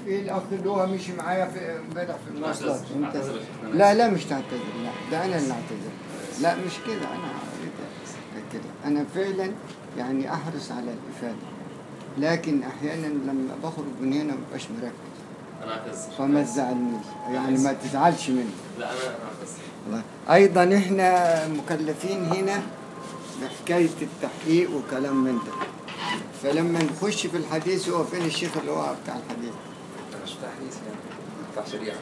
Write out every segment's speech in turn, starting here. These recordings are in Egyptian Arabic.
في الاخ اللي هو مشي معايا في امبارح في المواصلات أعتذر. انت أعتذر. لا لا مش تعتذر لا ده انا اللي اعتذر لا مش كده انا كده انا فعلا يعني احرص على الافاده لكن احيانا لما بخرج من هنا مبقاش مركز انا اعتذر فما تزعلنيش يعني ما تزعلش مني لا انا اعتذر والله. ايضا احنا مكلفين هنا بحكايه التحقيق وكلام من ده فلما نخش في الحديث هو فين الشيخ اللي هو بتاع الحديث مش تحديث يعني بتاع شريعة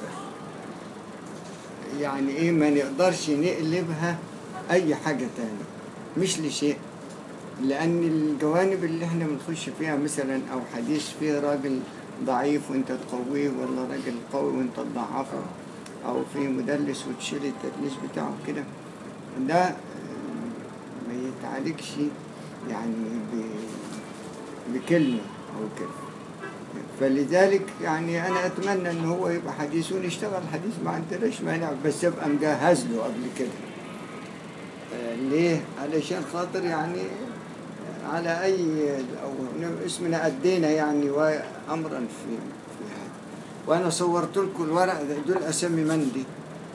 يعني ايه ما نقدرش نقلبها اي حاجة تاني مش لشيء لان الجوانب اللي احنا بنخش فيها مثلا او حديث فيه راجل ضعيف وانت تقويه ولا راجل قوي وانت تضعفه او في مدلس وتشيل التدليس بتاعه كده ده آه، ما يتعالجش يعني ب- بكلمة او كده فلذلك يعني انا اتمنى ان هو يبقى حديث ونشتغل حديث ما عندناش مانع بس ابقى مجهز له قبل كده آه، ليه؟ علشان خاطر يعني على اي او اسمنا ادينا يعني امرا في في هذا وانا صورت لكم الورق ده دول اسامي من دي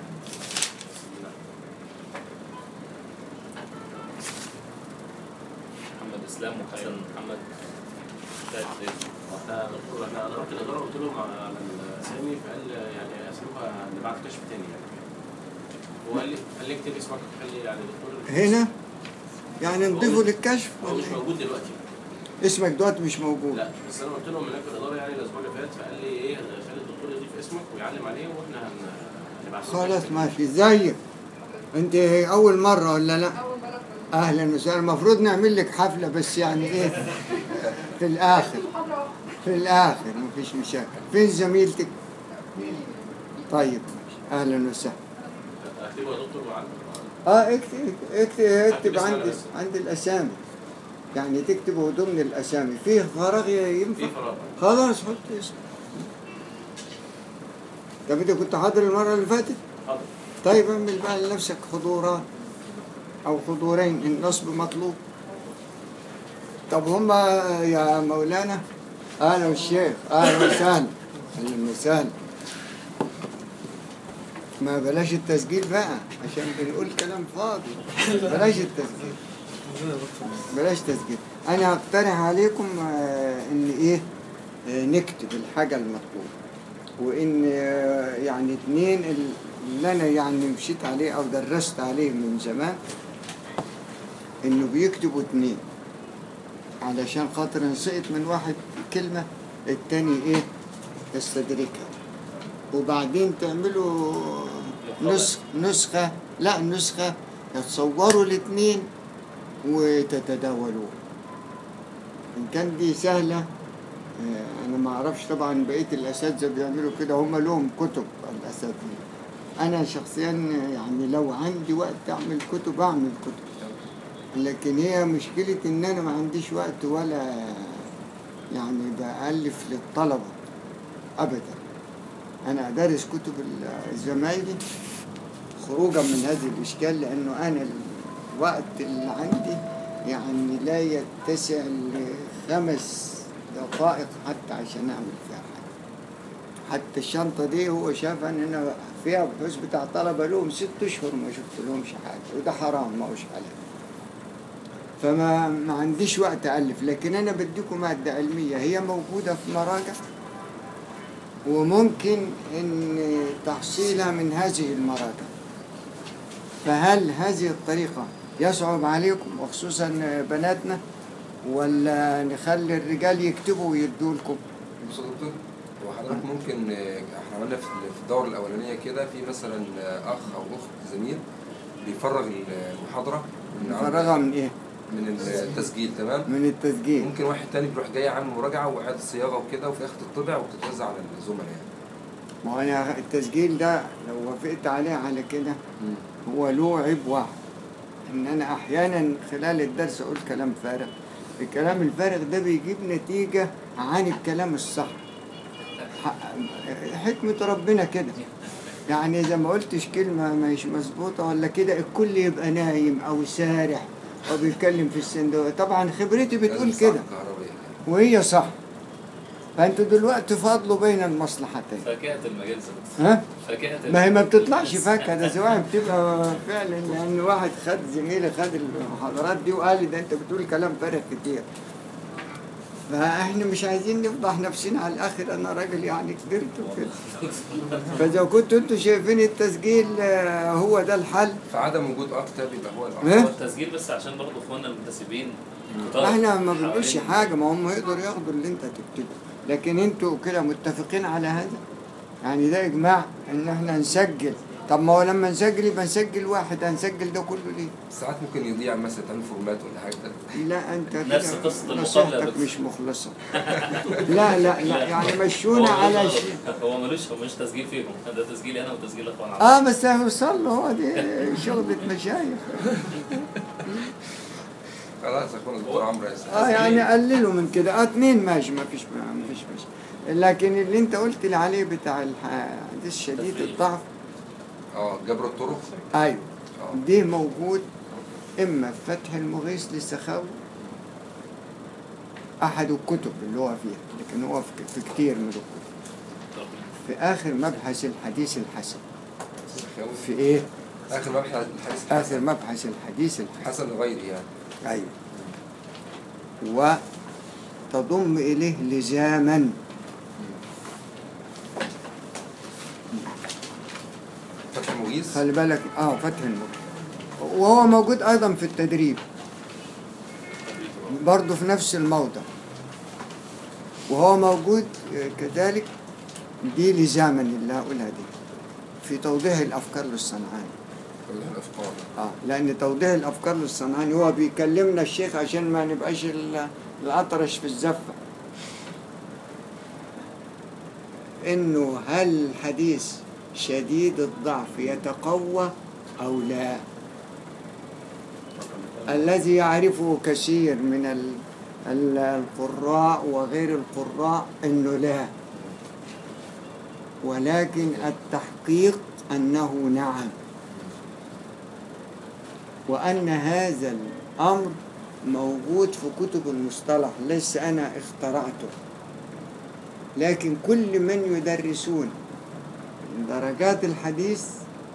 محمد اسلام وحسن محمد فهد زيد. احنا دكتور احنا انا رحت الاداره قلت لهم على الاسامي فقال يعني اساميها نبعت كشف تاني يعني هو قال لي قال لي اكتب اسمك خلي يعني دكتور هنا يعني نضيفه للكشف هو ولا مش إيه؟ موجود دلوقتي اسمك دلوقتي مش موجود لا بس انا قلت لهم هناك في الاداره يعني الاسبوع اللي فات فقال لي ايه خلي الدكتور يضيف اسمك ويعلم عليه واحنا هن- هنبعت له خلاص كشف ماشي ازيك انت اول مره ولا لا أول مرة في اهلا وسهلا المفروض نعمل لك حفله بس يعني ايه في الاخر المحاضرة في الاخر مفيش مشاكل فين زميلتك طيب اهلا وسهلا اكتبه يا دكتور وعلم اه اكتب اكتب اكتب اسمنا عندي بس. عندي الاسامي يعني تكتبه ضمن الاسامي فيه فراغ ينفع في فراغ خلاص حط اسم طب انت كنت حاضر المره اللي فاتت حاضر طيب اعمل بقى لنفسك حضوران او حضورين النصب مطلوب طب هما يا مولانا اهلا والشيخ اهلا وسهلا اهلا وسهلا ما بلاش التسجيل بقى عشان بنقول كلام فاضي بلاش التسجيل بلاش تسجيل انا اقترح عليكم آه، ان ايه آه، نكتب الحاجه المطلوبه وان آه، يعني اتنين اللي انا يعني مشيت عليه او درست عليه من زمان انه بيكتبوا اتنين علشان خاطر نسقط من واحد كلمة التاني ايه يستدركها وبعدين تعملوا نسخ نسخة لا نسخة تصوروا الاتنين وتتداولوا ان كان دي سهلة آه، انا ما اعرفش طبعا بقية الاساتذة بيعملوا كده هم لهم كتب الاساتذة انا شخصيا يعني لو عندي وقت اعمل كتب اعمل كتب لكن هي مشكلة ان انا ما عنديش وقت ولا يعني بألف للطلبة ابدا انا ادرس كتب ال- زمايلي خروجا من هذه الاشكال لانه انا الوقت اللي عندي يعني لا يتسع لخمس دقائق حتى عشان اعمل فيها حاجه حتى الشنطه دي هو شاف ان انا فيها بحوث بتاع طلبه لهم ست اشهر ما شفت لهمش حاجه وده حرام ما هوش حلال فما ما عنديش وقت ألف لكن أنا بديكم مادة علمية هي موجودة في مراجع وممكن إن تحصيلها من هذه المراجع فهل هذه الطريقة يصعب عليكم وخصوصا بناتنا ولا نخلي الرجال يكتبوا ويدوا لكم بص يا دكتور هو حضرتك ممكن آه، احنا عملنا في في الدورة الأولانية كده في مثلا آه، أخ أو أخت زميل بيفرغ المحاضرة من نفرغها من إيه؟ من التسجيل تمام من التسجيل ممكن واحد تاني بيروح جاي عامل مراجعة وإعادة صياغة وكده وفي الآخر تطبع وتتوزع على الزملاء يعني ما هو أنا التسجيل ده لو وافقت عليه على كده مم. هو له عيب واحد ان انا احيانا خلال الدرس اقول كلام فارغ الكلام الفارغ ده بيجيب نتيجة عن الكلام الصح ح- حكمة ربنا كده يعني إذا ما قلتش كلمة مش مظبوطة ولا كده الكل يبقى نايم أو سارح أو بيتكلم في الصندوق طبعا خبرتي لازم بتقول الساعة كده الكهربائية وهي صح فانتوا دلوقتي فاضلوا بين المصلحتين فاكهة المجالس ها فاكهة ما هي ما بتطلعش المجالس. فاكهه ده سواء بتبقى فعلا لان واحد خد زميلي خد المحاضرات دي وقال لي ده انت بتقول كلام فارغ كتير فاحنا مش عايزين نفضح نفسنا على الاخر انا راجل يعني كبرت وكده فاذا كنتوا انتوا شايفين التسجيل آه، هو ده الحل فعدم وجود اه كتاب يبقى هو الافضل إيه؟ هو التسجيل بس عشان برضه اخواننا المنتسبين كتار احنا ما بنقولش حوالين- حاجه ما هم يقدروا ياخدوا اللي انت تكتبه لكن انتوا كده متفقين على هذا يعني ده اجماع ان احنا نسجل طب ما هو لما نسجل يبقى نسجل واحد هنسجل ده كله ليه؟ ساعات ممكن يضيع مثلا تعمل فورمات ولا حاجه لا انت نفس كده قصة المقابلة نصيحتك بس. مش مخلصة لا لا لا يعني مشونا هو على ملوش شيء غلط. هو ملوش هو مش تسجيل فيهم ده تسجيل انا وتسجيل اخوان عبد اه بس هيوصل له هو دي شغلة مشايخ خلاص اخونا الدكتور عمرو ياسر اه يعني قللوا من كده اه اتنين ماشي ما فيش ما فيش ماشي لكن اللي انت قلت لي عليه بتاع الحديث شديد تفريق. الضعف اه جبر الطرق ايوه اه دي موجود اما في فتح المغيث للسخاوي احد الكتب اللي هو فيها لكن هو في في كتير من الكتب في اخر مبحث الحديث الحسن سخاوي. في ايه اخر مبحث الحديث اخر مبحث الحديث الحسن حسن لغيره يعني ايوه وتضم اليه لزاما فتح المغيث خلي بالك اه فتح المغيث وهو موجود ايضا في التدريب برضه في نفس الموضع وهو موجود آه، كذلك دي لزاما اللي هقولها دي في توضيح الافكار للصنعاني توضيح الافكار اه لان توضيح الافكار للصنعاني هو بيكلمنا الشيخ عشان ما نبقاش ال- الاطرش في الزفه انه هل الحديث شديد الضعف يتقوى او لا الذي يعرفه كثير من ال- ال- القراء وغير القراء انه لا ولكن التحقيق انه نعم وأن هذا الأمر موجود في كتب المصطلح ليس أنا اخترعته لكن كل من يدرسون درجات الحديث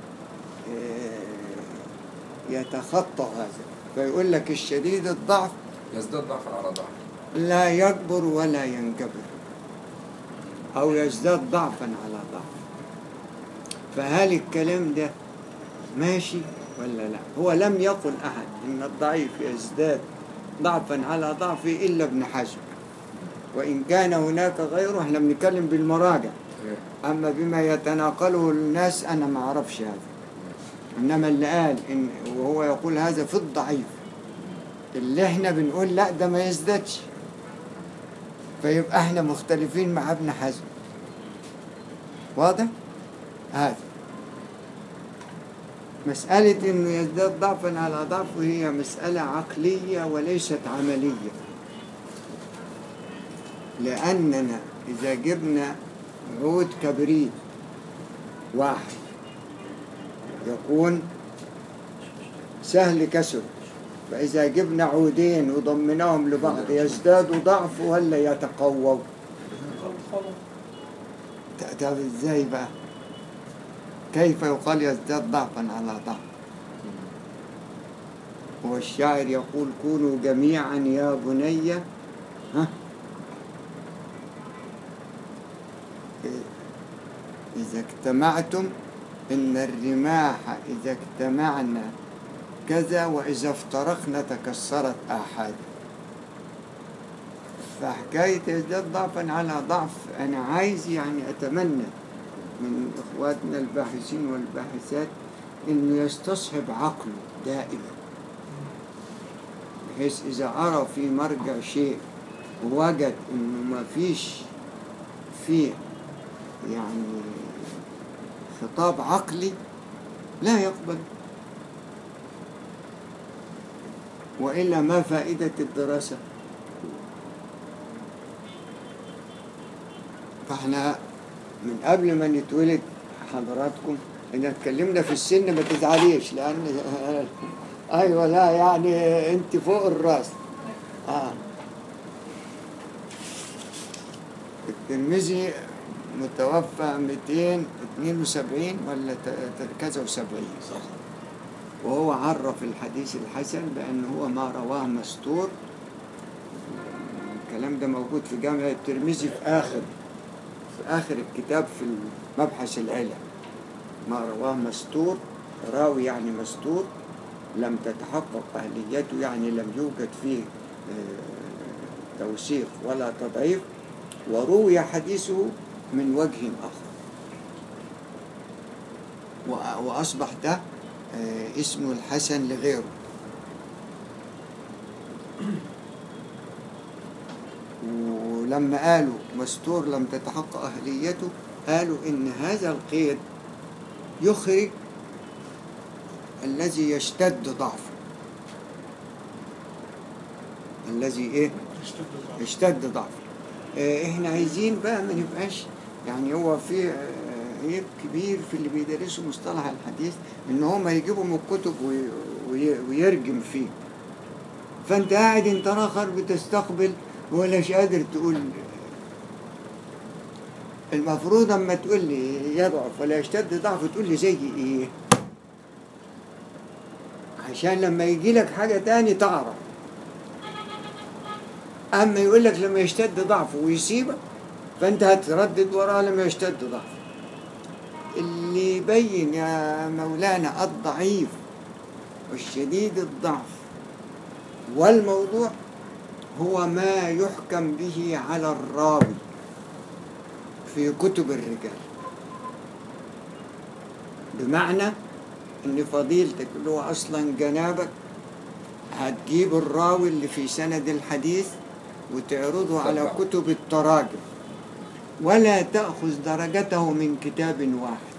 آه، يتخطى هذا فيقول لك الشديد الضعف يزداد ضعفا على ضعف لا يكبر ولا ينجبر أو يزداد ضعفا على ضعف فهل الكلام ده ماشي ولا لا هو لم يقل أحد إن الضعيف يزداد ضعفا على ضعف إلا ابن حزم وإن كان هناك غيره احنا بنتكلم بالمراجع تمام أما بما يتناقله الناس أنا ما أعرفش هذا إنما اللي قال إن وهو يقول هذا في الضعيف اللي احنا بنقول لا ده ما يزدادش فيبقى احنا مختلفين مع ابن حزم واضح؟ هذا مسألة إنه يزداد ضعفا على ضعف هي مسألة عقلية وليست عملية لأننا إذا جبنا عود كبريت واحد يكون سهل كسر فإذا جبنا عودين وضمناهم لبعض يزداد ضعف ولا يتقووا ت- طب ازاي بقى كيف يقال يزداد ضعفا على ضعف والشاعر يقول كونوا جميعا يا بني ها إذا اجتمعتم إن الرماح إذا اجتمعنا كذا وإذا افترقنا تكسرت آحاد فحكاية يزداد ضعفا على ضعف أنا عايز يعني أتمنى من إخواتنا الباحثين والباحثات إنه يستصحب عقله دائما بحيث إذا أرى في مرجع شيء ووجد إنه ما فيش فيه يعني خطاب عقلي لا يقبل وإلا ما فائدة الدراسة فاحنا من قبل ما نتولد حضراتكم إن اتكلمنا في السن ما تزعليش لأن أيوة لا يعني أنت فوق الراس آه الترمذي متوفى 272 ولا ت- ت- كذا وسبعين وهو عرف الحديث الحسن بأنه هو ما رواه مستور الكلام ده موجود في جامع الترمذي في آخر في آخر الكتاب في المبحث العلم ما رواه مستور راوي يعني مستور لم تتحقق أهليته يعني لم يوجد فيه آه، توثيق ولا تضعيف وروي حديثه من وجه آخر وأ- وأصبح ده آه، اسمه الحسن لغيره ولما قالوا مستور لم تتحقق أهليته قالوا إن هذا القيد يخرج الذي يشتد ضعفه الذي ايه يشتد ضعفه آه، احنا عايزين بقى ما نبقاش يعني هو في آه، عيب كبير في اللي بيدرسوا مصطلح الحديث ان هم يجيبوا من الكتب وي- وي- ويرجم فيه فانت قاعد انت اخر بتستقبل ولاش قادر تقول المفروض اما تقول لي يضعف ولا يشتد ضعفه تقول لي زي ايه عشان لما يجي لك حاجة تاني تعرف أما يقول لك لما يشتد ضعفه ويسيبك فأنت هتردد وراه لما يشتد ضعفه اللي يبين يا مولانا الضعيف والشديد الضعف والموضوع هو ما يحكم به على الراوي في كتب الرجال بمعنى ان فضيلتك اللي هو اصلا جنابك هتجيب الراوي اللي في سند الحديث وتعرضه على طبعا. كتب التراجم ولا تأخذ درجته من كتاب واحد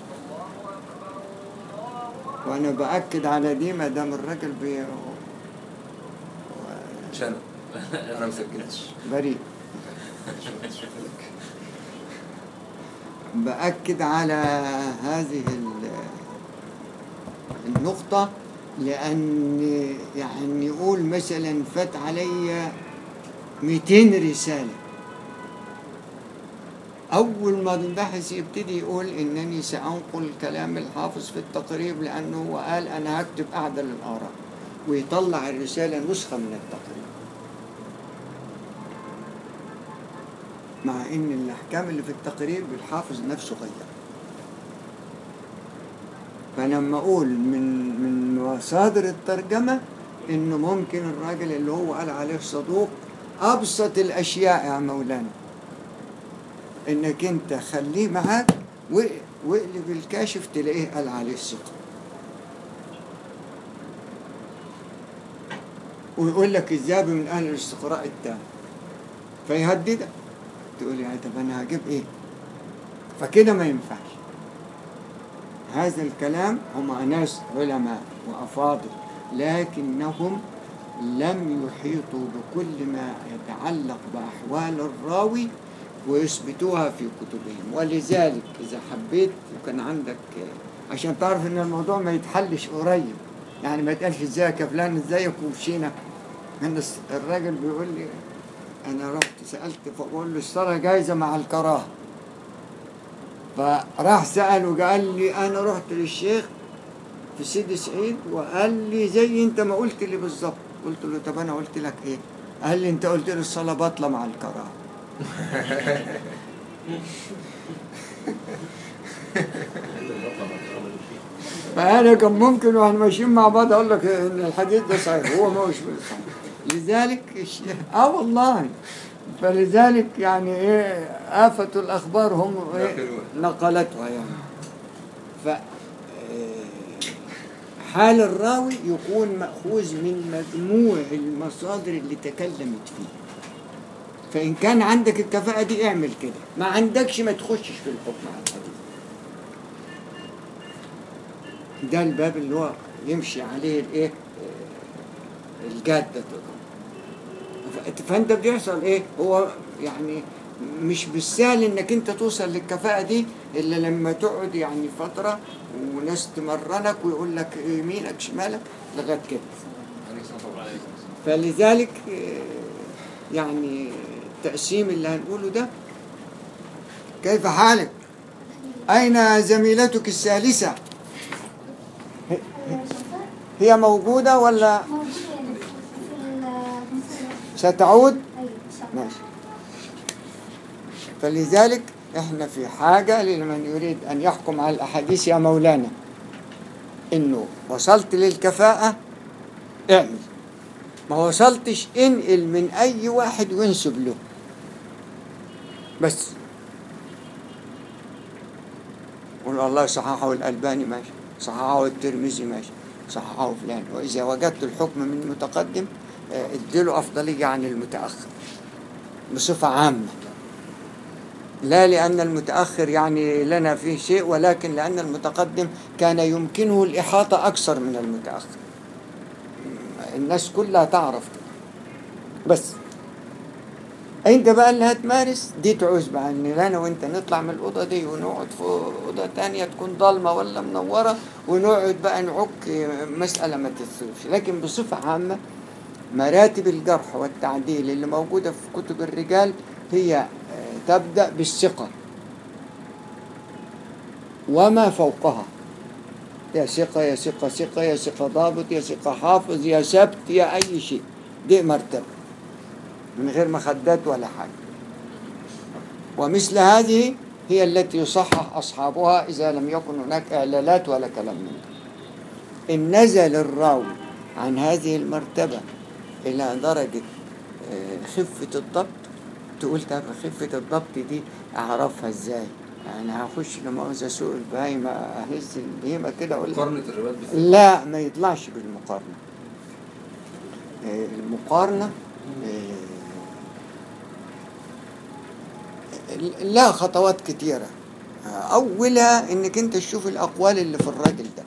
وانا باكد على دي ما دام الراجل بي... مش انا انا ما سجلتش بريء بأكد على هذه ال- النقطة لأن يعني يقول مثلا فات علي 200 رسالة أول ما الباحث يبتدي يقول إنني سأنقل كلام الحافظ في التقريب لأنه هو قال أنا هكتب أعدل الآراء ويطلع الرسالة نسخة من التقريب مع ان الاحكام اللي في التقرير بالحافظ نفسه غير فلما اقول من من مصادر الترجمه انه ممكن الراجل اللي هو قال عليه صدوق ابسط الاشياء يا مولانا انك انت خليه معاك و- واقلب الكاشف تلاقيه قال عليه الثقه ويقول لك الذهب من اهل الاستقراء التام فيهددك تقول يعني طب انا هجيب ايه فكده ما ينفعش هذا الكلام هم ناس علماء وافاضل لكنهم لم يحيطوا بكل ما يتعلق باحوال الراوي ويثبتوها في كتبهم ولذلك اذا حبيت وكان عندك عشان تعرف ان الموضوع ما يتحلش قريب يعني ما يتقالش ازيك يا فلان ازيك ومشينا من الراجل بيقول لي انا رحت سالت فبقول له الصلاه جايزه مع الكراهه فراح سال وقال لي انا رحت للشيخ في سيدي سعيد وقال لي زي انت ما قلت لي بالظبط قلت له طب انا قلت لك ايه قال لي انت قلت لي الصلاه باطله مع الكراهه فانا كان ممكن واحنا ماشيين مع بعض اقول لك ان الحديث ده صحيح هو ما هوش صحيح لذلك الشيخ اه والله فلذلك يعني ايه آفة الأخبار هم إيه ناقلون. نقلتها يعني ف آه، حال الراوي يكون مأخوذ من مجموع المصادر اللي تكلمت فيه فإن كان عندك الكفاءة دي اعمل كده ما عندكش ما تخشش في الحكم على الحديث ده الباب اللي هو يمشي عليه الايه آه، الجادة تقول ف- فانت بيحصل ايه هو يعني مش بالسهل انك انت توصل للكفاءة دي الا لما تقعد يعني فترة وناس تمرنك ويقول لك يمينك شمالك لغاية كده عليه الصلاه والسلام فلذلك آه، يعني التقسيم اللي هنقوله ده كيف حالك أين زميلتك الثالثة هي موجودة ولا موجودة في المسألة ستعود أيوة إن شاء الله ماشي فلذلك احنا في حاجة لمن يريد أن يحكم على الأحاديث يا مولانا إنه وصلت للكفاءة اعمل ما وصلتش انقل من أي واحد وانسب له بس قول والله صححه الألباني ماشي صححه الترمذي ماشي صححه فلان وإذا وجدت الحكم من المتقدم آه، اديله أفضلية عن المتأخر بصفة عامة لا لأن المتأخر يعني لنا فيه شيء ولكن لأن المتقدم كان يمكنه الإحاطة أكثر من المتأخر الناس كلها تعرف كده بس انت بقى اللي هتمارس دي تعوز بقى ان انا وانت نطلع من الاوضه دي ونقعد في اوضه تانية تكون ضلمه ولا منوره ونقعد بقى نعك مساله ما تتصلش لكن بصفه عامه مراتب الجرح والتعديل اللي موجوده في كتب الرجال هي آه، تبدا بالثقه وما فوقها يا ثقة يا ثقة ثقة يا ثقة ضابط يا ثقة حافظ يا سبت يا أي شيء دي مرتبة من غير مخدات ولا حاجة ومثل هذه هي التي يصحح أصحابها إذا لم يكن هناك إعلالات ولا كلام من ده إن نزل الراوي عن هذه المرتبة إلى درجة آه، خفة الضبط تقول طب خفة الضبط دي أعرفها إزاي؟ يعني هخش لمؤاخذة سوق البهايمة أهز البهيمة كده أقول مقارنة الروايات بالثقة لا ما يطلعش بالمقارنة آه، المقارنة آه، لا خطوات كتيرة آه، أولها إنك أنت تشوف الأقوال اللي في الراجل ده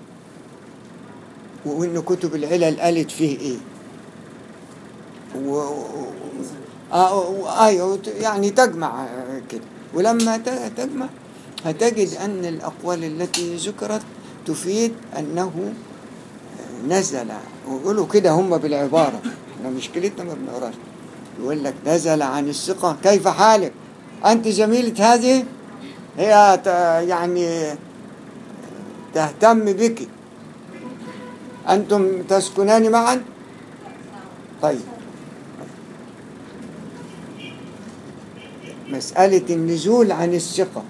وإن كتب العلل قالت فيه إيه و... و- آه و- أيوه وت- يعني تجمع آه، كده ولما ت- تجمع هتجد أن الأقوال التي ذكرت تفيد أنه نزل ويقولوا كده هم بالعبارة احنا مشكلتنا ما بنقراش يقول لك نزل عن الثقة كيف حالك أنت زميلة هذه هي ت- يعني تهتم بك أنتم تسكنان معا طيب مسألة النزول عن الثقة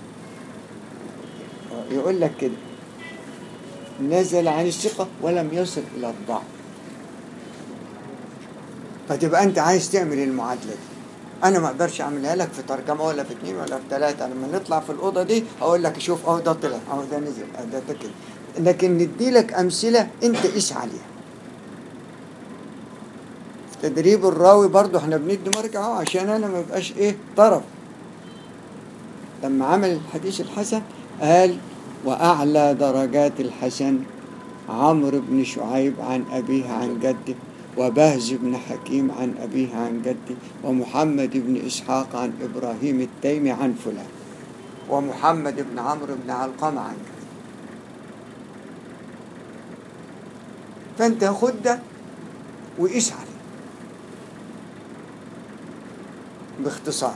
يقول لك كده نزل عن الثقة ولم يصل إلى الضعف فتبقى أنت عايز تعمل المعادلة دي أنا ما أقدرش أعملها لك في ترجمة ولا في اتنين ولا في تلاتة لما نطلع في الأوضة دي أقول لك شوف أهو ده طلع أهو ده نزل أهو ده ده كده لكن ندي لك أمثلة أنت قيس عليها في تدريب الراوي برضو احنا بندي مرجع اهو عشان انا ما بقاش ايه طرف لما عمل الحديث الحسن قال وأعلى درجات الحسن عمرو بن شعيب عن أبيه عن جده وبهز بن حكيم عن أبيه عن جده ومحمد بن إسحاق عن إبراهيم التيمي عن فلان ومحمد بن عمرو بن علقمة عن جده فأنت خد ده وقيس عليه باختصار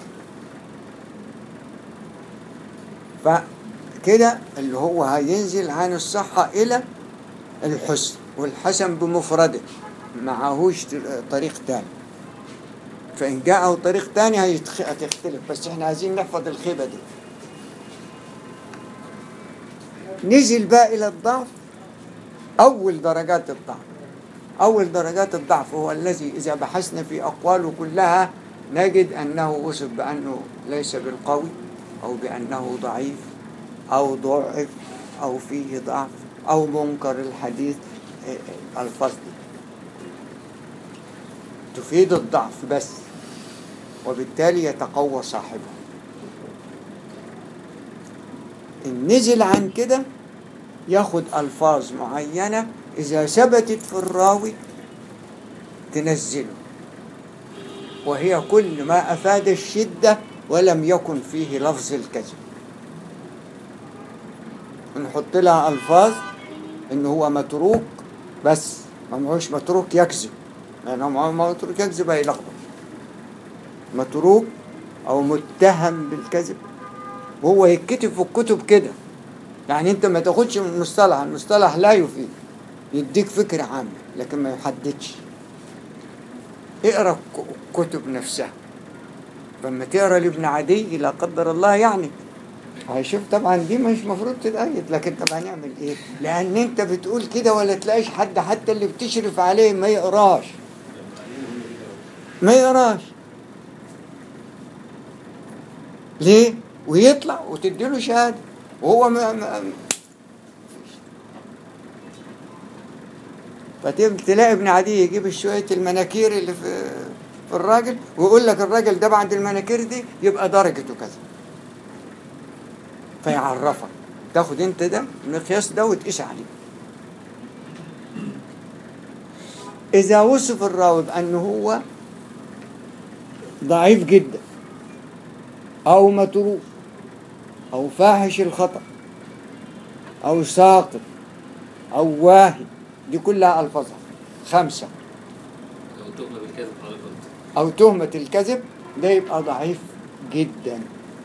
فكده اللي هو هينزل عن الصحة إلى الحسن والحسن بمفرده معهوش طريق تاني فإن جاءه طريق تاني هيتخ- هتختلف بس احنا عايزين نحفظ الخيبة دي نزل بقى إلى الضعف أول درجات الضعف أول درجات الضعف هو الذي إذا بحثنا في أقواله كلها نجد أنه وصف بأنه ليس بالقوي أو بأنه ضعيف أو ضعف أو فيه ضعف أو منكر الحديث إيه، إيه، الألفاظ دي تفيد الضعف بس وبالتالي يتقوى صاحبه إن نزل عن كده ياخد ألفاظ معينة إذا ثبتت في الراوي تنزله وهي كل ما أفاد الشدة ولم يكن فيه لفظ الكذب نحط لها ألفاظ إن هو متروك بس ما معهوش متروك يكذب لأنه معه متروك يكذب هيلخبط متروك أو متهم بالكذب وهو يتكتب في الكتب كده يعني انت ما تاخدش من المصطلح المصطلح لا يفيد يديك فكرة عامة لكن ما يحددش اقرا الك- الكتب نفسها فلما تقرا لابن عدي لا قدر الله يعني هيشوف طبعا دي مش مفروض تتأيد لكن طب هنعمل ايه؟ لأن أنت بتقول كده ولا تلاقيش حد حتى اللي بتشرف عليه ما يقراش ما يقراش ليه؟ ويطلع وتديله شهادة وهو ما ما فتبقى تلاقي ابن عدي يجيب شوية المناكير اللي في في الراجل ويقول لك الراجل ده بعد المناكير دي يبقى درجته كذا فيعرفك تاخد انت ده المقياس ده وتقيس عليه إذا وصف الراوي بأنه هو ضعيف جدا أو متروك أو فاحش الخطأ أو ساقط أو واهي دي كلها ألفاظها خمسة لو تؤمن بالكذب حضرتك قلت أو تهمة الكذب ده يبقى ضعيف جدا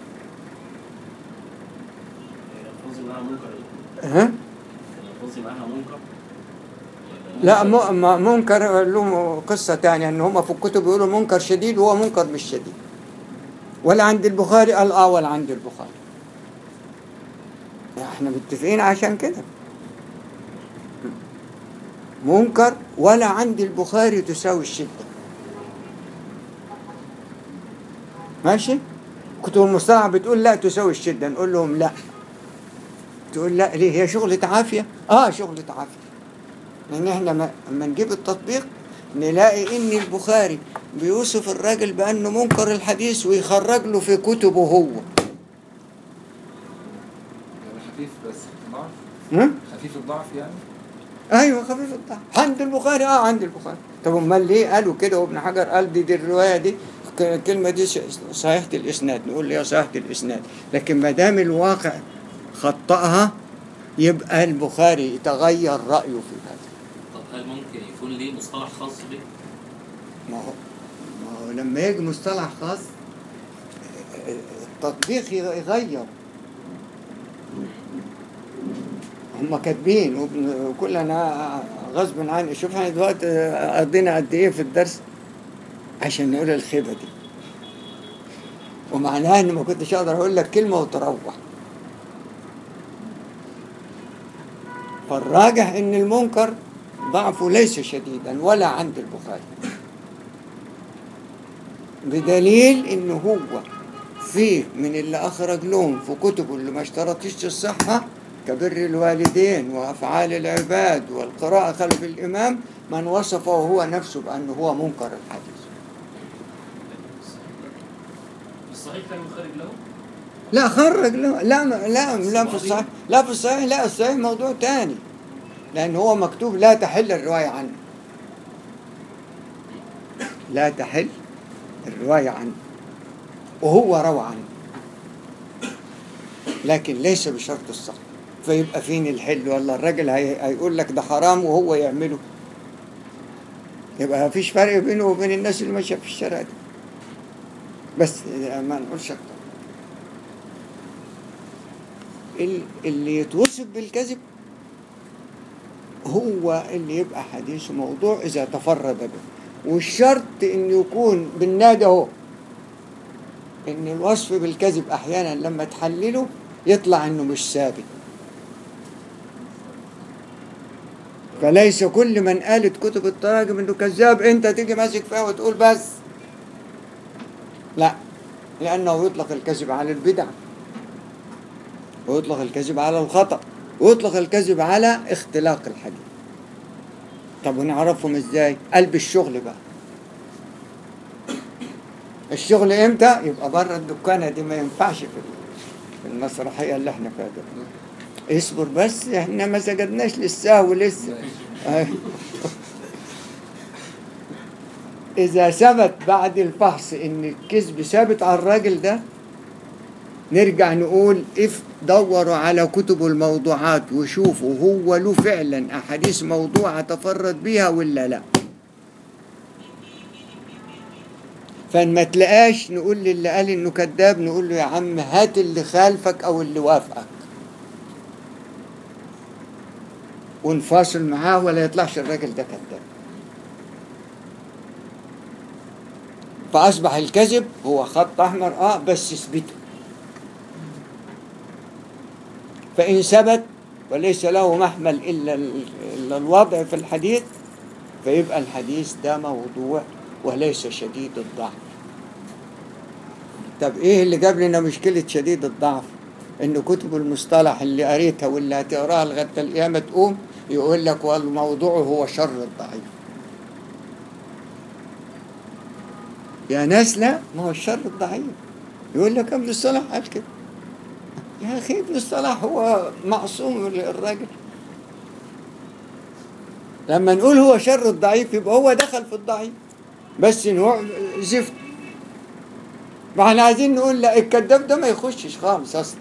الفاظي معاها منكر ها؟ الفاظي معاها منكر لا م- م- منكر له قصة تانية ان هم في الكتب يقولوا منكر شديد وهو منكر مش شديد ولا عند البخاري قال اه ولا عند البخاري احنا متفقين عشان كده منكر ولا عند البخاري تساوي الشدة ماشي كتب المصطلح بتقول لا تساوي الشدة نقول لهم لا تقول لا ليه هي شغلة عافية اه شغلة عافية لان احنا ما- لما نجيب التطبيق نلاقي ان البخاري بيوصف الراجل بانه منكر الحديث ويخرج له في كتبه هو يعني خفيف بس ضعف هم؟ خفيف الضعف يعني ايوه خفيف الضعف عند البخاري اه عند البخاري طب امال ليه قالوا كده وابن حجر قال دي, دي الروايه دي ك- الكلمه دي ش- صحيحه الاسناد نقول لي يا صحيحه الاسناد لكن ما دام الواقع خطأها يبقى البخاري يتغير رايه في هذا طب هل ممكن يكون ليه مصطلح خاص به؟ ما هو ما هو لما يجي مصطلح خاص التطبيق يغير هم كاتبين وبن- وكلنا غصب عني شوف احنا دلوقتي قضينا قد ايه في الدرس عشان نقول الخيبه دي ومعناها اني ما كنتش اقدر اقول لك كلمه وتروح فالراجح ان المنكر ضعفه ليس شديدا ولا عند البخاري بدليل ان هو فيه من اللي اخرج لهم في كتبه اللي ما اشترطش الصحه كبر الوالدين وافعال العباد والقراءه خلف الامام من وصفه هو نفسه بانه هو منكر الحديث الصحيح كان مخرج له؟ لا خرج لا لا لا لا في الصحيح لا في الصحيح لا الصحيح موضوع تاني لأن هو مكتوب لا تحل الرواية عنه لا تحل الرواية عنه وهو روى عنه لكن ليس بشرط الصح فيبقى فين الحل ولا الراجل هي... هيقول لك ده حرام وهو يعمله يبقى مفيش فرق بينه وبين الناس اللي ماشيه في الشارع دي بس ما نقولش اكتر ال- اللي يتوصف بالكذب هو اللي يبقى حديثه موضوع إذا تفرد به والشرط إن يكون بالنادى هو إن الوصف بالكذب أحيانا لما تحلله يطلع إنه مش ثابت فليس كل من قالت كتب التراجم إنه كذاب أنت تيجي ماسك فيها وتقول بس لا لأنه يطلق الكذب على البدع ويطلق الكذب على الخطأ ويطلق الكذب على اختلاق الحديث طب ونعرفهم ازاي قلب الشغل بقى الشغل امتى يبقى بره الدكانه دي ما ينفعش في في المسرحيه اللي احنا فيها دي اصبر بس احنا ما سجدناش للسهو لسه أيوة. اذا ثبت بعد الفحص ان الكذب ثابت على الراجل ده نرجع نقول اف دوروا على كتب الموضوعات وشوفوا هو له فعلا احاديث موضوعه تفرد بيها ولا لا فما تلاقاش نقول للي قال انه كذاب نقول له يا عم هات اللي خالفك او اللي وافقك ونفاصل معاه ولا يطلعش الراجل ده كذاب فأصبح الكذب هو خط أحمر آه بس اثبته فإن ثبت وليس له محمل إلا ال- إلا الوضع في الحديث فيبقى الحديث ده موضوع وليس شديد الضعف طب ايه اللي جاب لنا مشكلة شديد الضعف ان كتب المصطلح اللي قريتها واللي هتقراها لغاية القيامة تقوم يقول لك والموضوع هو شر الضعيف يا ناس لا ما هو الشر الضعيف يقول لك ابن الصلاح قال كده يا اخي ابن الصلاح هو معصوم الراجل لما نقول هو شر الضعيف يبقى هو دخل في الضعيف بس نوع زفت ما احنا عايزين نقول لا الكذاب ده ما يخشش خالص اصلا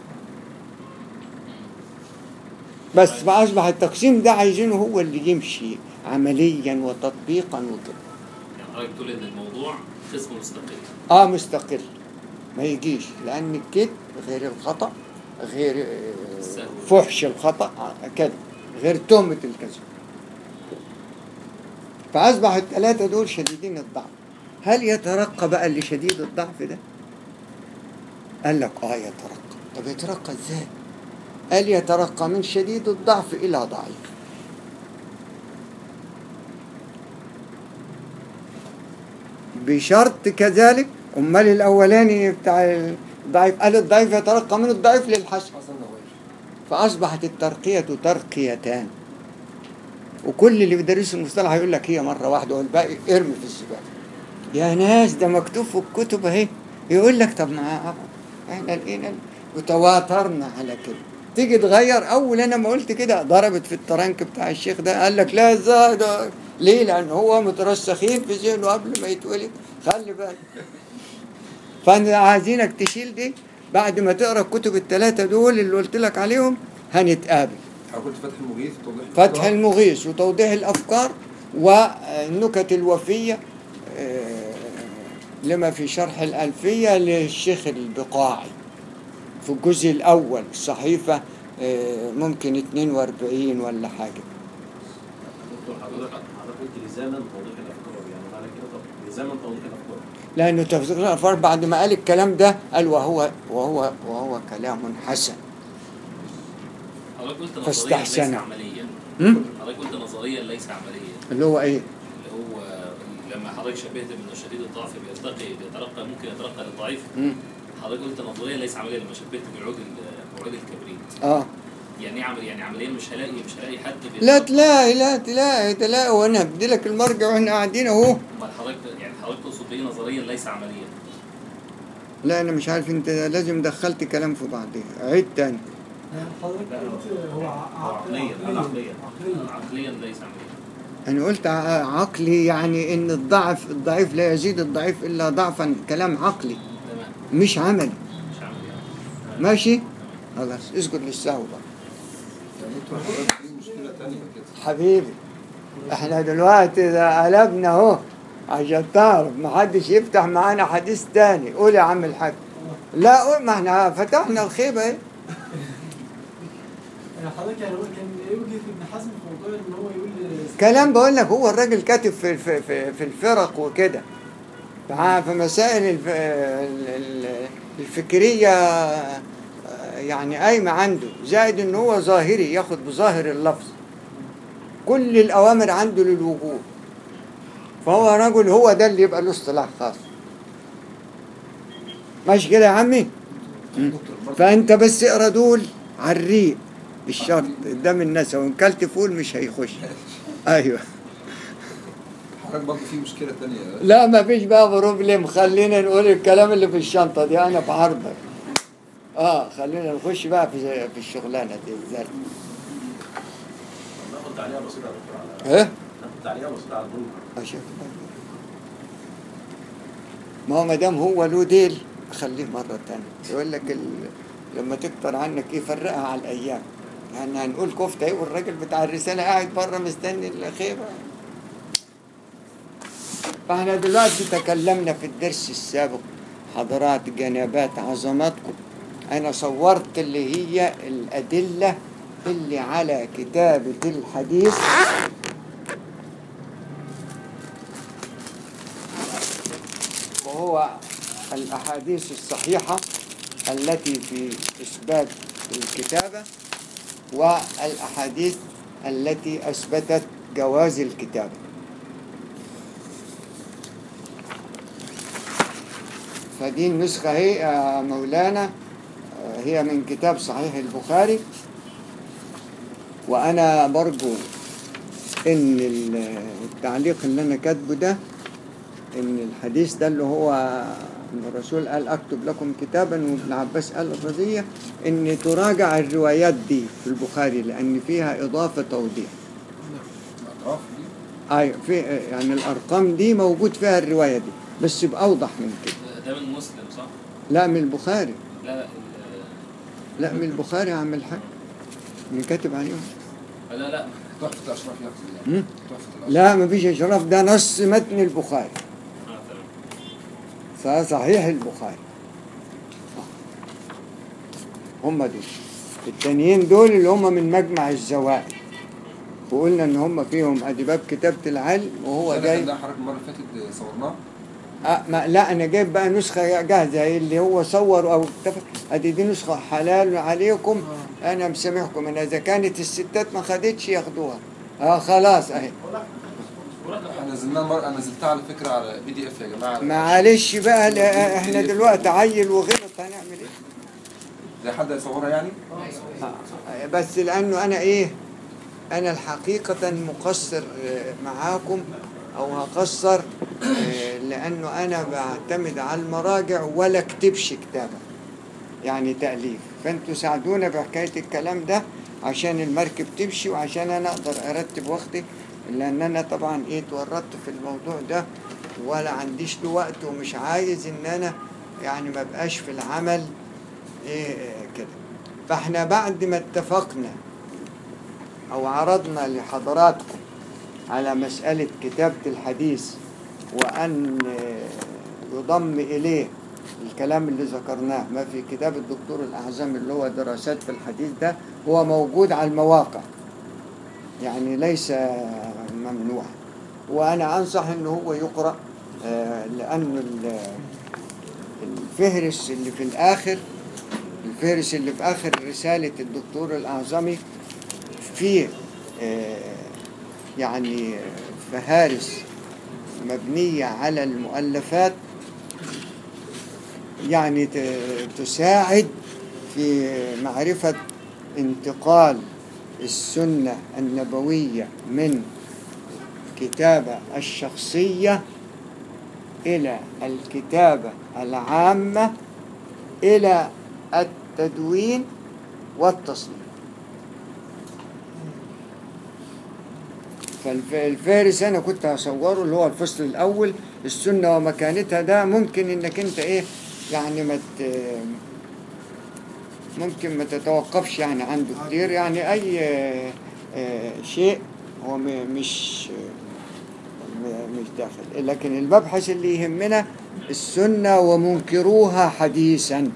بس فاصبح التقسيم ده عايزينه هو اللي يمشي عمليا وتطبيقا وكده يعني حضرتك تقول ان الموضوع قسم مستقل اه مستقل ما يجيش لان الكذب غير الخطا غير آه، السهو. فحش الخطا آه، كده غير تهمه الكذب فاصبح الثلاثه دول شديدين الضعف هل يترقى بقى اللي شديد الضعف ده قال لك اه يترقى طب يترقى ازاي قال يترقى من شديد الضعف الى ضعيف بشرط كذلك امال الاولاني بتاع الضعيف قال الضعيف يترقى من الضعيف للحسن حسن نوايا فاصبحت الترقيه ترقيتان وكل اللي بيدرسوا المصطلح هيقول لك هي مره واحده والباقي ارمي في الزباله يا ناس ده مكتوب في الكتب اهي يقول لك طب ما احنا لقينا وتواترنا على كده تيجي تغير اول انا ما قلت كده ضربت في الترنك بتاع الشيخ ده قال لك لا ازاي ده ليه لان هو مترسخين في ذهنه قبل ما يتولد خلي بالك فانا عايزينك تشيل دي بعد ما تقرا الكتب الثلاثه دول اللي قلت لك عليهم هنتقابل حضرتك قلت فتح المغيث وتوضيح فتح الأفكار. المغيث وتوضيح الافكار والنكت الوفيه آه، لما في شرح الالفيه للشيخ البقاعي في الجزء الاول الصحيفه آه، ممكن 42 ولا حاجه دكتور حضرتك حضرتك قلت لزاما توضيح الافكار يعني معنى كده طب لزاما توضيح الافكار لانه تفسير الافكار بعد ما قال الكلام ده قال وهو وهو وهو كلام حسن حضرتك قلت نظريا فاستحسن. ليس عمليا هم؟ حضرتك قلت نظريا ليس عمليا اللي هو ايه اللي هو لما حضرتك شبهت ان شديد الضعف بيرتقي بيترقى ممكن يترقى للضعيف مم. حضرتك قلت نظريا ليس عمليا لما شبهت بعود ال- بعود الكبريت اه يعني ايه عمل يعني عمليا مش هلاقي مش هلاقي حد لا بيترقى. تلاقي لا تلاقي تلاقي وانا هبدي لك المرجع واحنا قاعدين اهو امال حضرتك يعني حضرتك تقصد بايه نظريا ليس عمليا لا انا مش عارف انت لازم دخلت كلام في بعضيه عيد تاني حضرتك قلت هو هو عقليا عقليا عقليا عقليا عقليا ليس عمليا انا قلت ع- عقلي يعني ان الضعف الضعيف لا يزيد الضعيف الا ضعفا كلام عقلي تمام مش عملي مش عمليا ماشي خلاص اسكت للسهو بقى يعني انتوا حضرتك في مشكله ثانيه كده حبيبي احنا دلوقتي إذا قلبنا اهو عشان تعرف محدش يفتح معانا حديث تاني قول يا عم الحاج لا قول ما احنا فتحنا الخيبه اهي يعني حضرتك يعني هو كان ايه وجهه ابن حزم في موضوع ان هو يقول كلام بقول لك هو الراجل كاتب في في في, في الفرق وكده فع- في مسائل الف ال- ال- الفكريه آه، يعني قايمه عنده زائد ان هو ظاهري ياخد بظاهر اللفظ كل الاوامر عنده للوجوب فهو رجل هو ده اللي يبقى له اصطلاح خاص ماشي كده يا عمي مم. فانت بس اقرا دول على الريق بالشرط قدام الناس وان كلت فول مش هيخش ايوه حضرتك برضه في مشكله ثانيه لا ما فيش بقى بروبلم خلينا نقول الكلام اللي في الشنطه دي انا في عرضك اه خلينا نخش بقى في في الشغلانه دي ازاي ناخد تعليقه بسيطه يا دكتور على ايه ناخد تعليقه بسيطه على البنك أشوف. ما هو ما دام هو له ديل خليه مره تانية يقول لك ال... لما تكتر عنك ايه فرقها على الايام يعني هنقول كفته ايه والراجل بتاع الرساله قاعد بره مستني الخيبه فاحنا دلوقتي تكلمنا في الدرس السابق حضرات جنابات عظماتكم انا صورت اللي هي الادله اللي على كتابه الحديث وهو الاحاديث الصحيحه التي في اثبات الكتابه والاحاديث التي اثبتت جواز الكتابه فدي النسخة هي يا مولانا آه، هي من كتاب صحيح البخاري وأنا برجو إن ال- التعليق اللي أنا كاتبه ده إن الحديث ده اللي هو إن الرسول قال أكتب لكم كتابا وابن عباس قال الرضية إن تراجع الروايات دي في البخاري لأن فيها إضافة توضيح الاطراف دي أيوة في يعني الأرقام دي موجود فيها الرواية دي بس بأوضح من كده ده من مسلم صح؟ لا من البخاري لا لا لا من البخاري يا عم الحاج اللي كاتب عليهم ال- لا لا تحفه الاشراف يقصد يعني مم. تحفه الاشراف لا ما فيش اشراف ده نص متن البخاري آه، تمام فصحيح البخاري هم دول التانيين دول اللي هم من مجمع الزوائد وقلنا ان هم فيهم ادي باب كتابة العلم وهو ده كان جاي ده حضرتك المره اللي فاتت صورناه أه ما لا انا جايب بقى نسخه جاهزه اللي هو صور او اتفق ادي دي نسخه حلال عليكم انا مسامحكم ان اذا كانت الستات ما خدتش ياخدوها اه خلاص اهي احنا نزلناه مر... انا نزلتها على فكره على بي دي اف يا جماعه معلش بقى لا احنا دلوقتي عيل وغلط هنعمل ايه ده حد هيصورها يعني آه، بس لانه انا ايه انا الحقيقة مقصر آه، معاكم او هقصر آه، لانه انا بعتمد على المراجع ولا اكتبش كتابة يعني تأليف فانتوا ساعدونا بحكاية الكلام ده عشان المركب تمشي وعشان انا اقدر ارتب وقتي لان انا طبعا ايه اتورطت في الموضوع ده ولا عنديش له وقت ومش عايز ان انا يعني ما بقاش في العمل ايه آه، كده فاحنا بعد ما اتفقنا او عرضنا لحضراتكم على مسألة كتابة الحديث وأن آه، يضم إليه الكلام اللي ذكرناه ما في كتاب الدكتور الأعظم اللي هو دراسات في الحديث ده هو موجود على المواقع يعني ليس ممنوع وأنا أنصح أنه هو يقرأ آه، لأنه ال- الفهرس اللي في الآخر الفهرس اللي في آخر رسالة الدكتور الأعظمي فيه آه، يعني فهارس مبنية على المؤلفات يعني ت- تساعد في معرفة انتقال السنة النبوية من كتابة الشخصية إلى الكتابة العامة إلى التدوين والتصنيف فالفارس انا كنت هصوره اللي هو الفصل الاول السنه ومكانتها ده ممكن انك انت ايه يعني ما ت- ممكن ما تتوقفش يعني عنده كتير يعني اي آه، آه، شيء هو م- مش م- مش داخل لكن المبحث اللي يهمنا السنه ومنكروها حديثا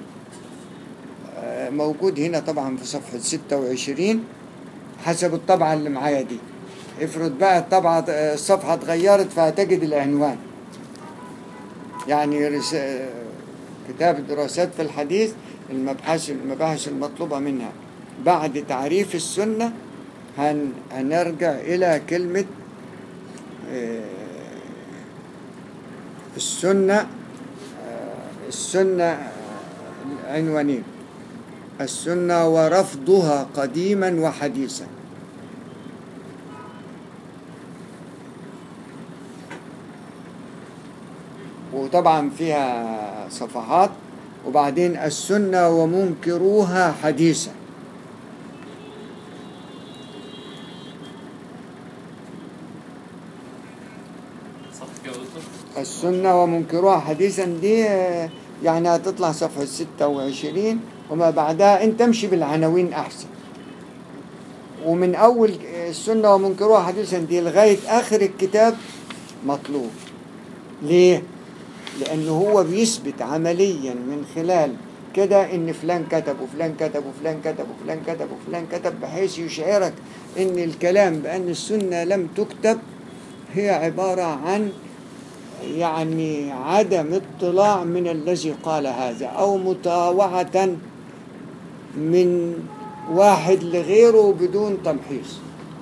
آه، موجود هنا طبعا في صفحه 26 حسب الطبعه اللي معايا دي افرض بقى الطبعة الصفحة اتغيرت فهتجد العنوان يعني رس... كتاب دراسات في الحديث المبحث المباحث المطلوبة منها بعد تعريف السنة هن... هنرجع إلى كلمة آه، السنة آه، السنة آه، عنوانين السنة ورفضها قديما وحديثا وطبعا فيها صفحات وبعدين السنة ومنكروها حديثا صح كده يا دكتور؟ السنة ومنكروها حديثا دي آه، يعني هتطلع صفحة 26 وما بعدها انت امشي بالعناوين احسن ومن اول السنة ومنكروها حديثا دي لغاية اخر الكتاب مطلوب ليه؟ لأنه هو بيثبت عمليا من خلال كده إن فلان كتب وفلان كتب وفلان كتب وفلان كتب وفلان كتب بحيث يشعرك إن الكلام بأن السنة لم تكتب هي عبارة عن يعني عدم اطلاع من الذي قال هذا أو مطاوعة من واحد لغيره بدون تمحيص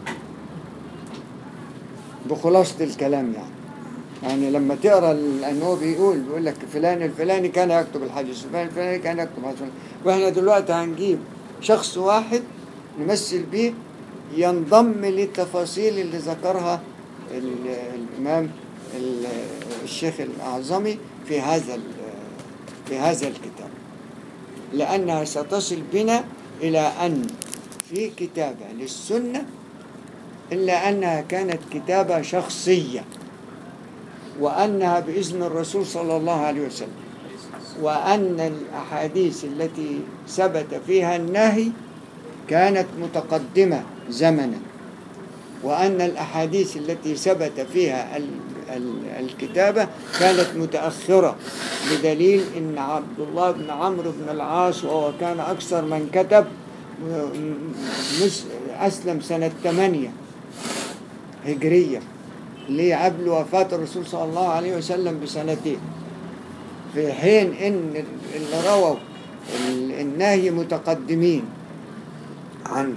بخلاصة الكلام يعني يعني لما تقرا ال- ان هو بيقول بيقول لك فلان الفلاني كان يكتب الحديث فلان الفلاني كان يكتب الحديث واحنا دلوقتي هنجيب شخص واحد نمثل بيه ينضم للتفاصيل اللي ذكرها ال- الامام ال- الشيخ الاعظمي في هذا ال- في هذا الكتاب لانها ستصل بنا الى ان في كتابه للسنه الا انها كانت كتابه شخصيه وأنها بإذن الرسول صلى الله عليه وسلم وأن الأحاديث التي ثبت فيها النهي كانت متقدمة زمنا وأن الأحاديث التي ثبت فيها ال- ال- الكتابة كانت متأخرة بدليل أن عبد الله بن عمرو بن العاص وهو كان أكثر من كتب م- مس- أسلم سنة 8 هجرية ليه قبل وفاة الرسول صلى الله عليه وسلم بسنتين في حين ان اللي رووا ال- النهي متقدمين عنه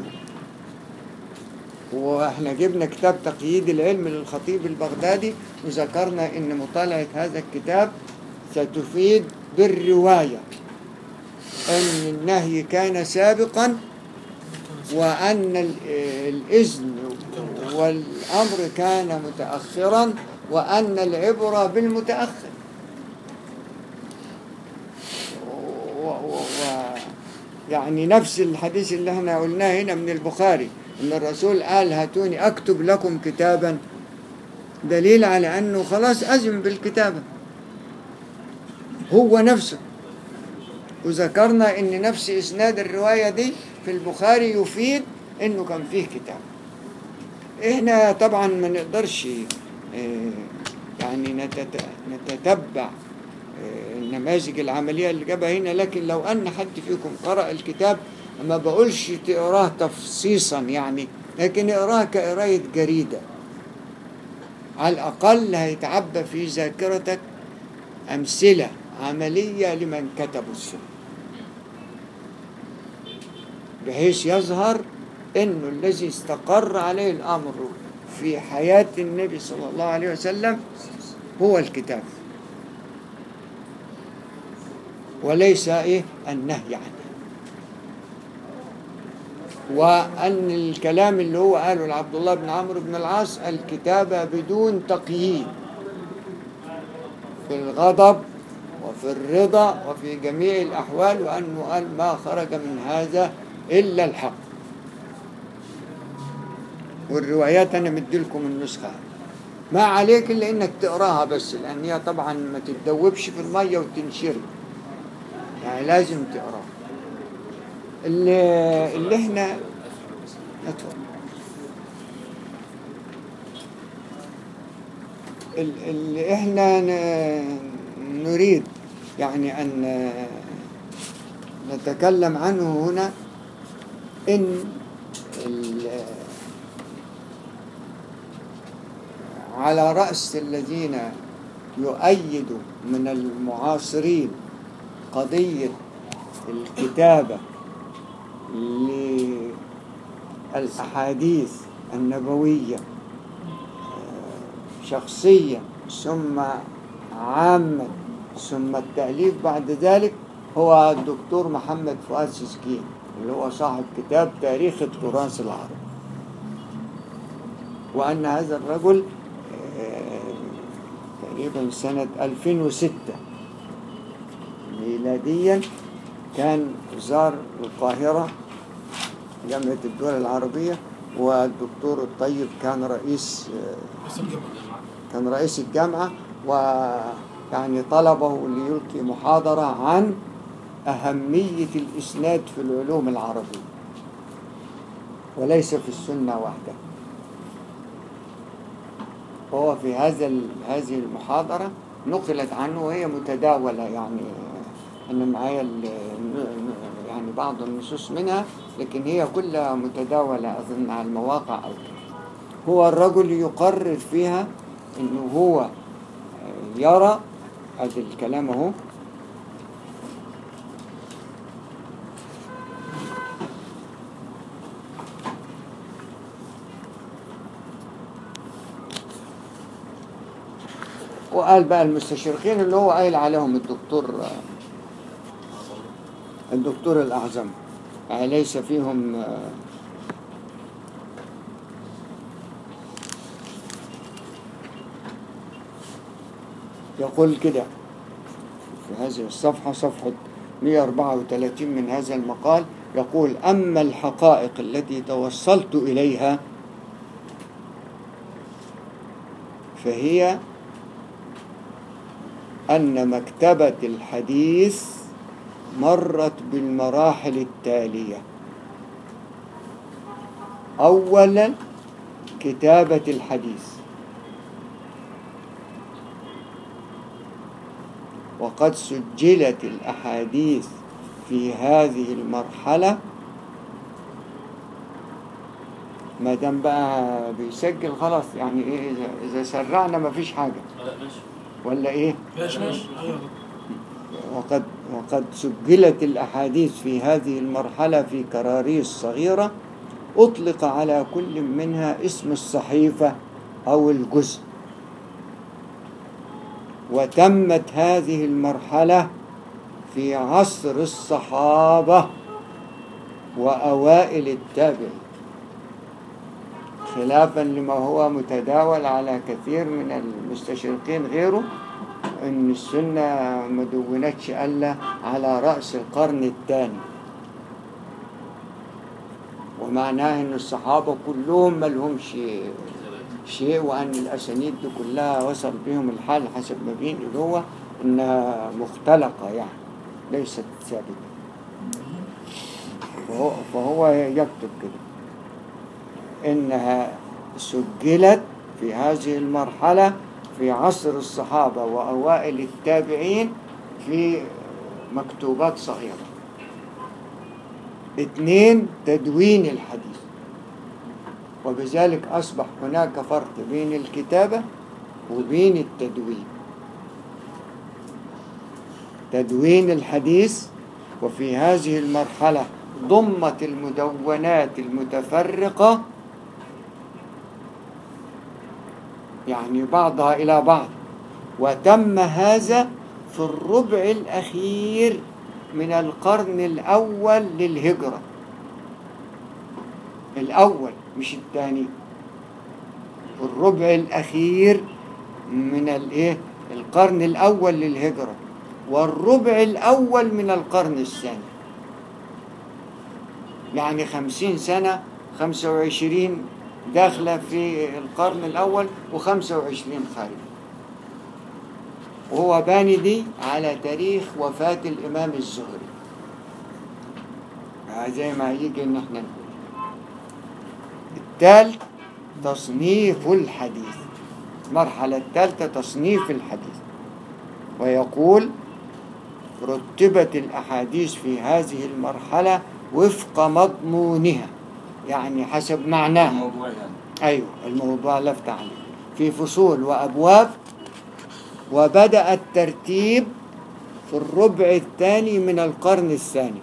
واحنا جبنا كتاب تقييد العلم للخطيب البغدادي وذكرنا ان مطالعة هذا الكتاب ستفيد بالرواية ان النهي كان سابقا وأن ال- الإذن والأمر كان متأخرا وأن العبرة بالمتأخر و و و يعني نفس الحديث اللي احنا قلناه هنا من البخاري ان الرسول قال هاتوني اكتب لكم كتابا دليل على انه خلاص اذن بالكتابه هو نفسه وذكرنا ان نفس اسناد الروايه دي في البخاري يفيد انه كان فيه كتاب احنا طبعا ما نقدرش آه، يعني نتت- نتتبع آه، النماذج العمليه اللي جابها هنا لكن لو ان حد فيكم قرأ الكتاب ما بقولش تقراه تفصيصا يعني لكن اقراه كقرايه جريده على الاقل هيتعبى في ذاكرتك امثله عمليه لمن كتبوا السنه بحيث يظهر انه الذي استقر عليه الامر في حياه النبي صلى الله عليه وسلم هو الكتاب وليس ايه النهي عنه وان الكلام اللي هو قاله لعبد الله بن عمرو بن العاص الكتابه بدون تقييد في الغضب وفي الرضا وفي جميع الأحوال وأنه قال ما خرج من هذا إلا الحق والروايات أنا مديلكم النسخة ما عليك إلا إنك تقراها بس لأن هي طبعا ما تتدوبش في المية وتنشري يعني لازم تقراها اللي, اللي احنا اتفضل ال- اللي احنا ن- نريد يعني ان نتكلم عنه هنا ان ال- على رأس الذين يؤيدوا من المعاصرين قضية الكتابة للأحاديث النبوية شخصيا ثم عاما ثم التأليف بعد ذلك هو الدكتور محمد فؤاد سسكين اللي هو صاحب كتاب تاريخ التراث العربي وأن هذا الرجل آه، تقريبا سنة 2006 ميلاديا كان زار القاهرة جامعة الدول العربية والدكتور الطيب كان رئيس آه، كان رئيس الجامعة ويعني طلبه ليلقي محاضرة عن أهمية الإسناد في العلوم العربية وليس في السنة وحدها هو في هذا ال- هذه المحاضرة نقلت عنه وهي متداولة يعني أنا معايا ال- يعني بعض النصوص منها لكن هي كلها متداولة أظن على المواقع أو كده. هو الرجل يقرر فيها أنه هو يرى هذا الكلام أهو وقال بقى المستشرقين اللي هو قايل عليهم الدكتور الدكتور الأعظم يعني ليس فيهم آه، يقول كده في هذه الصفحة صفحة 134 من هذا المقال يقول أما الحقائق التي توصلت إليها فهي أن مكتبة الحديث مرت بالمراحل التالية أولا كتابة الحديث وقد سجلت الأحاديث في هذه المرحلة ما دام بقى بيسجل خلاص يعني ايه اذا اذا سرعنا ما فيش حاجه لا ماشي ولا ايه ماشي ماشي ايوه وقد وقد سجلت الأحاديث في هذه المرحلة في كراريس صغيرة أطلق على كل منها اسم الصحيفة أو الجزء وتمت هذه المرحلة في عصر الصحابة وأوائل التابعين خلافا لما هو متداول على كثير من المستشرقين غيره ان السنه ما دونتش الا على راس القرن الثاني ومعناه ان الصحابه كلهم ما لهمش شيء وان الاسانيد دي كلها وصل بهم الحال حسب ما بينقل هو انها مختلقه يعني ليست ثابته فهو, فهو يكتب كده انها سجلت في هذه المرحله في عصر الصحابة وأوائل التابعين في مكتوبات صغيرة اثنين تدوين الحديث وبذلك أصبح هناك فرق بين الكتابة وبين التدوين تدوين الحديث وفي هذه المرحلة ضمت المدونات المتفرقة يعني بعضها إلى بعض وتم هذا في الربع الأخير من القرن الأول للهجرة الأول مش الثاني في الربع الأخير من الإيه القرن الأول للهجرة والربع الأول من القرن الثاني يعني خمسين سنة خمسة وعشرين داخلة في القرن الأول وخمسة وعشرين خارج وهو باني دي على تاريخ وفاة الإمام الزهري آه زي ما هيجي إن إحنا نقول الثالث تصنيف الحديث المرحلة الثالثة تصنيف الحديث ويقول رتبت الأحاديث في هذه المرحلة وفق مضمونها يعني حسب معناها الموضوع يعني أيوة الموضوع لفت عليه في فصول وأبواب وبدأ الترتيب في الربع الثاني من القرن الثاني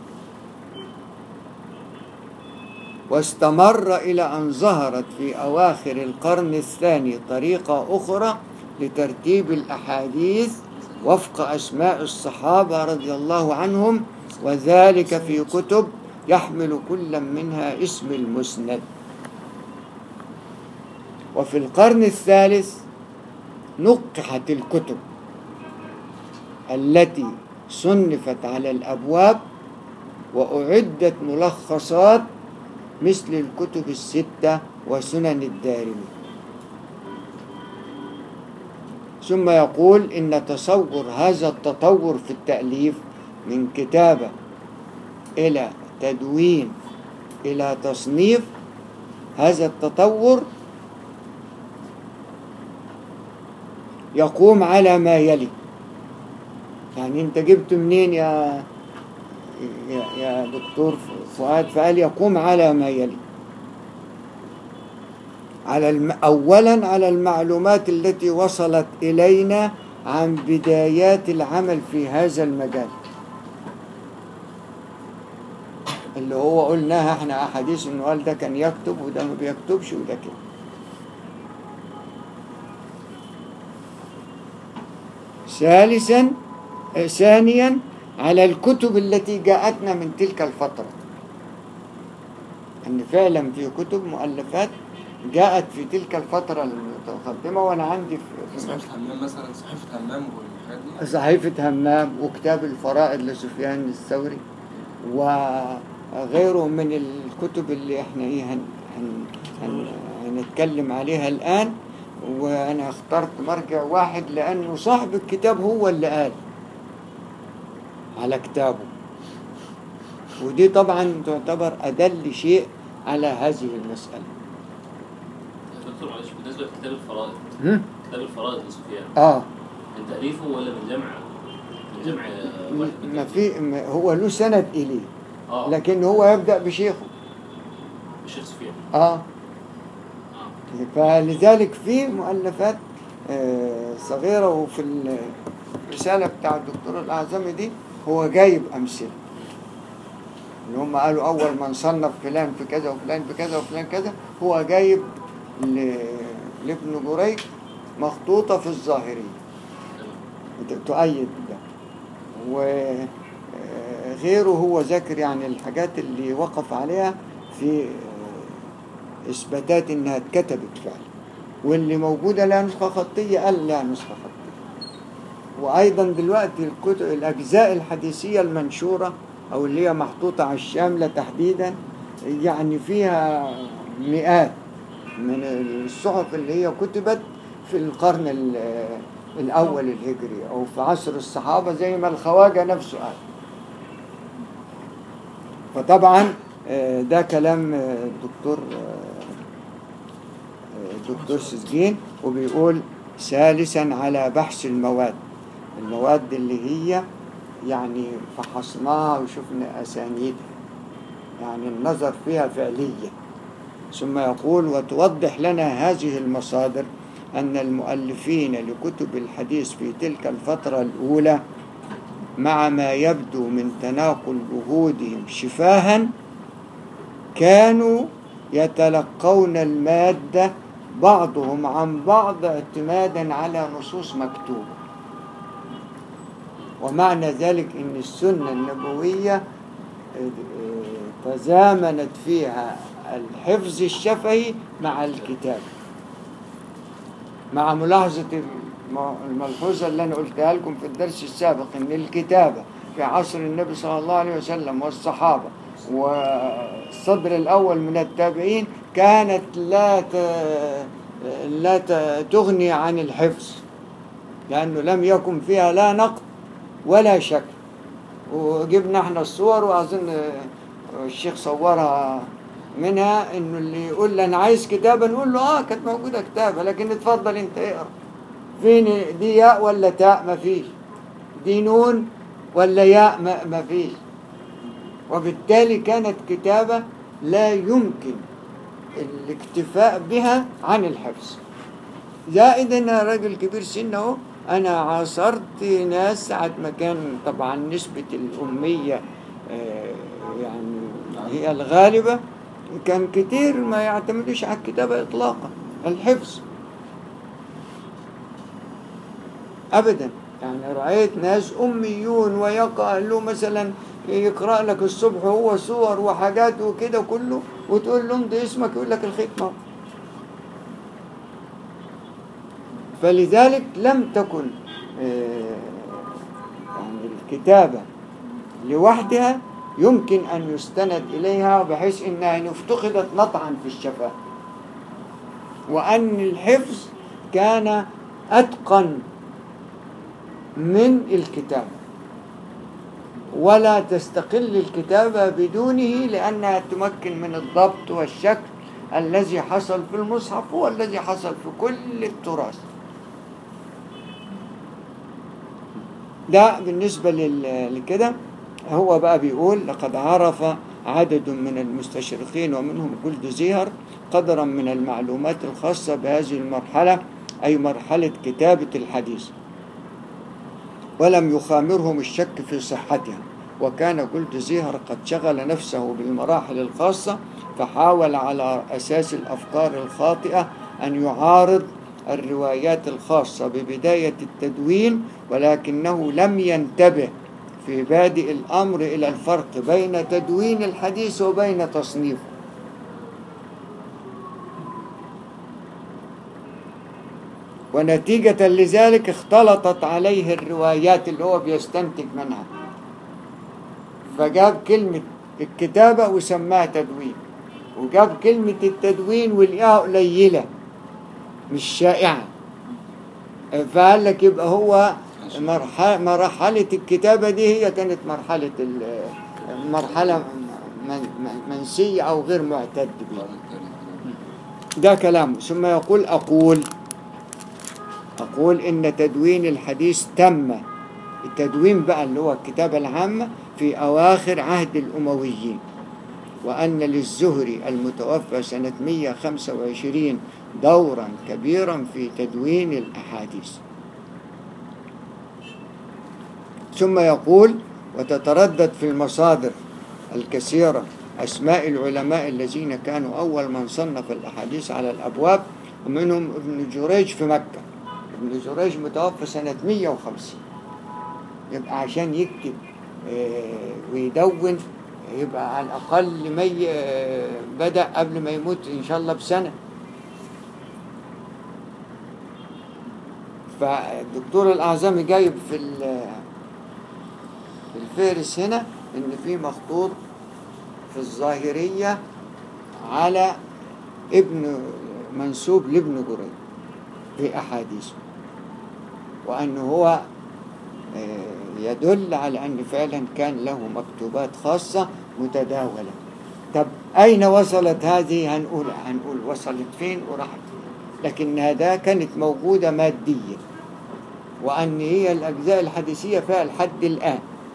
واستمر إلى أن ظهرت في أواخر القرن الثاني طريقة أخرى لترتيب الأحاديث وفق أسماء الصحابة رضي الله عنهم وذلك في كتب يحمل كل منها اسم المسند وفي القرن الثالث نقحت الكتب التي صنفت على الأبواب وأعدت ملخصات مثل الكتب الستة وسنن الدارمي ثم يقول إن تصور هذا التطور في التأليف من كتابة إلى تدوين إلى تصنيف هذا التطور يقوم على ما يلي يعني انت جبت منين يا يا, يا دكتور فؤاد فقال يقوم على ما يلي على الم... اولا على المعلومات التي وصلت الينا عن بدايات العمل في هذا المجال اللي هو قلناها احنا احاديث انه قال ده كان يكتب وده ما بيكتبش وده كده ثالثا آه، ثانيا على الكتب التي جاءتنا من تلك الفترة أن فعلا في كتب مؤلفات جاءت في تلك الفترة المتقدمة وأنا عندي في- في صحيفة همام مثلا صحيفة همام والحاجات دي صحيفة همام وكتاب الفرائض لسفيان الثوري وغيره من الكتب اللي احنا ايه هن هن هن هنتكلم عليها الآن وأنا اخترت مرجع واحد لأنه صاحب الكتاب هو اللي قال على كتابه ودي طبعا تعتبر أدل شيء على هذه المسألة دكتور معلش بالنسبه لكتاب الفرائض هم؟ كتاب الفرائض لسفيان اه من تاليفه ولا من جمع من جمع آه، واحد من ما في ما هو له سند إليه اه لكن هو يبدأ بشيخه الشيخ سفيان اه اه فلذلك في مؤلفات آه، صغيرة وفي الرسالة بتاع الدكتور الأعظمي دي هو جايب أمثلة اللي هم قالوا أول من صنف فلان في كذا وفلان في كذا وفلان كذا هو جايب ل- لابن جريج مخطوطة في الظاهرية تمام. ت- تؤيد ده وغيره هو ذاكر يعني الحاجات اللي وقف عليها في آه، إثباتات إنها اتكتبت فعلا واللي موجودة لها نسخة خطية قال لها نسخة خطية وأيضا دلوقتي الكتب الأجزاء الحديثية المنشورة أو اللي هي محطوطة على الشاملة تحديدا يعني فيها مئات من الصحف اللي هي كتبت في القرن ال- الأول الهجري أو في عصر الصحابة زي ما الخواجة نفسه قال فطبعا آه، ده كلام آه، الدكتور آه، آه، الدكتور سجين وبيقول ثالثا على بحث المواد المواد اللي هي يعني فحصناها وشفنا أسانيدها يعني النظر فيها فعليا ثم يقول وتوضح لنا هذه المصادر أن المؤلفين لكتب الحديث في تلك الفترة الأولى مع ما يبدو من تناقل جهودهم شفاها كانوا يتلقون المادة بعضهم عن بعض اعتمادا على نصوص مكتوبة ومعنى ذلك أن السنة النبوية آه، آه، تزامنت فيها الحفظ الشفهي مع الكتاب مع ملاحظة الم- الملحوظة اللي أنا قلتها لكم في الدرس السابق إن الكتابة في عصر النبي صلى الله عليه وسلم والصحابة والصدر الأول من التابعين كانت لا ت- لا ت- تغني عن الحفظ لأنه لم يكن فيها لا نقد ولا شك وجبنا احنا الصور وأظن الشيخ صورها منها انه اللي يقول لي انا عايز كتابه نقول له اه كانت موجوده كتابه لكن اتفضل انت اقرا فين دي ياء ولا تاء ما فيش دي نون ولا ياء ما, ما فيش وبالتالي كانت كتابه لا يمكن الاكتفاء بها عن الحفظ زائد انا راجل كبير سن اهو انا عاصرت ناس ساعة ما كان طبعا نسبة الأمية آه، يعني هي الغالبة كان كتير ما يعتمدوش على الكتابة إطلاقا الحفظ أبدا يعني رأيت ناس أميون ويقع له مثلا يقرأ لك الصبح هو صور وحاجات وكده كله وتقول له امضي اسمك يقول لك الختمة فلذلك لم تكن آه، يعني الكتابة لوحدها يمكن أن يستند إليها بحيث أنها إن افتقدت نطعا في الشفاء وأن الحفظ كان أتقن من الكتابة ولا تستقل الكتابة بدونه لأنها تمكن من الضبط والشكل الذي حصل في المصحف هو الذي حصل في كل التراث ده بالنسبة لل- لكده هو بقى بيقول لقد عرف عدد من المستشرقين ومنهم جلد زيهر قدرا من المعلومات الخاصة بهذه المرحلة أي مرحلة كتابة الحديث ولم يخامرهم الشك في صحتها وكان جلد زيهر قد شغل نفسه بالمراحل الخاصة فحاول على أساس الأفكار الخاطئة أن يعارض الروايات الخاصة ببداية التدوين ولكنه لم ينتبه في بادئ الأمر إلى الفرق بين تدوين الحديث وبين تصنيفه ونتيجة لذلك اختلطت عليه الروايات اللي هو بيستنتج منها فجاب كلمة الكتابة وسماها تدوين وجاب كلمة التدوين ولقاها قليلة مش شائعة فقال لك يبقى هو مرحلة, مرحلة الكتابة دي هي كانت مرحلة ال- مرحلة من- من- منسية أو غير معتد بها ده كلامه ثم يقول أقول أقول إن تدوين الحديث تم التدوين بقى اللي هو الكتابة العامة في أواخر عهد الأمويين وأن للزهري المتوفى سنة 125 دورا كبيرا في تدوين الأحاديث ثم يقول وتتردد في المصادر الكثيرة أسماء العلماء الذين كانوا أول من صنف الأحاديث على الأبواب ومنهم ابن جريج في مكة ابن جريج متوفى سنة 150 يبقى عشان يكتب آه، ويدون يبقى على الأقل مي آه، بدأ قبل ما يموت إن شاء الله بسنة فالدكتور الأعظمي جايب في ال- في الفهرس هنا إن في مخطوط في الظاهرية على ابن منسوب لابن جريج في أحاديثه وأن هو آه، يدل على أن فعلا كان له مكتوبات خاصة متداولة طب أين وصلت هذه هنقول هنقول وصلت فين وراحت فين لكن هذا كانت موجودة ماديا وأن هي الأجزاء الحديثية فيها لحد الآن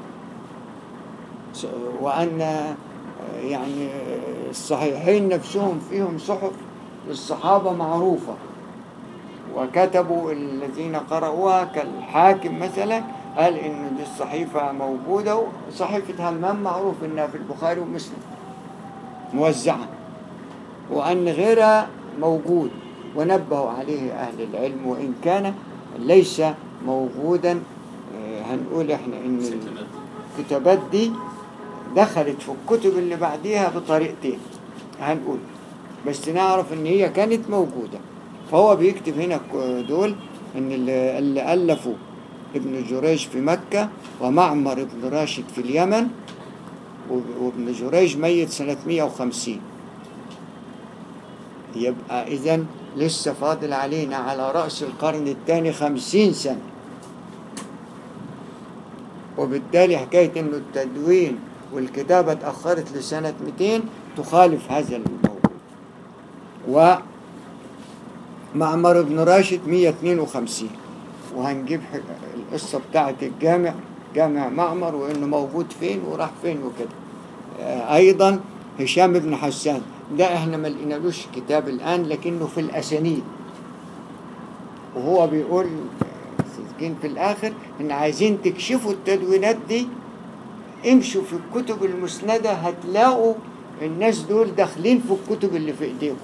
س- وأن آه، يعني آه، الصحيحين نفسهم فيهم صحف للصحابة معروفة وكتبوا الذين قرأوها كالحاكم مثلا قال إن دي الصحيفة موجودة وصحيفة همام معروف إنها في البخاري ومسلم موزعة وأن غيرها موجود ونبهوا عليه أهل العلم وإن كان ليس موجودا آه، هنقول إحنا إن ستمات الكتابات دي دخلت في الكتب اللي بعديها بطريقتين هنقول بس نعرف ان هي كانت موجودة فهو بيكتب هنا ك- دول ان اللي اللي ألفوا ابن جريج في مكة ومعمر ابن راشد في اليمن وب- وابن جريج ميت سنة 150 يبقى إذا لسه فاضل علينا على رأس القرن الثاني خمسين سنة وبالتالي حكاية إنه التدوين والكتابة اتأخرت لسنة 200 تخالف هذا الموضوع ومعمر بن راشد 152 وهنجيب ح- القصة بتاعة الجامع جامع معمر وإنه موجود فين وراح فين وكده آه، أيضا هشام بن حسان ده احنا ما لقينالوش كتاب الآن لكنه في الأسانيد وهو بيقول صدقين في الآخر إن عايزين تكشفوا التدوينات دي امشوا في الكتب المسندة هتلاقوا الناس دول داخلين في الكتب اللي في ايديكم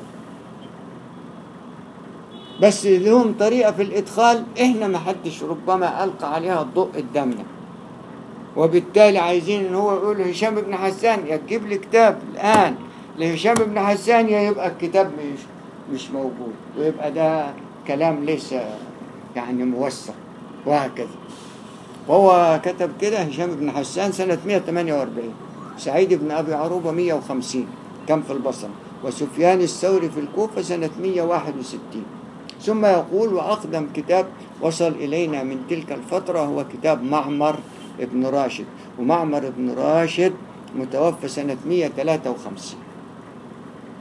بس لهم طريقة في الإدخال إحنا ما حدش ربما ألقى عليها الضوء قدامنا وبالتالي عايزين إن هو يقول هشام بن حسان يا تجيب لي كتاب الآن لهشام بن حسان يا يبقى الكتاب مش مش موجود ويبقى ده كلام ليس يعني موثق وهكذا وهو كتب كده هشام بن حسان سنة 148 سعيد بن أبي عروبة 150 كان في البصرة وسفيان الثوري في الكوفة سنة 161 ثم يقول وأقدم كتاب وصل إلينا من تلك الفترة هو كتاب معمر ابن راشد ومعمر ابن راشد متوفى سنة 153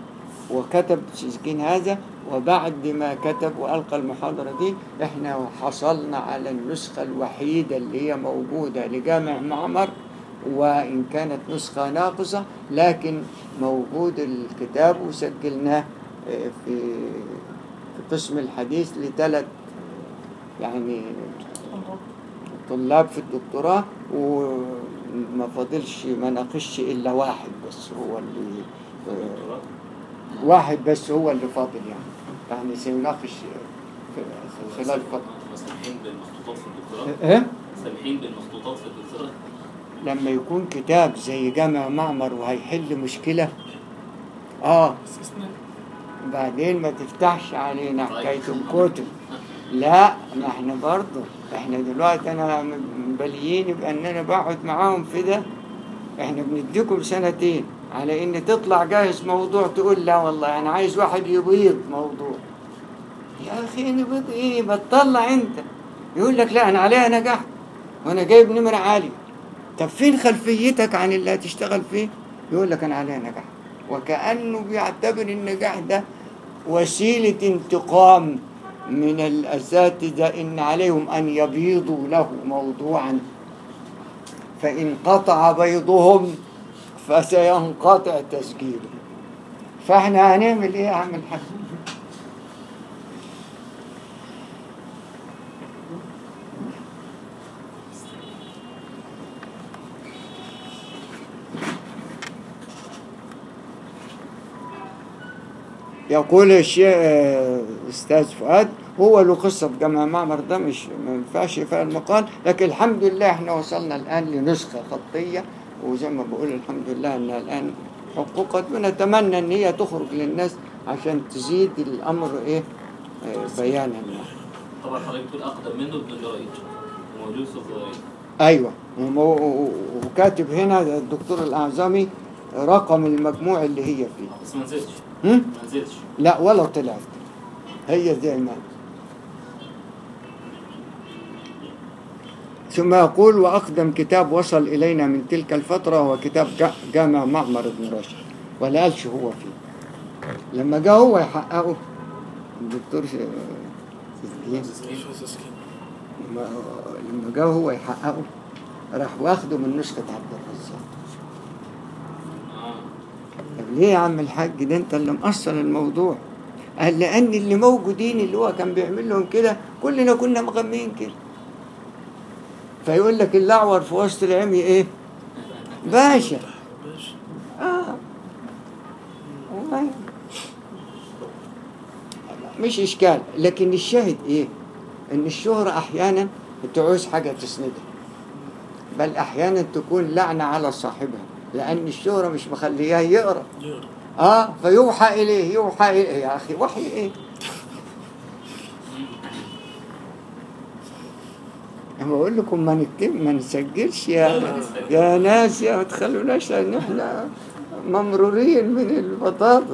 وكتب تسجيل هذا وبعد ما كتب وألقى المحاضرة دي احنا حصلنا على النسخة الوحيدة اللي هي موجودة لجامع معمر وإن كانت نسخة ناقصة لكن موجود الكتاب وسجلناه آه، في في قسم الحديث لثلاث يعني طلاب في الدكتوراه وما فاضلش ما ناقشش إلا واحد بس هو اللي آه، واحد بس هو اللي فاضل يعني يعني سيناقش في خلال فترة سامحين بالمخطوطات في الدكتوراه إيه؟ سامحين بالمخطوطات في الدكتوراه لما يكون كتاب زي جامع معمر وهيحل مشكلة اه بعدين ما تفتحش علينا حكاية الكتب لا ما احنا برضه احنا دلوقتي انا مبليين يبقى ان انا بقعد معاهم في ده احنا بنديكم سنتين على ان تطلع جاهز موضوع تقول لا والله انا عايز واحد يبيض موضوع يا اخي نبيض ايه ما تطلع انت يقول لك لا انا عليها نجحت وانا جايب نمرة عالية طب فين خلفيتك عن اللي هتشتغل فيه يقول لك انا عليها نجاح وكأنه بيعتبر النجاح ده وسيلة انتقام من الأساتذة إن عليهم أن يبيضوا له موضوعا فإن قطع بيضهم فسينقطع تسجيله فاحنا هنعمل ايه يا عم الحاج يقول الشيخ آه، استاذ فؤاد هو له قصه في جامع معمر ده مش ما ينفعش فيها المقال لكن الحمد لله احنا وصلنا الان لنسخه خطيه وزي ما بقول الحمد لله انها الان حققت ونتمنى ان هي تخرج للناس عشان تزيد الامر ايه آه، بيانا يعني. طبعا حضرتك بتقول اقدم منه ابن جريج موجود في الظاهرين ايوه ومو- وكاتب هنا الدكتور الاعظمي رقم المجموع اللي هي فيه بس ما نزلتش هم؟ ما نزلتش لا ولا طلعت هي زي ما ثم يقول وأقدم كتاب وصل إلينا من تلك الفترة هو كتاب جا- جامع معمر بن راشد ولا قالش هو فيه لما جاء هو يحققه الدكتور ش- سيسكين لما لما جاء هو يحققه راح واخده من نسخة عبد الرزاق اه طب ليه يا عم الحاج ده انت اللي مقصر الموضوع قال لان اللي موجودين اللي هو كان بيعمل لهم كده كلنا كنا مغمين كده فيقول لك الاعور في وسط العمي ايه باشا اه والله مش اشكال لكن الشاهد ايه ان الشهرة احيانا تعوز حاجة تسندها بل احيانا تكون لعنة على صاحبها لان الشهرة مش مخلياه يقرأ اه فيوحى اليه يوحى اليه يا اخي وحي ايه أنا بقول لكم ما نكتب ما نسجلش يا يا ناس يا ما تخلوناش لان احنا ممرورين من البطاطس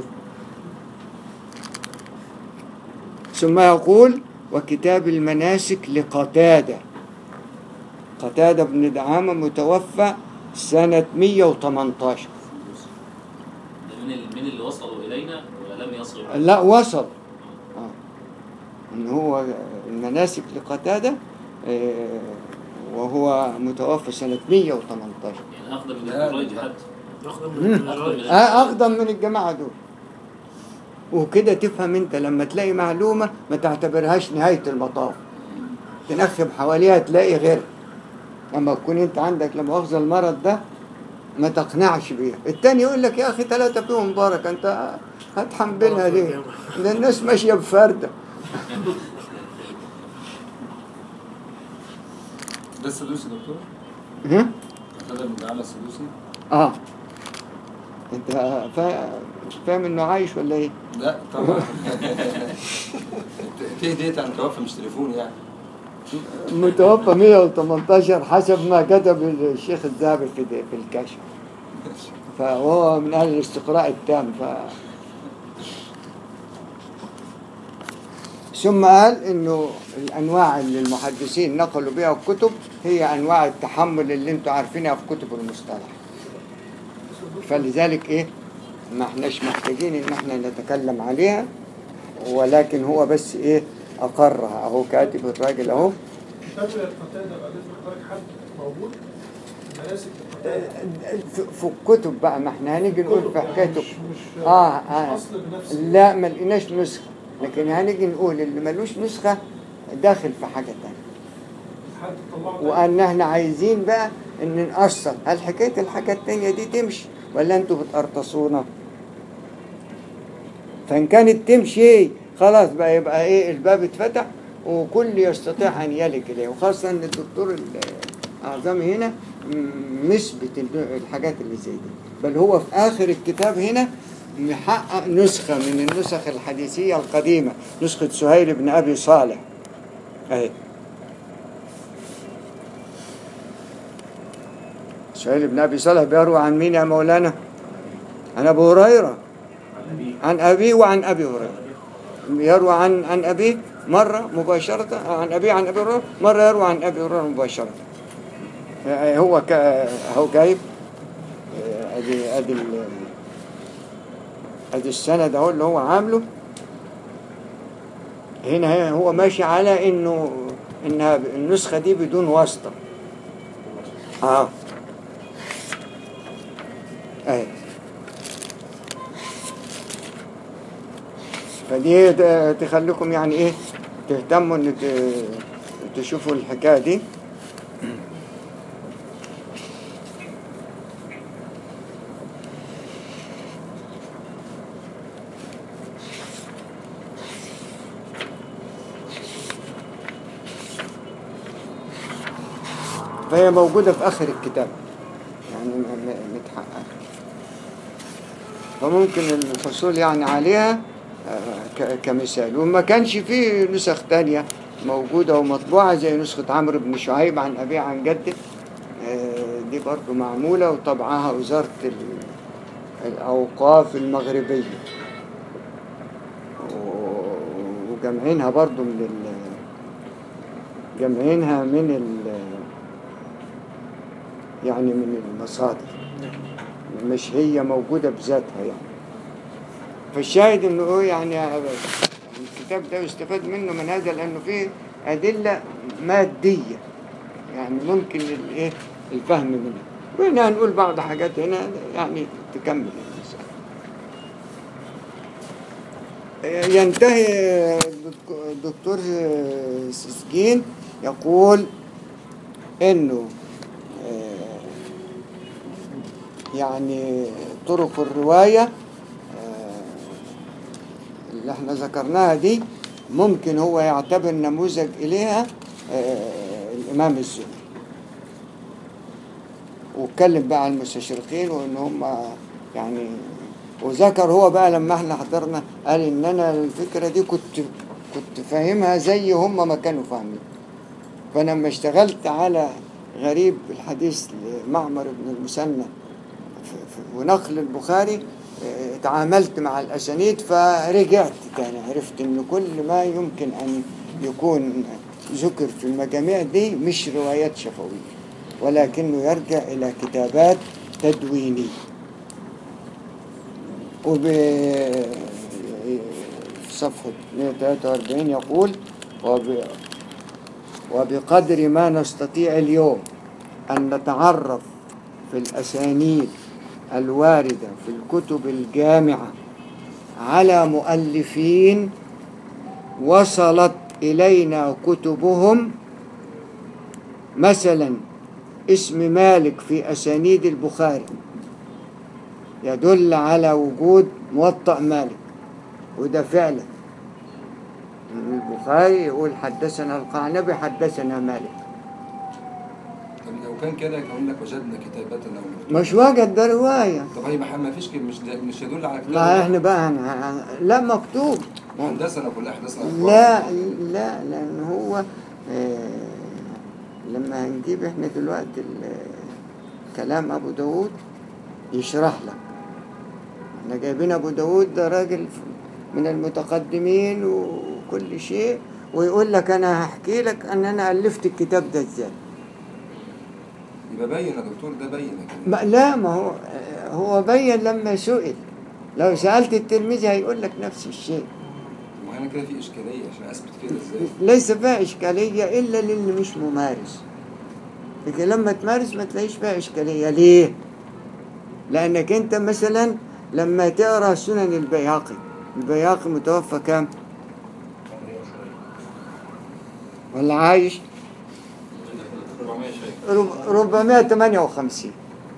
ثم يقول وكتاب المناسك لقتادة قتادة بن دعامة متوفى سنة 118 ده من ال- من اللي وصلوا الينا ولم يصلوا لا وصل آه. ان هو المناسك لقتادة آه، وهو متوفى سنة 118 يعني اقدم من لا، ابن جريج لا. حتى أقدم من اقدم من آه، أقدم من الجماعة دول وكده تفهم انت لما تلاقي معلومة ما تعتبرهاش نهاية المطاف تنخب حواليها تلاقي غير لما تكون انت عندك لما مؤاخذة المرض ده ما تقنعش بيها التاني يقول لك يا اخي ثلاثة فيهم بركة انت هتحملها ليه ده الناس ماشية بفردة ده السدوسي دكتور؟ ها؟ هذا من دعامة السدوسي؟ اه انت فا- فاهم انه عايش ولا ايه؟ لا طبعا في ديت عن توفى مش تليفون يعني متوفى 118 حسب ما كتب الشيخ الذهبي في في الكشف فهو من اهل الاستقراء التام ف ثم قال انه الانواع اللي المحدثين نقلوا بها الكتب هي انواع التحمل اللي انتم عارفينها في كتب المصطلح فلذلك ايه ما احناش محتاجين ان احنا نتكلم عليها ولكن هو بس ايه اقرها اهو كاتب الراجل اهو كتاب القتادة بعد إذن حضرتك حد موجود مناسك القتادة في في الكتب بقى ما احنا هنيجي نقول في يعني حكايته مش مش آه، مش آه. أصل بنفسه لا ما لقيناش نسخة لكن هنيجي نقول اللي ملوش نسخة داخل في حاجة تانية حد طلعه ده. وان احنا عايزين بقى ان نأصل هل حكاية الحاجة التانية دي تمشي ولا انتوا بتقرطصونا فان كانت تمشي خلاص بقى يبقى ايه الباب اتفتح وكل يستطيع ان يلج اليه وخاصة ان الدكتور الاعظمي هنا م- مثبت ال- الحاجات اللي زي دي بل هو في اخر الكتاب هنا محقق نسخة من النسخ الحديثية القديمة نسخة سهيل بن ابي صالح اهي سهيل بن ابي صالح بيروي عن مين يا مولانا؟ عن ابو هريره عن ابيه وعن ابي هريره يروي عن عن ابيه مره مباشره عن ابيه عن ابي هريره مره يروي عن ابي هريره مباشره يعني هو ك... هو جايب آه، ادي ادي ال- ادي السند اهو اللي هو عامله هنا هو ماشي على انه انها النسخه دي بدون واسطه اه اهي فدي ت- تخليكم يعني ايه تهتموا ان ت- تشوفوا الحكايه دي فهي موجودة في آخر الكتاب يعني م- م- متحققة فممكن الحصول يعني عليها آه، ك- كمثال وما كانش فيه نسخ تانية موجودة ومطبوعة زي نسخة عمرو بن شعيب عن أبيه عن جده آه، دي برضو معمولة وطبعها وزارة ال- الأوقاف المغربية و- وجمعينها برضو من ال جمعينها من ال يعني من المصادر مش هي موجودة بذاتها يعني فالشاهد انه هو يعني يعني الكتاب ده يستفاد منه من هذا لانه فيه ادلة مادية يعني ممكن الايه الفهم منها وهنا هنقول بعض حاجات هنا يعني تكمل المسألة ينتهي الدكتور سسجين يقول انه آه، يعني طرق الرواية آه، اللي احنا ذكرناها دي ممكن هو يعتبر نموذج إليها آه، الإمام الزهري واتكلم بقى عن المستشرقين وإن هم يعني وذكر هو بقى لما احنا حضرنا قال إن أنا الفكرة دي كنت كنت فاهمها زي هم ما كانوا فاهمين فأنا لما اشتغلت على غريب الحديث لمعمر بن المثنى ف- ف- ونقل البخاري اه، تعاملت مع الأسانيد فرجعت تاني عرفت إن كل ما يمكن أن يكون ذكر في المجاميع دي مش روايات شفوية ولكنه يرجع إلى كتابات تدوينية وب في صفحة 143 يقول وب... وبقدر ما نستطيع اليوم أن نتعرف في الأسانيد الواردة في الكتب الجامعة على مؤلفين وصلت إلينا كتبهم مثلا اسم مالك في أسانيد البخاري يدل على وجود موطأ مالك وده فعلا البخاري يقول حدثنا القعنبي حدثنا مالك طب لو كان كده يقول لك وجدنا كتابتنا ومكتوبة. مش وجد ده رواية طب هي ما ما فيش كده مش ده مش يدل على كتاب ما احنا بقى هن... لا مكتوب حدثنا كل احداثنا أخبار. لا لا لان هو آه، لما هنجيب احنا دلوقتي ال- كلام ابو داود يشرح لك احنا جايبين ابو داود ده راجل من المتقدمين وكل شيء ويقول لك انا هحكي لك ان انا الفت الكتاب ده ازاي يبقى باين يا دكتور ده باين يا كده. ما لا ما هو هو بين لما سئل لو سألت الترمذي هيقول لك نفس الشيء ما هنا كده في اشكاليه عشان اثبت كده ازاي ليس فيها إشكالية إلا للي مش ممارس لكن لما تمارس ما تلاقيش فيها إشكالية ليه؟ لأنك أنت مثلا لما تقرأ سنن البيهقي البيهقي متوفى كام؟ ولا عايش؟ 400 شيء رب- 458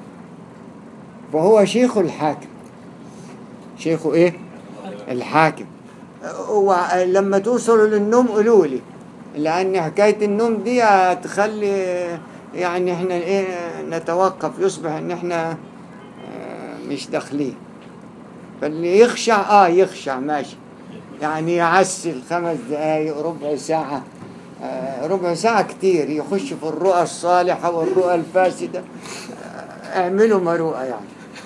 فهو شيخ الحاكم شيخه ايه الحاكم هو لما توصلوا للنوم قولوا لي لان حكايه النوم دي هتخلي يعني احنا ايه نتوقف يصبح ان احنا آه، مش داخلين فاللي يخشع اه يخشع ماشي يعني يعسل خمس دقايق ربع ساعه آه، ربع ساعة كتير يخش في الرؤى الصالحة والرؤى الفاسدة آه، اعملوا مروءة يعني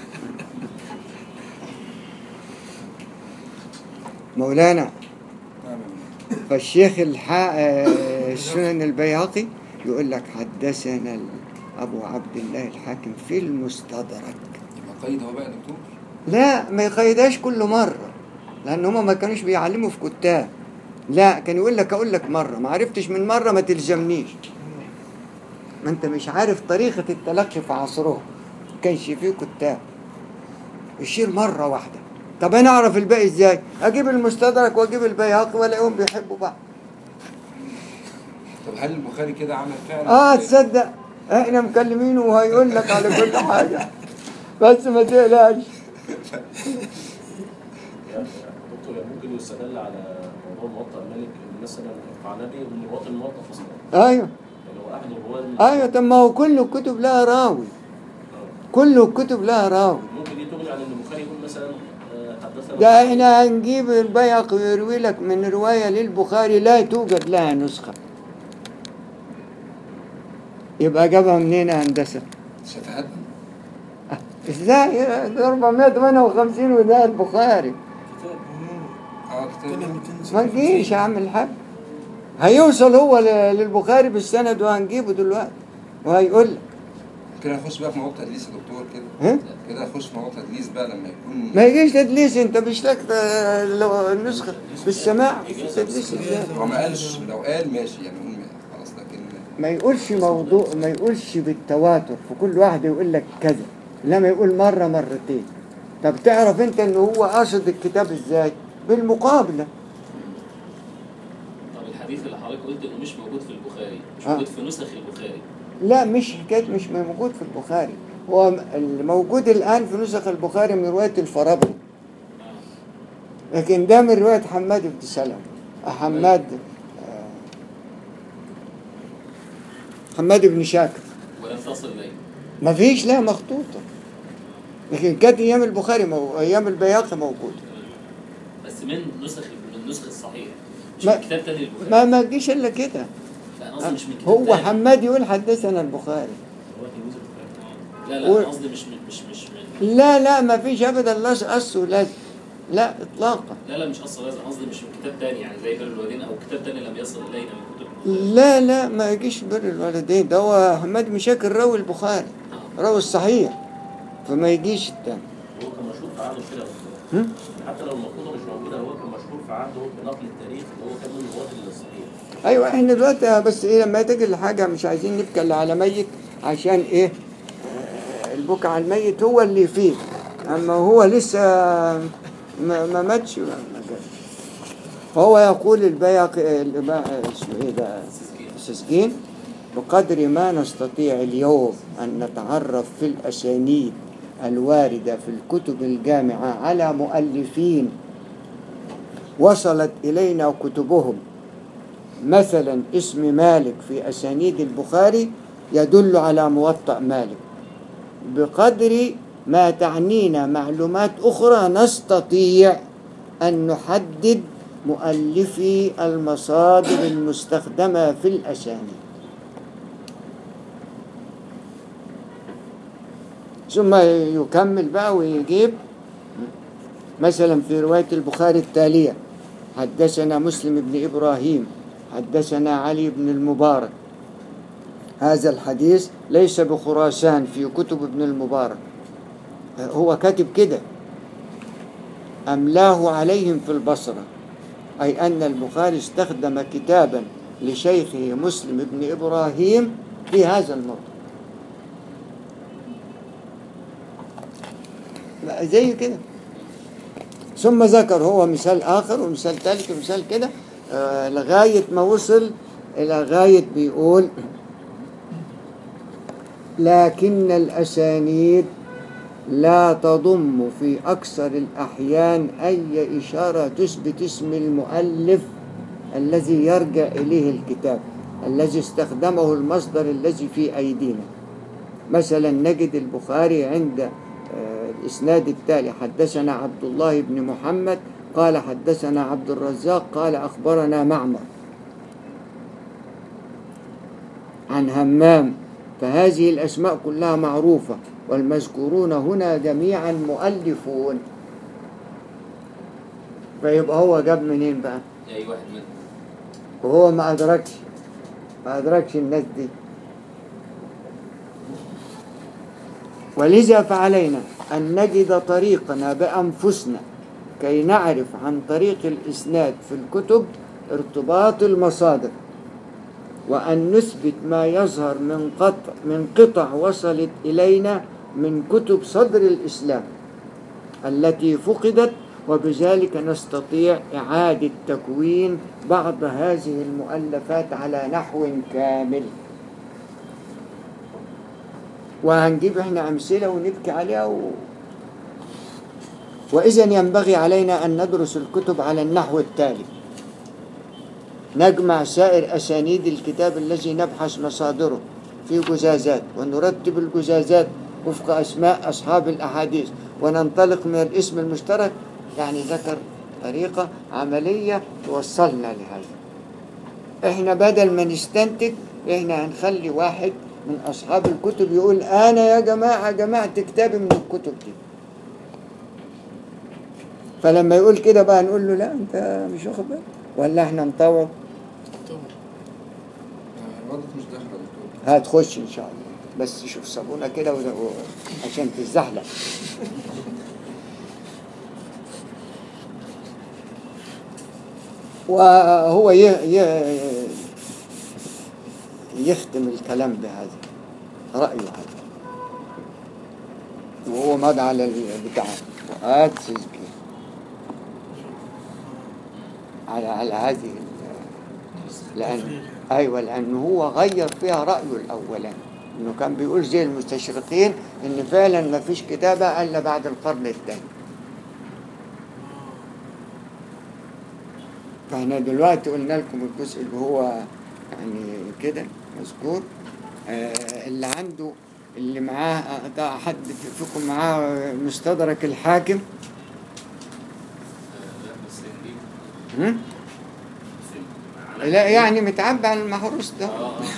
مولانا فالشيخ الحا... آه، السنن البيهقي يقول لك حدثنا ال- أبو عبد الله الحاكم في المستدرك يبقى قيد هو بقى يا دكتور لا ما يقيدهاش كل مرة لأن هما ما كانوش بيعلموا في كتاب لا كان يقول لك أقول لك مرة ما عرفتش من مرة ما تلزمنيش ما أنت مش عارف طريقة التلقي في عصرهم كانش فيه كتاب يشير مرة واحدة طب أنا أعرف الباقي إزاي أجيب المستدرك وأجيب البيهقي وألاقيهم بيحبوا بعض طب هل البخاري كده عمل فعلا آه تصدق إحنا مكلمينه وهيقول لك على كل حاجة بس ما تقلقش يعني دكتور يعني ممكن يستدل على موضوع موطأ الملك إن مثلا القعنبي من رواة الموطأ اصلا أيوه يعني هو احد الرواه ايوه طب ما هو كل الكتب لها راوي كل الكتب لها راوي ممكن دي تغني عن ان البخاري يقول مثلا آه، حدثنا ده احنا هنجيب البيهقي ويروي لك من روايه للبخاري لا توجد لها نسخه يبقى جابها منين يا هندسه؟ شفاهات ازاي؟ ده 458 وده البخاري اه كتاب ما تجيش يا عم الحاج هيوصل هو ل- للبخاري بالسند وهنجيبه دلوقتي وهيقول لك كده نخش بقى في موضوع تدليس يا دكتور كده ها؟ كده نخش في موضوع تدليس بقى لما يكون ما يجيش تدليس انت مش لك ت- لو النسخه بالسماع تدليس ازاي؟ هو ما قالش لو قال ماشي يعني نقول خلاص لكن ما يقولش موضوع ما يقولش بالتواتر في كل واحد يقول لك كذا لما يقول مرة مرتين طب تعرف انت ان هو قاصد الكتاب ازاي بالمقابلة طب الحديث اللي حضرتك قلت انه مش موجود في البخاري مش آه. موجود في نسخ البخاري لا مش حكاية مش موجود في البخاري هو الموجود الآن في نسخ البخاري من رواية الفرابري آه. لكن ده من رواية حماد بن سلمة حماد آه، حماد بن شاكر ولم تصل اليه ما فيش لا مخطوطة لكن كانت أيام البخاري مو... أيام البياقي موجودة بس من نسخ من النسخ الصحيح مش ما- من كتاب تاني البخاري ما ما تجيش إلا كده لا انا قصدي مش من كتاب هو تاني. حماد يقول حدثنا البخاري هو تلميذ البخاري لا لا و- انا قصدي مش من مش مش من لا لا ما فيش أبدا لا أصل ولا لا إطلاقا لا لا مش اصلا لازم قصدي مش من كتاب تاني يعني زي بر الوالدين او كتاب تاني لم يصل الينا من كتب البخاري لا لا ما يجيش بر الوالدين ده هو حماد بن شاكر راوي البخاري آه. راوي الصحيح فما يجيش التاني هو كان مشهور في عهده كده يا دكتور. هم؟ حتى لو المخطوطه مش موجوده هو كان مشهور في عهده بنقل التاريخ وهو كان من رواه الصحيح ايوه احنا دلوقتي بس ايه لما تيجي الحاجه مش عايزين نبكي الا على ميت عشان ايه آه، البكا على الميت هو اللي فيه اما هو لسه ما, ما ماتش ما ما جاش. فهو يقول البياقي الإبا- اسمه ايه ده السسجين بقدر ما نستطيع اليوم ان نتعرف في الاسانيد الوارده في الكتب الجامعه على مؤلفين وصلت الينا كتبهم مثلا اسم مالك في أسانيد البخاري يدل على موطأ مالك بقدر ما تعنينا معلومات أخرى نستطيع أن نحدد مؤلفي المصادر المستخدمة في الأسانيد ثم يكمل بقى ويجيب مثلا في رواية البخاري التالية حدثنا مسلم بن إبراهيم حدثنا علي بن المبارك هذا الحديث ليس بخراسان في كتب ابن المبارك هو كاتب كده أملاه عليهم في البصرة أي أن البخاري استخدم كتابا لشيخه مسلم بن إبراهيم في هذا الموضوع بقى زي كده ثم ذكر هو مثال آخر ومثال ثالث ومثال كده آه لغاية ما وصل إلى غاية بيقول لكن الأسانيد لا تضم في أكثر الأحيان أي إشارة تثبت اسم المؤلف الذي يرجع إليه الكتاب الذي استخدمه المصدر الذي في أيدينا مثلا نجد البخاري عند آه، الإسناد التالي حدثنا عبد الله بن محمد قال حدثنا عبد الرزاق قال أخبرنا معمر عن همام فهذه الأسماء كلها معروفة والمذكورون هنا جميعا مؤلفون فيبقى هو جاب منين بقى اي واحد منهم وهو ما أدركش ما أدركش الناس دي ولذا فعلينا أن نجد طريقنا بأنفسنا كي نعرف عن طريق الإسناد في الكتب ارتباط المصادر وأن نثبت ما يظهر من قطع من قطع وصلت إلينا من كتب صدر الإسلام التي فقدت وبذلك نستطيع إعادة تكوين بعض هذه المؤلفات على نحو كامل وهنجيب احنا أمثلة ونبكي عليها و... وإذا ينبغي علينا أن ندرس الكتب على النحو التالي نجمع سائر أسانيد الكتاب الذي نبحث مصادره في جزازات ونرتب الجزازات وفق أسماء أصحاب الأحاديث وننطلق من الاسم المشترك يعني ذكر طريقة عملية توصلنا لهذا احنا بدل ما نستنتج احنا هنخلي واحد من أصحاب الكتب يقول أنا يا جماعة جمعت كتابي من الكتب دي فلما يقول كده بقى نقول له لا انت مش واخد بالك ولا احنا نطوع الوضع مش داخل يا دكتور هتخش ان شاء الله بس شوف صابونه كده وده- و- عشان تتزحلق وهو ي- ي- يختم الكلام بهذا رأيه هذا وهو مضى على البتاع وقعد تسجيل على على هذه ال- لأن أيوة لأنه هو غير فيها رأيه الأولاني إنه كان بيقول زي المستشرقين إن فعلا ما فيش كتابة إلا بعد القرن الثاني فاحنا دلوقتي قلنا لكم الجزء اللي هو يعني كده مذكور آه، اللي عنده اللي معاه آه، ده حد فيكم معاه مستدرك الحاكم آه، لا بس دي هم؟ بس- لا يعني متعبى على المحروس ده اه اه عادي.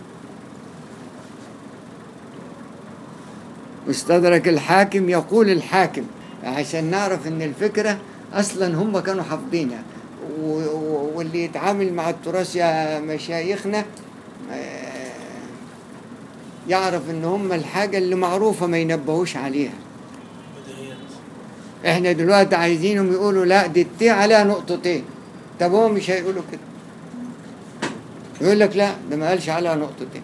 مستدرك الحاكم يقول الحاكم عشان نعرف ان الفكرة اصلا هم كانوا حافظينها و- و- واللي يتعامل مع التراث يا مشايخنا آه، يعرف ان هم الحاجة اللي معروفة ما ينبهوش عليها احنا دلوقتي عايزينهم يقولوا لا دي التي عليها نقطتين طب هو مش هيقولوا كده يقول لك لا ده ما قالش عليها نقطتين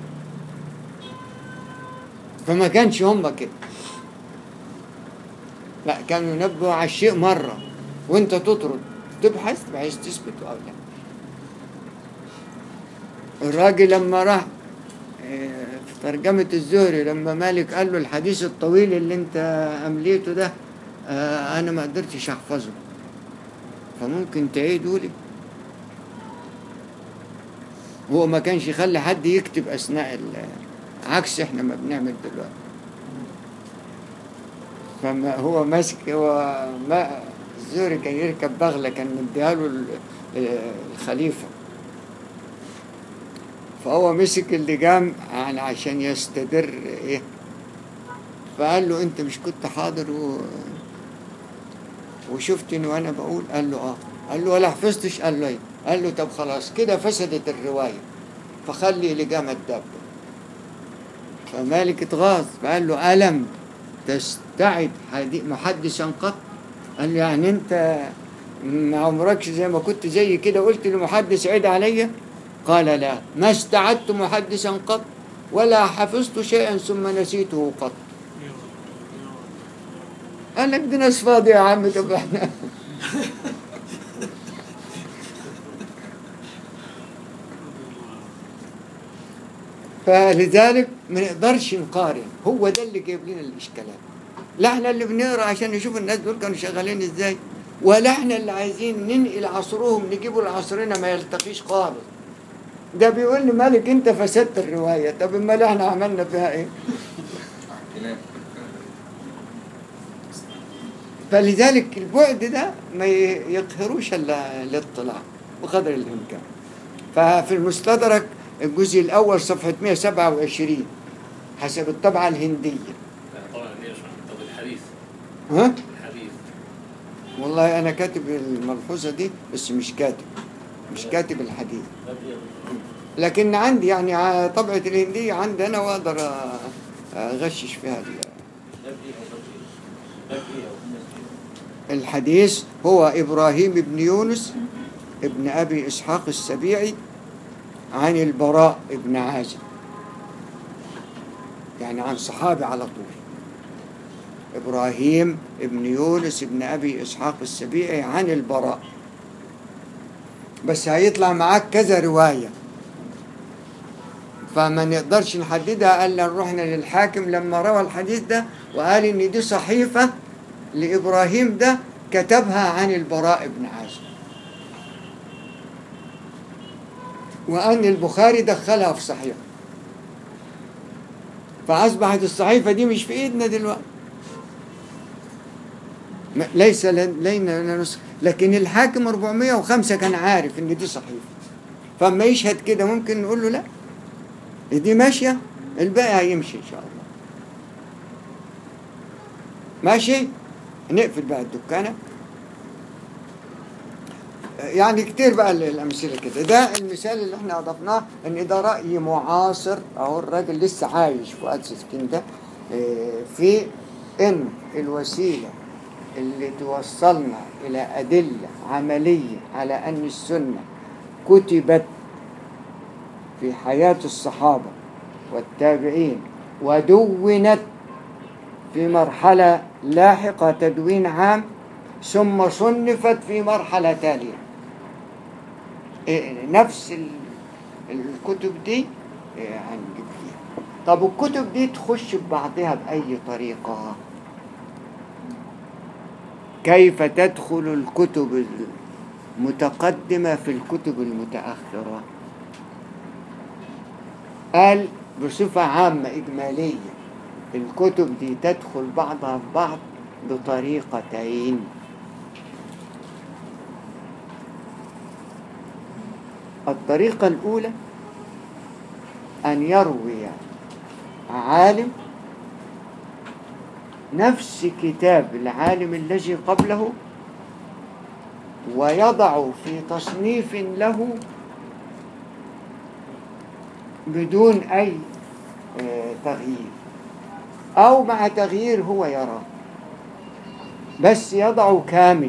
فما كانش هم كده لا كانوا ينبهوا على الشيء مرة وانت تطرد تبحث بحيث تثبت او لا الراجل لما راح آه، في ترجمة الزهري لما مالك قال له الحديث الطويل اللي انت امليته ده آه، انا ما قدرتش احفظه فممكن تعيده لي هو ما كانش يخلي حد يكتب اثناء ال- عكس احنا ما بنعمل دلوقتي فما هو ماسك هو ما الزهري كان يركب بغلة كان مديها له ال- الخليفة فهو مسك اللجام يعني عشان يستدر ايه فقال له انت مش كنت حاضر و... وشفتني وانا بقول قال له اه قال له ولا حفظتش قال له ايه قال له طب خلاص كده فسدت الرواية فخلي لجام الدب فمالك اتغاظ فقال له ألم تستعد حدي- محدثا قط قال لي يعني انت ما عمركش زي ما كنت زي كده قلت لمحدث عيد عليا قال لا ما استعدت محدثا قط ولا حفظت شيئا ثم نسيته قط قال لك دي ناس فاضية يا عم طب احنا فلذلك ما نقدرش نقارن هو ده اللي جايب لنا الاشكالات لا احنا اللي بنقرا عشان نشوف الناس دول كانوا شغالين ازاي ولا احنا اللي عايزين ننقل عصرهم نجيبه لعصرنا ما يلتقيش خالص ده بيقول لي مالك انت فسدت الروايه طب امال احنا عملنا فيها ايه كلام فلذلك البعد ده ما ي- يقهروش الا الاطلاع بقدر الامكان ففي المستدرك الجزء الاول صفحه 127 حسب الطبعه الهنديه طبعا ليه مش طب الحديث ها الحديث والله انا كاتب الملحوظه دي بس مش كاتب مش كاتب الحديث لكن عندي يعني ع- طبعه الهنديه عندي انا واقدر أ- اغشش فيها ال- الحديث هو ابراهيم بن يونس ابن ابي اسحاق السبيعي عن البراء بن عازب يعني عن صحابي على طول ابراهيم ابن يونس ابن ابي اسحاق السبيعي عن البراء بس هيطلع معاك كذا روايه فما نقدرش نحددها الا رحنا للحاكم لما روى الحديث ده وقال ان دي صحيفه لابراهيم ده كتبها عن البراء بن عازب وان البخاري دخلها في صحيح فاصبحت الصحيفه دي مش في ايدنا دلوقتي ما- ليس لن- لينا لنا نسخ لكن الحاكم 405 كان عارف ان دي صحيفه فما يشهد كده ممكن نقول له لا دي ماشيه الباقي هيمشي ان شاء الله ماشي نقفل بقى الدكانه يعني كتير بقى ال- الامثله كده ده المثال اللي احنا اضفناه ان ده راي معاصر اهو الراجل لسه عايش فؤاد سيسكين ده اه، في ان الوسيله اللي توصلنا الى ادله عمليه على ان السنه كتبت في حياه الصحابه والتابعين ودونت في مرحله لاحقه تدوين عام ثم صنفت في مرحله تاليه إيه، نفس ال- الكتب دي إيه، هنجيب فيها طب الكتب دي تخش ببعضها بأي طريقة كيف تدخل الكتب المتقدمة في الكتب المتأخرة قال بصفة عامة إجمالية الكتب دي تدخل بعضها في بعض بطريقتين الطريقة الأولى أن يروي عالم نفس كتاب العالم الذي قبله ويضع في تصنيف له بدون أي آه، تغيير أو مع تغيير هو يراه بس يضعه كامل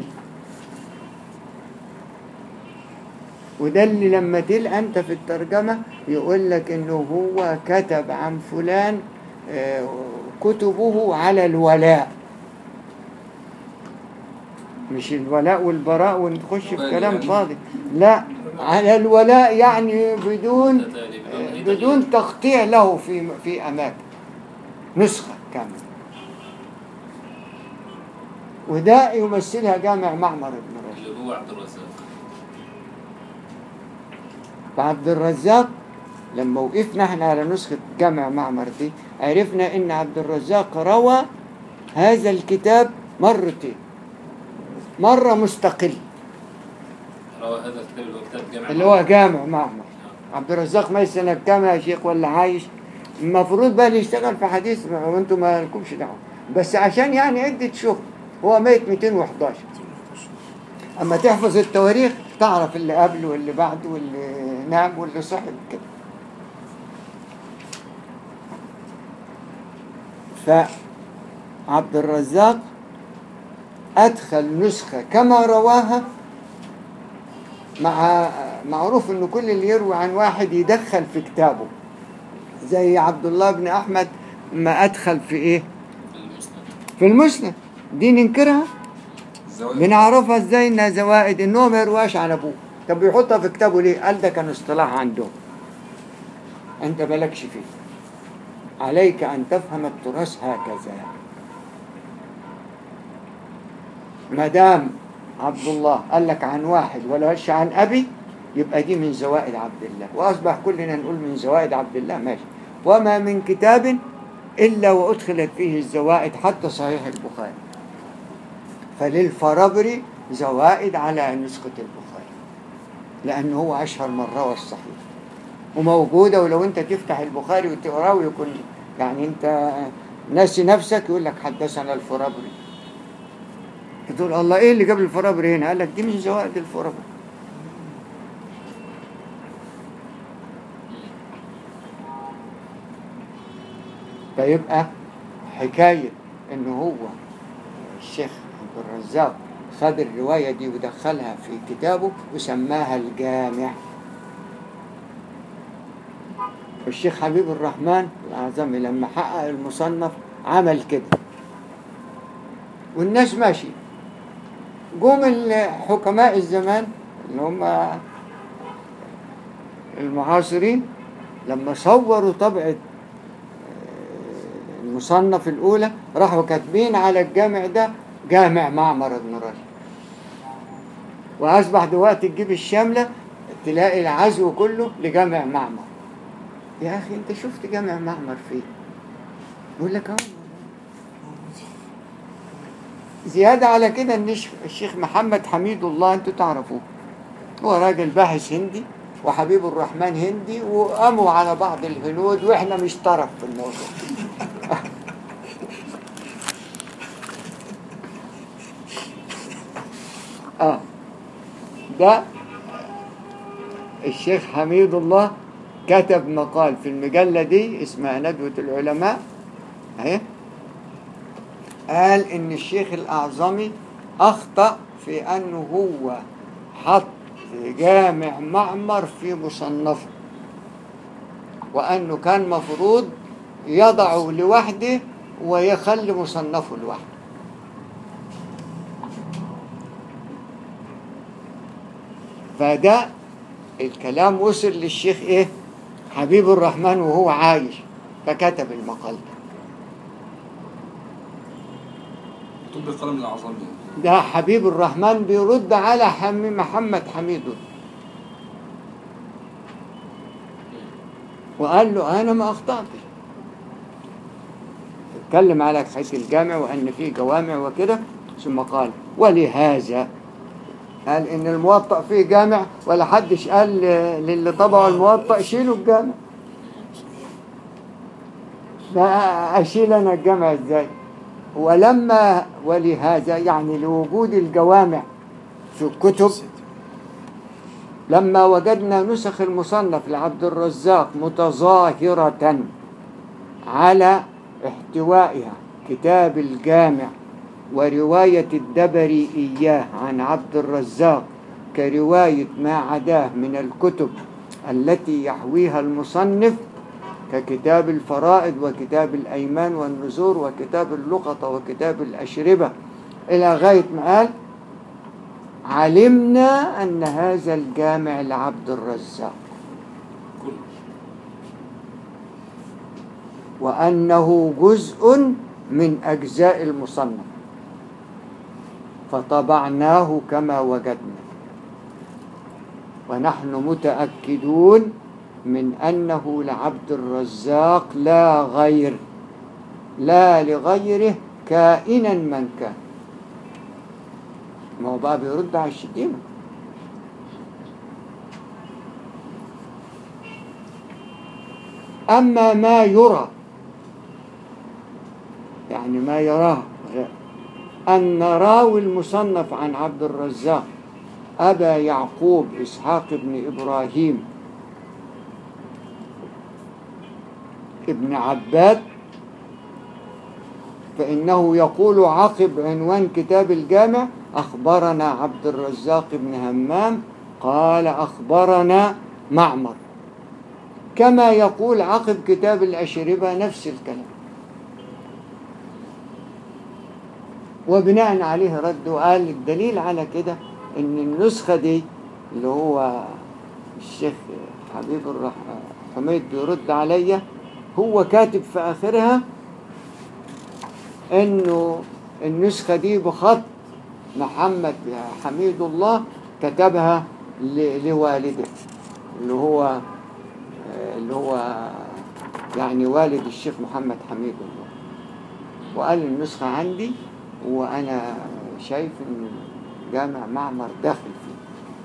وده اللي لما تلقى انت في الترجمة يقول لك انه هو كتب عن فلان آه، كتبه على الولاء مش الولاء والبراء ونخش في كلام فاضي لا على الولاء يعني بدون تتالي بدون آه، أي بدون تقطيع له في في اماكن نسخة كاملة وده يمثلها جامع معمر بن رشد اللي هو عبد الرزاق فعبد الرزاق لما وقفنا احنا على نسخة جامع معمر دي عرفنا ان عبد الرزاق روى هذا الكتاب مرتين مرة مستقل روى هذا الكتاب اللي هو كتاب جامع اللي هو جامع معمر عبد الرزاق ما سنة كام يا شيخ ولا عايش المفروض بقى اللي يشتغل في حديث وانتم ما لكمش دعوة بس عشان يعني عدة شغل هو ميت 211 اما تحفظ التواريخ تعرف اللي قبله واللي بعده واللي نام واللي صحي كده فعبد الرزاق أدخل نسخة كما رواها مع معروف إنه كل اللي يروي عن واحد يدخل في كتابه زي عبد الله بن أحمد ما أدخل في إيه؟ المسند في المسند دي ننكرها الزوايا بنعرفها ازاي انها زوائد ان هو ما يرواش عن ابوه طب بيحطها في كتابه ليه قال ده كان اصطلاح عندهم انت مالكش فيه عليك ان تفهم التراث هكذا ما دام عبد الله قال لك عن واحد ولا قالش عن ابي يبقى دي من زوائد عبد الله واصبح كلنا نقول من زوائد عبد الله ماشي وما من كتاب الا وادخلت فيه الزوائد حتى صحيح البخاري فللفرابري زوائد على نسخة البخاري لأنه هو أشهر من روى الصحيح وموجودة ولو أنت تفتح البخاري وتقراه ويكون يعني أنت ناسي نفسك يقول لك حدثنا الفرابري تقول الله إيه اللي جاب الفرابري هنا قال لك دي من زوائد الفرابري فيبقى حكاية إنه هو الشيخ عبد الرزاق خد الرواية دي ودخلها في كتابه وسماها الجامع الشيخ حبيب الرحمن الأعظمي لما حقق المصنف عمل كده والناس ماشي جم الحكماء الزمان اللي هم المعاصرين لما صوروا طبعة المصنف الأولى راحوا كاتبين على الجامع ده جامع معمر بن رشد وأصبح دلوقتي تجيب الشاملة تلاقي العزو كله لجامع معمر يا أخي أنت شفت جامع معمر فين؟ يقول لك أهو زيادة على كده إن الش- الشيخ محمد حميد الله أنتوا تعرفوه هو راجل باحث هندي وحبيب الرحمن هندي وقاموا على بعض الهنود واحنا مش طرف في الموضوع اه ده الشيخ حميد الله كتب مقال في المجلة دي اسمها ندوة العلماء اهي قال ان الشيخ الاعظمي اخطأ في انه هو حط جامع معمر في مصنفه وانه كان مفروض يضعه لوحده ويخلي مصنفه لوحده فده الكلام وصل للشيخ ايه حبيب الرحمن وهو عايش فكتب المقال ده مكتوب بالقلم الأعظمي ده حبيب الرحمن بيرد على حمي محمد حميد وقال له انا ما اخطاتش اتكلم على حيث الجامع وان في جوامع وكده ثم قال ولهذا قال ان الموطأ فيه جامع ولا حدش قال ل- للي طبعوا الموطأ شيلوا الجامع ده اشيل انا الجامع ازاي ولما ولهذا يعني لوجود الجوامع في الكتب لما وجدنا نسخ المصنف لعبد الرزاق متظاهرة على احتوائها كتاب الجامع ورواية الدبري إياه عن عبد الرزاق كرواية ما عداه من الكتب التي يحويها المصنف ككتاب الفرائض وكتاب الأيمان والنذور وكتاب اللقطة وكتاب الأشربة إلى غاية ما قال علمنا أن هذا الجامع لعبد الرزاق كله وأنه جزء من أجزاء المصنف فطبعناه كما وجدنا ونحن متأكدون من أنه لعبد الرزاق لا غير لا لغيره كائنا من كان ما هو بقى بيرد على الشتيمة أما ما يرى يعني ما يراه غير أن راوي المصنف عن عبد الرزاق أبا يعقوب إسحاق بن إبراهيم ابن عباد فإنه يقول عقب عنوان كتاب الجامع أخبرنا عبد الرزاق بن همام قال أخبرنا معمر كما يقول عقب كتاب الأشربة نفس الكلام وبناء عليه رد وقال الدليل على كده ان النسخة دي اللي هو الشيخ حبيب الرحمن حميد بيرد عليا هو كاتب في آخرها انه النسخة دي بخط محمد حميد الله كتبها ل- لوالده اللي هو اللي هو يعني والد الشيخ محمد حميد الله وقال النسخة عندي وأنا شايف إن جامع معمر داخل فيه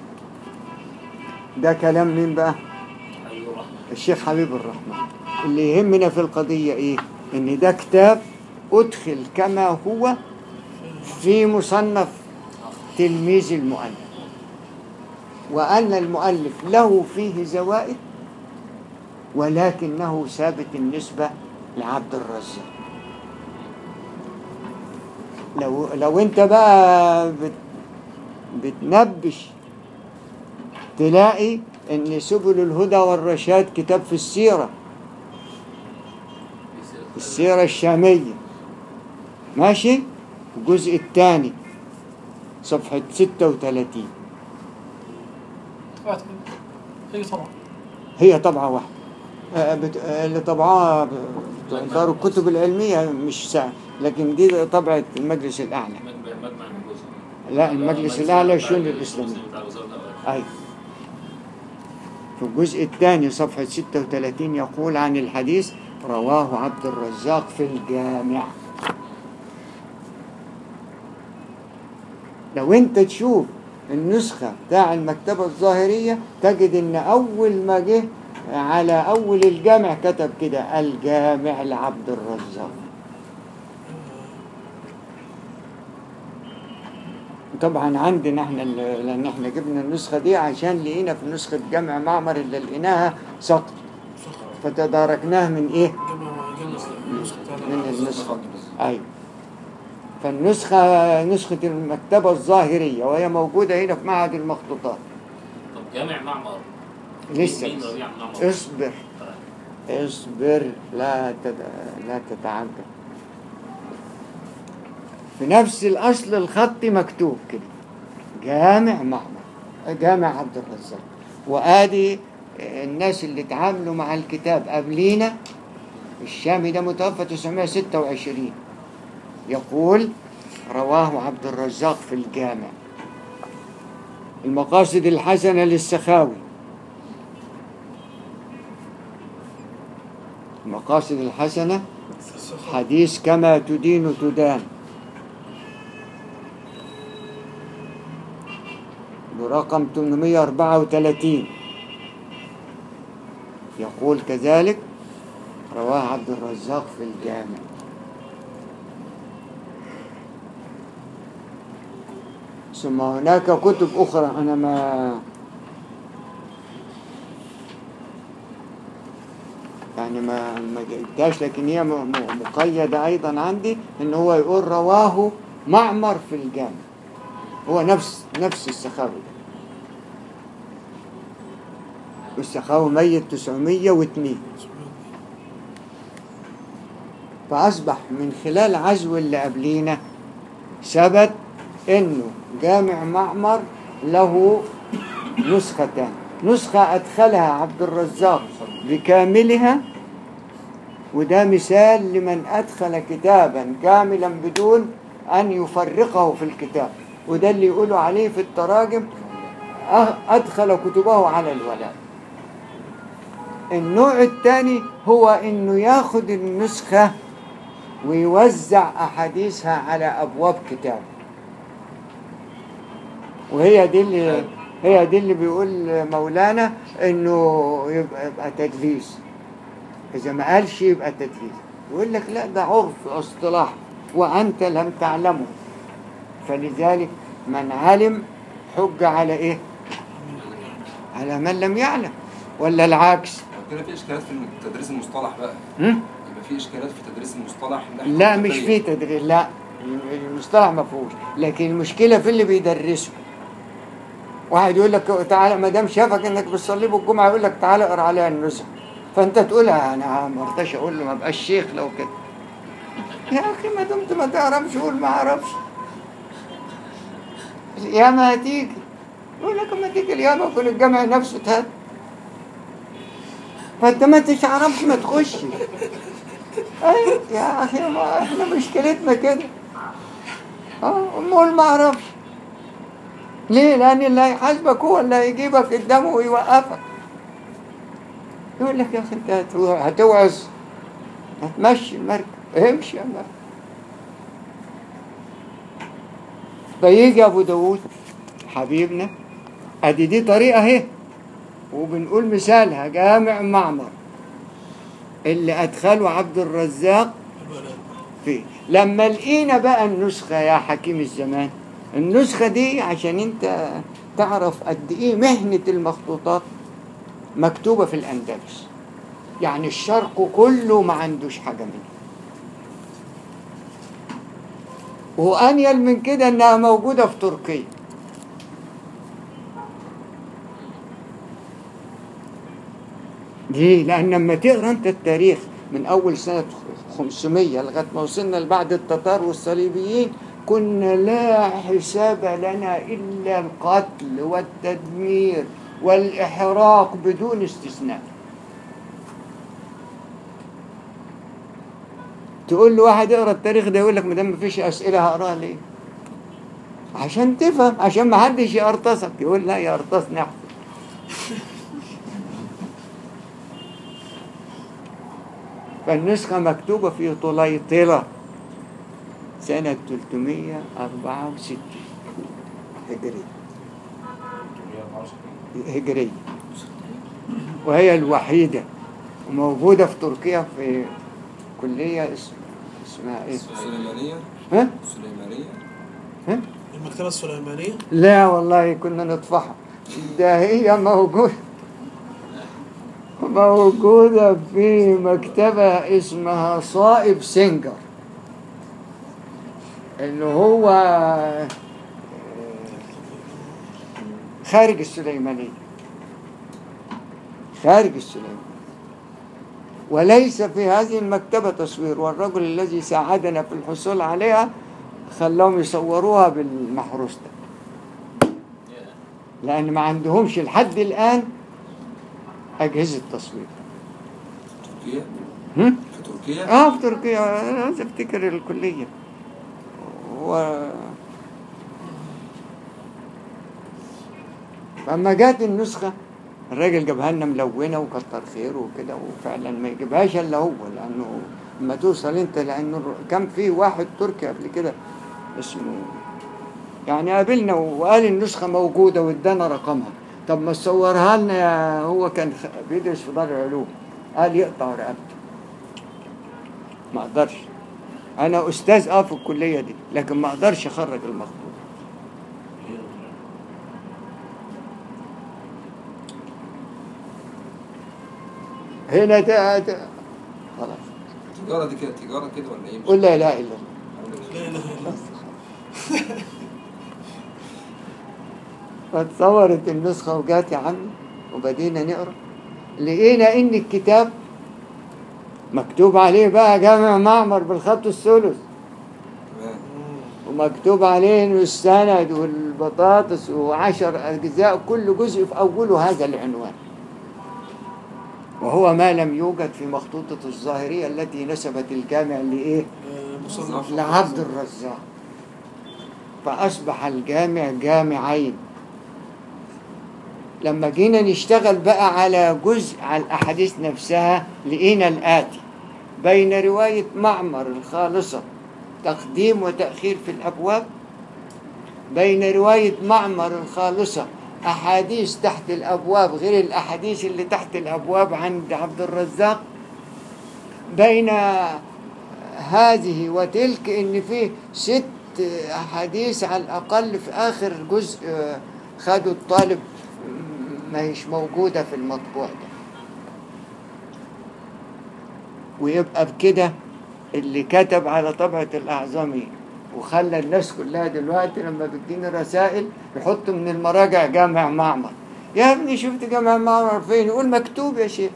ده كلام مين بقى؟ حبيب الرحمن الشيخ حبيب الرحمن اللي يهمنا في القضية إيه؟ إن ده كتاب أدخل كما هو في مصنف تلميذ المؤلف وأن المؤلف له فيه زوائد ولكنه ثابت النسبة لعبد الرزاق لو لو انت بقى بت بتنبش تلاقي ان سبل الهدى والرشاد كتاب في السيرة السيرة الشامية ماشي الجزء الثاني صفحة 36 طبعت هي طبعا هي طبعة واحدة آه، بت- آه، اللي طبعها ب- دار الكتب العلمية مش سهل لكن دي طبعة المجلس الأعلى مجمع مجمع من جزء لا المجلس الأعلى للشؤون الإسلامية بتاع وزارة الأوقاف. أي في الجزء الثاني صفحة 36 يقول عن الحديث رواه عبد الرزاق في الجامع لو انت تشوف النسخة بتاع المكتبة الظاهرية تجد ان اول ما جه على اول الجامع كتب كده الجامع لعبد الرزاق طبعا عندنا احنا ال- لان احنا جبنا النسخة دي عشان لقينا في نسخة جامع معمر اللي لقيناها سقط فتداركناه من ايه؟ من النسخة ايوه فالنسخة نسخة المكتبة الظاهرية وهي موجودة هنا في معهد المخطوطات طب جامع معمر لسه مين ربيع معمر؟ اصبر اصبر لا تد... لا تتعجب في نفس الأصل الخطي مكتوب كده جامع معمر جامع عبد الرزاق وآدي الناس اللي اتعاملوا مع الكتاب قبلينا الشامي ده متوفى 926 يقول رواه عبد الرزاق في الجامع المقاصد الحسنة للسخاوي المقاصد الحسنة حديث كما تدين تدان برقم 834 يقول كذلك رواه عبد الرزاق في الجامع ثم هناك كتب أخرى أنا ما يعني ما ما جبتهاش لكن هي م- م- مقيدة أيضا عندي إن هو يقول رواه معمر في الجامع هو نفس نفس السخاوي ده والسخاوي ميت 902 فأصبح من خلال عزو اللي قبلينا ثبت إنه جامع معمر له نسختان نسخة أدخلها عبد الرزاق بكاملها وده مثال لمن أدخل كتابا كاملا بدون أن يفرقه في الكتاب وده اللي يقولوا عليه في التراجم أه- أدخل كتبه على الولاء النوع الثاني هو إنه ياخد النسخة ويوزع أحاديثها على أبواب كتاب وهي دي اللي هي دي اللي بيقول مولانا انه يبقى, يبقى تدليس اذا ما قالش يبقى تدليس يقول لك لا ده عرف اصطلاح وانت لم تعلمه فلذلك من علم حج على ايه على من لم يعلم ولا العكس كده في اشكالات في تدريس المصطلح بقى هم؟ يبقى في اشكالات في تدريس المصطلح من ناحية لا مش التقنية. في تدريس لا المصطلح ما فيهوش لكن المشكله في اللي بيدرسه واحد يقول لك تعالى ما دام شافك انك بتصلي بالجمعه يقول لك تعالى اقرا عليها النزهه فانت تقولها انا ما ارضاش اقول له ما بقاش شيخ لو كده يا اخي ما دمت ما تعرفش قول ما اعرفش القيامه هتيجي يقول لك اما تيجي القيامه يكون الجامع نفسه اتهد فانت ما تعرفش ما تخش أي يا اخي ما احنا مشكلتنا كده اه نقول ما اعرفش ليه لان اللي هيحاسبك هو اللي هيجيبك قدامه ويوقفك يقول لك يا اخي انت هتو- هتوعظ هتمشي المركب امشي يا مركب فيجي ابو داود حبيبنا ادي دي طريقه اهي وبنقول مثالها جامع معمر اللي ادخله عبد الرزاق فيه لما لقينا بقى النسخه يا حكيم الزمان النسخه دي عشان انت تعرف قد ايه مهنه المخطوطات مكتوبه في الاندلس يعني الشرق كله ما عندوش حاجه منها وانيل من كده انها موجوده في تركيا ليه؟ لأن لما تقرا أنت التاريخ من أول سنة 500 لغاية ما وصلنا لبعد التتار والصليبيين كنا لا حساب لنا إلا القتل والتدمير والإحراق بدون استثناء تقول له واحد اقرا التاريخ ده يقول لك ما دام مفيش اسئله هقراها ليه؟ عشان تفهم عشان ما حدش يقرطسك يقول لا يقرطسني احسن فالنسخة مكتوبة في طليطلة سنة 364 هجرية هجرية وهي الوحيدة وموجودة في تركيا في كلية اسم اسمها ايه؟ سليمانية ها؟ سليمانية ها؟ المكتبة السليمانية لا والله كنا نطفحها ده هي موجودة موجودة في مكتبة اسمها صائب سنجر اللي هو آه، خارج السليمانية خارج السليمانية وليس في هذه المكتبة تصوير والرجل الذي ساعدنا في الحصول عليها خلاهم يصوروها بالمحروس ده لأن ما عندهمش لحد الآن أجهزة تصوير تركيا هم؟ في تركيا اه في تركيا انا عايز افتكر الكلية و فلما جات النسخة الراجل جابها لنا ملونة وكتر خيره وكده وفعلا ما يجيبهاش الا هو لانه لما توصل انت لانه الر- كان في واحد تركي قبل كده اسمه يعني قابلنا وقال النسخة موجودة وادانا رقمها طب ما تصورها لنا يا هو كان خ- بيدرس في دار العلوم قال يقطع رقبته ما اقدرش انا استاذ اه في الكليه دي لكن ما اقدرش اخرج المخطوط هنا ده ده خلاص تجارة دي كده تجارة كده ولا ايه؟ مش قل لا اله الا الله لا اله الا الله فاتصورت النسخه وجات يا عم وبدينا نقرا لقينا ان الكتاب مكتوب عليه بقى جامع معمر بالخط الثلث تمام ومكتوب عليه انه السند والبطاطس وعشر اجزاء كل جزء في اوله هذا العنوان وهو ما لم يوجد في مخطوطة الظاهرية التي نسبت الجامع لإيه؟ آه، مصنف لعبد الرزاق فأصبح الجامع جامعين لما جينا نشتغل بقى على جزء على الأحاديث نفسها لقينا الآتي بين رواية معمر الخالصة تقديم وتأخير في الأبواب بين رواية معمر الخالصة أحاديث تحت الأبواب غير الأحاديث اللي تحت الأبواب عند عبد الرزاق بين هذه وتلك ان فيه ست احاديث على الاقل في اخر جزء آه، خدوا الطالب ما هيش موجوده في المطبوع ده ويبقى بكده اللي كتب على طبعة الأعظمي وخلى الناس كلها دلوقتي لما بتديني رسائل يحط من المراجع جامع معمر يا ابني شفت جامع معمر فين يقول مكتوب يا شيخ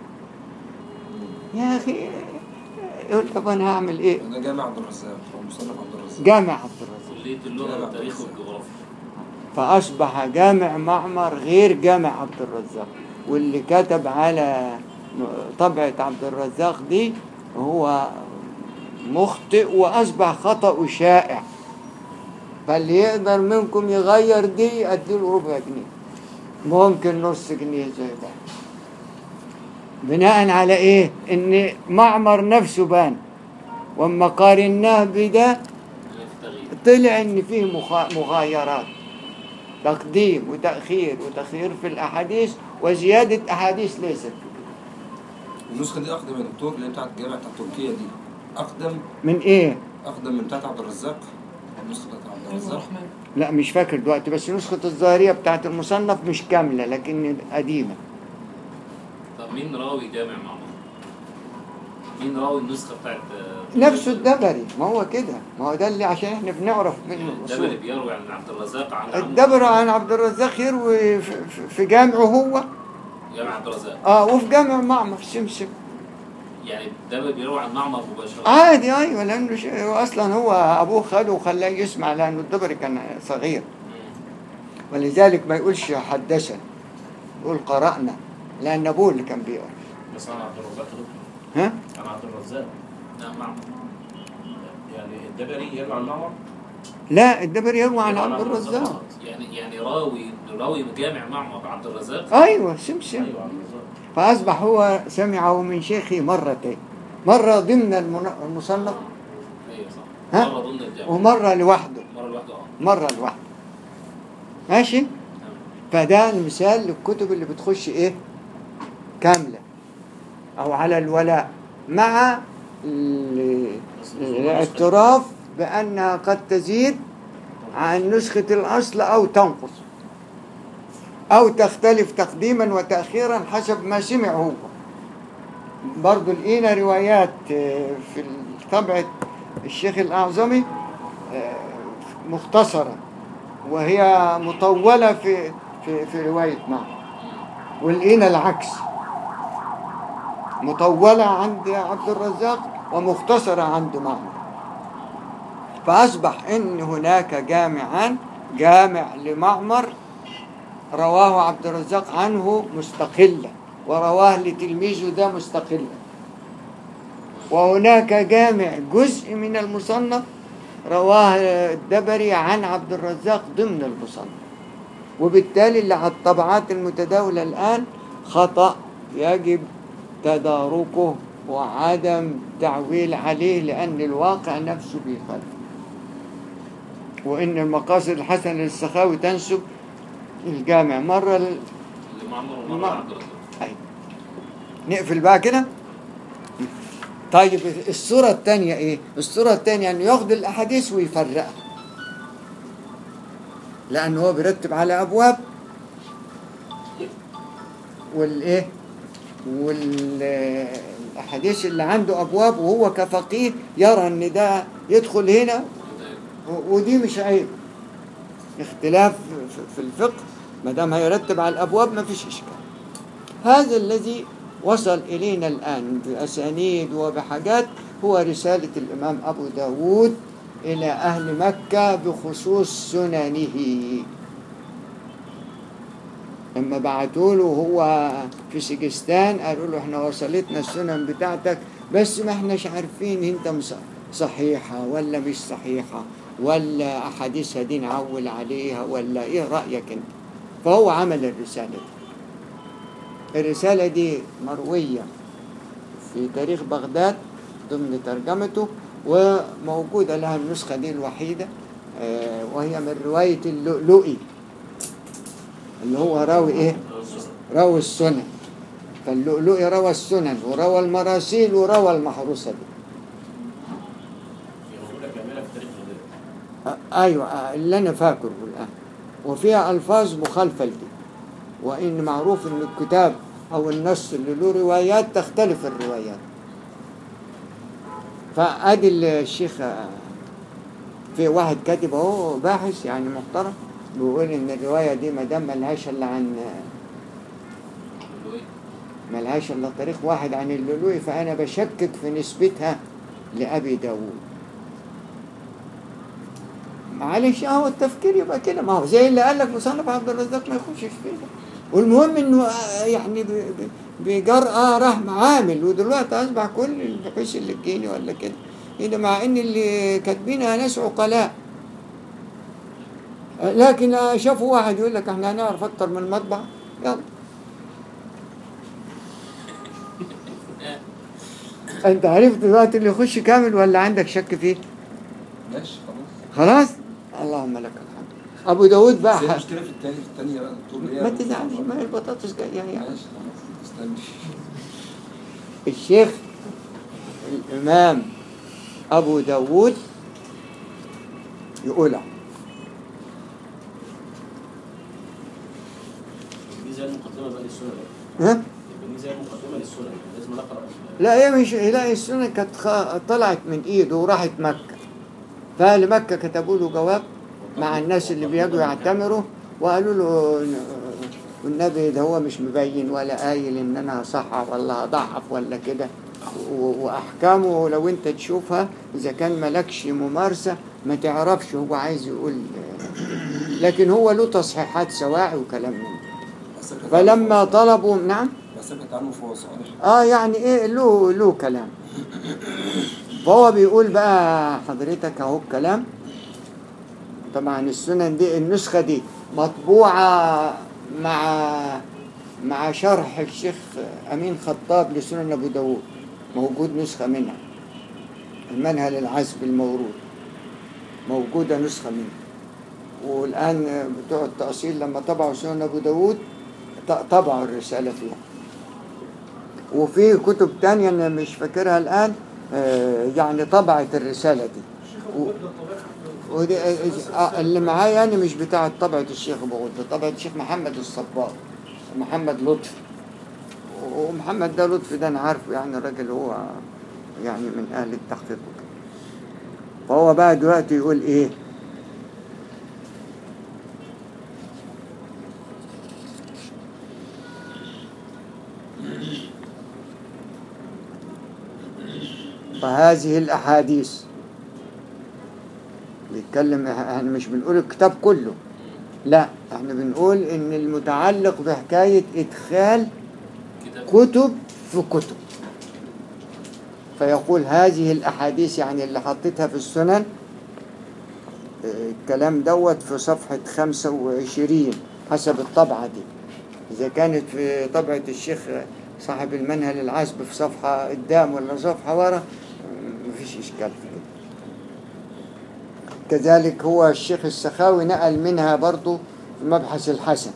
يا أخي يقول طب أنا هعمل إيه ده جامع عبد الرزاق هو مصنف عبد الرزاق جامع عبد الرزاق كليه اللغه والتاريخ والجغرافيا فأصبح جامع معمر غير جامع عبد الرزاق واللي كتب على طبعة عبد الرزاق دي هو مخطئ وأصبح خطأ شائع فاللي يقدر منكم يغير دي أديله ربع جنيه ممكن نص جنيه زي ده بناء على ايه ان معمر نفسه بان واما قارناه بده في تغيير طلع ان فيه مخا- مغايرات تقديم وتأخير وتأخير في الأحاديث وزيادة أحاديث ليست النسخه دي اقدم يا دكتور اللي هي بتاعت الجامع بتاعت تركيا دي اقدم من إيه؟ اقدم من بتاعت عبد الرزاق النسخه بتاعت عبد الرزاق لا مش فاكر دلوقتي بس نسخة الظاهرية بتاعت المصنف مش كاملة لكن قديمة طب مين راوي جامع معمر؟ مين راوي النسخه بتاعت آه، نفسه الدبري ما هو كده ما هو ده اللي عشان احنا بنعرف منه الدبري الأصول بيروي عن عبد الرزاق عن عمه. الدبر عن عبد الرزاق يروي في- في- في جامعه هو جامع عبد الرزاق اه وفي جامع معمر سمسم يعني الدبري بيروي عن معمر مباشره عادي ايوه لانه ش- اصلا هو ابوه خده وخلاه يسمع لانه الدبري كان صغير مم. ولذلك ما يقولش حدثنا يقول قرأنا لأن أبوه اللي كان بيقرأ بس انا عبد الرزاق يا دكتور ها؟ انا عبد الرزاق نعم معمر يعني الدبري يروي عن معمر لا الدبري يروى عن يروي عبد الرزاق فقط. يعني يعني راوي راوي جامع معمر عبد الرزاق أيوة سمسم ايوه عبد الرزاق فأصبح هو سمعه من شيخه مرتين مرة ضمن المن- المصنف ايوه صح ها؟ مره ضمن الجامع ومرة لوحده مره لوحده اه مرة لوحده ماشي؟ تمام. فده المثال للكتب اللي بتخش إيه؟ كاملة أو على الولاء مع ال- الاعتراف بأنها قد تزيد عن نسخة الأصل أو تنقص أو تختلف تقديما وتأخيرا حسب ما سمع هو برضو لقينا روايات آه، في طبعة الشيخ الأعظمي آه، مختصرة وهي مطولة في في في رواية معه ولقينا العكس مطولة عند عبد الرزاق ومختصرة عند معمر فأصبح إن هناك جامعان جامع لمعمر رواه عبد الرزاق عنه مستقلا ورواه لتلميذه ده مستقلا وهناك جامع جزء من المصنف رواه الدبري عن عبد الرزاق ضمن المصنف وبالتالي اللي على الطبعات المتداولة الآن خطأ يجب تداركه وعدم تعويل عليه لأن الواقع نفسه بيخالف وإن المقاصد الحسنة للسخاوي تنسب الجامع مرة لل... لمعمر معمر. ومره عبد الرزاق أي. نقفل بقى كده طيب الصورة الثانية إيه؟ الصورة الثانية إنه ياخد الأحاديث ويفرقها لأنه هو بيرتب على أبواب والإيه؟ والأحاديث اللي عنده أبواب وهو كفقيه يرى إن ده يدخل هنا و- ودي مش عيب اختلاف في- في الفقه ما دام هيرتب على الابواب ما فيش اشكال هذا الذي وصل الينا الان باسانيد وبحاجات هو رساله الامام ابو داود الى اهل مكه بخصوص سننه لما بعتوا له هو في سجستان قالوا له احنا وصلتنا السنن بتاعتك بس ما احناش عارفين انت مص- صحيحة ولا مش صحيحة ولا أحاديثها دي نعول عليها ولا ايه رأيك انت فهو عمل الرسالة دي الرسالة دي مروية في تاريخ بغداد ضمن ترجمته وموجودة لها النسخة دي الوحيدة آه، وهي من رواية اللؤلؤي اللي هو راوي ايه روى السنن فاللؤلؤي روى السنن وروى المراسيل وروى المحروسة دي هي موجوده كامله في تاريخ بغداد آه، ايوه آه، اللي انا فاكره الان وفيها الفاظ مخالفه لدي وان معروف ان الكتاب او النص اللي له روايات تختلف الروايات فادي الشيخ في واحد كاتب اهو باحث يعني محترم بيقول ان الروايه دي ما دام ملهاش الا عن اللي هو إيه؟ ملهاش الا تاريخ واحد عن اللؤلؤي فانا بشكك في نسبتها لابي داوود معلش اهو التفكير يبقى كده ما هو زي اللي قال لك مصنف عبد الرزاق ما يخشش فيه والمهم انه آه، يعني ب- ب- بجرأة راح معامل ودلوقتي اصبح كل البحوث اللي تجيني ولا كده إيه مع ان اللي كاتبينها ناس عقلاء آه، لكن آه، شافوا واحد يقول لك احنا هنعرف اكتر من المطبع يلا انت عرفت دلوقتي اللي يخش كامل ولا عندك شك فيه ماشي خلاص خلاص اللهم لك الحمد ابو داود بقى بس هي ح- المشكله في الثاني في الثانيه بقى الدكتور اللي هي ما تزعلش ما هي البطاطس جايه يعني ماشي خلاص استنى الشيخ الامام ابو داود يقولها دي زي المقدمه بقى للسنن ها يبقى دي زي المقدمه للسنن لازم نقرا لا هي مش لا السنة كانت خ- طلعت من ايده وراحت مكة فأهل مكة كتبوا له جواب مع الناس اللي بيجوا يعتمروا وقالوا له ن- والنبي ده هو مش مبين ولا قايل ان انا هصحح ولا هضعف ولا كده و- واحكامه لو انت تشوفها اذا كان ملكش ممارسة ما تعرفش هو عايز يقول لكن هو له تصحيحات سواعي وكلام من ده بس سكت فلما عنه طلبوا نعم فهو- بس سكت عنه فهو صالح اه يعني ايه له له كلام فهو بيقول بقى حضرتك اهو الكلام طبعا السنن دي النسخة دي مطبوعة مع مع شرح الشيخ أمين خطاب لسنن أبو داود موجود نسخة منها المنهل العزب المورود موجودة نسخة منها والآن بتوع التأصيل لما طبعوا سنن أبو داود ط- طبعوا الرسالة فيها وفي كتب تانية أنا مش فاكرها الآن آه، يعني طبعت الرسالة دي الشيخ ابو غده طبيعي ودي آه، اللي معايا أنا مش بتاعة طبعة الشيخ أبو غدة طبعة الشيخ محمد الصباغ محمد لطفي ومحمد ده لطفي ده أنا عارفه يعني الراجل هو يعني من أهل التحقيق وكده فهو بقى دلوقتي يقول إيه فهذه الأحاديث بيتكلم احنا مش بنقول الكتاب كله لا احنا بنقول ان المتعلق بحكاية ادخال كتاب كتب في كتب فيقول هذه الأحاديث يعني اللي حطيتها في السنن اه، الكلام دوت في صفحة 25 حسب الطبعة دي إذا كانت في طبعة الشيخ صاحب المنهل العزب في صفحة قدام ولا صفحة ورا اه، مفيش إشكال في كده كذلك هو الشيخ السخاوي نقل منها برضو في مبحث الحسن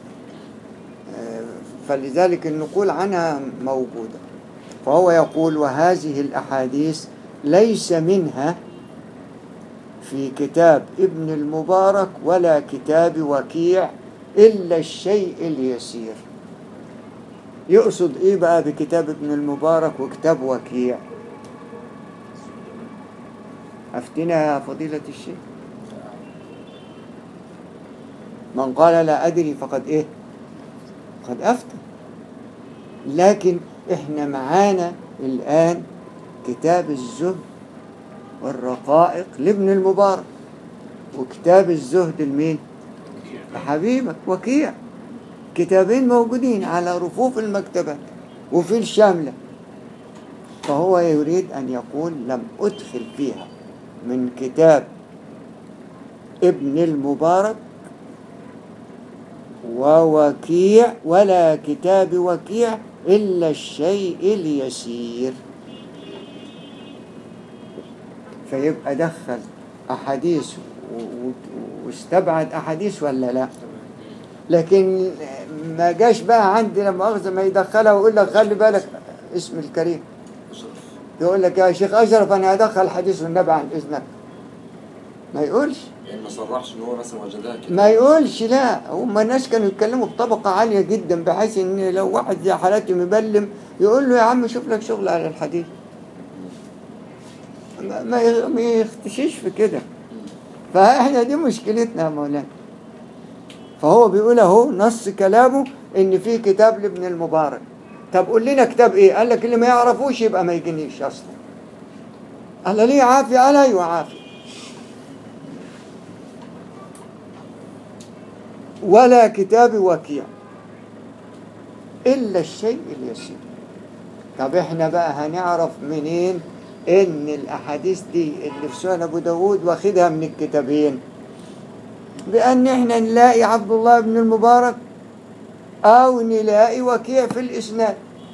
فلذلك النقول عنها موجودة فهو يقول وهذه الأحاديث ليس منها في كتاب ابن المبارك ولا كتاب وكيع إلا الشيء اليسير يقصد إيه بقى بكتاب ابن المبارك وكتاب وكيع أفتنا يا فضيلة الشيخ من قال لا أدري فقد إيه قد أفتى لكن إحنا معانا الآن كتاب الزهد والرقائق لابن المبارك وكتاب الزهد المين لحبيبك وكيع كتابين موجودين على رفوف المكتبات وفي الشاملة فهو يريد أن يقول لم أدخل فيها من كتاب ابن المبارك ووكيع ولا كتاب وكيع إلا الشيء اليسير فيبقى دخل أحاديث و- و- واستبعد أحاديث ولا لا لكن ما جاش بقى عندي لما أخذ ما يدخلها ويقول لك خلي بالك اسم الكريم يقول لك يا شيخ أشرف أنا هدخل حديث النبي عن إذنك ما يقولش يعني ما صرحش ان هو مثلا وجدها كده ما يقولش لا هم الناس كانوا يتكلموا بطبقة عالية جدا بحيث ان لو واحد زي حالاتي مبلم يقول له يا عم شوف لك شغل على الحديث ما- ما ي- ما يختشيش في كده فاحنا دي مشكلتنا يا مولانا فهو بيقول اهو نص كلامه ان في كتاب لابن المبارك طب قول لنا كتاب ايه قال لك اللي ما يعرفوش يبقى ما يجنيش اصلا قال له ليه عافية قال ايوه عافية ولا كتاب وكيع الا الشيء اليسير طب احنا بقى هنعرف منين ان الاحاديث دي اللي في سنن ابو داود واخدها من الكتابين بان احنا نلاقي عبد الله بن المبارك او نلاقي وكيع في الاسناد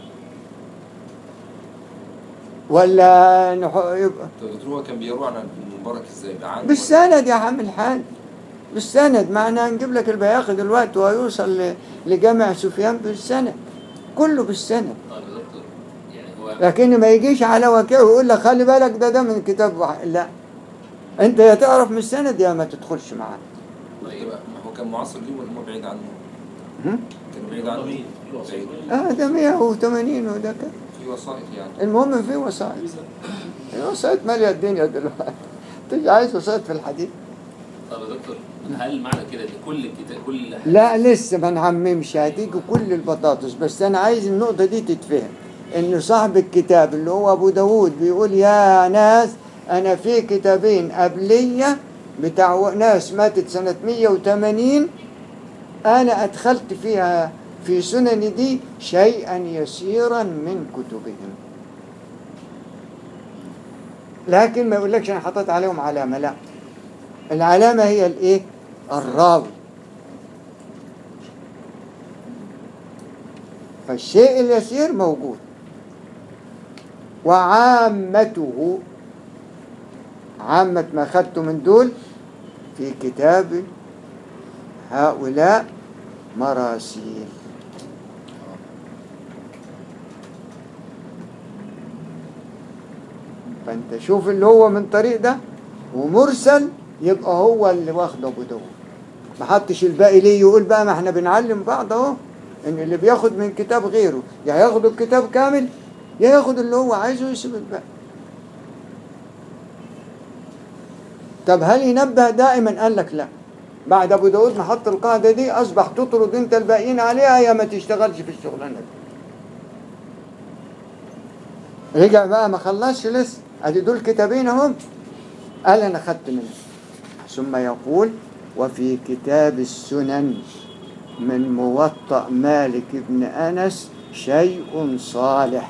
ولا نح- يبقى طب دكتور هو كان بيروي عن ابن المبارك ازاي؟ بعد بالسند يا عم الحاج بالسند معناه نجيب لك البياقي دلوقتي ويوصل ل- لجامع سفيان بالسند كله بالسند طيب يا دكتور يعني هو لكن ما يجيش على وكيع ويقول لك خلي بالك ده ده من كتاب واحد لا انت يا تعرف من السند يا ما تدخلش معاه طيب ما هو كان معاصر ليه ولا هو بعيد عنه؟ هم؟ كان بعيد عنه طويل. بعيد اه ده 180 وده كده في وسائط يعني المهم في وسائط الوسائط ماليه الدنيا دلوقتي انت عايز وسائط في الحديث طب يا دكتور هل معنى كده ان كل الكتاب كل لا لسه ما نعممش هتيجي كل البطاطس بس انا عايز النقطة دي تتفهم ان صاحب الكتاب اللي هو ابو داود بيقول يا ناس انا في كتابين قبلية بتاع ناس ماتت سنة 180 انا ادخلت فيها في سنن دي شيئا يسيرا من كتبهم لكن ما يقولكش انا حطيت عليهم علامة لا العلامة هي الايه الراوي فالشيء اليسير موجود وعامته عامة ما أخذت من دول في كتاب هؤلاء مراسيل فانت شوف اللي هو من طريق ده ومرسل يبقى هو اللي واخده ابو داود ما حطش الباقي ليه يقول بقى ما احنا بنعلم بعض اهو ان اللي بياخد من كتاب غيره يا ياخد الكتاب كامل يا ياخد اللي هو عايزه ويسيب الباقي طب هل ينبه دائما قال لك لا بعد ابو داود ما حط القاعده دي اصبح تطرد انت الباقيين عليها يا ما تشتغلش في الشغلانه دي رجع بقى ما خلصش لسه ادي دول كتابين اهم قال انا خدت منه ثم يقول وفي كتاب السنن من موطأ مالك بن أنس شيء صالح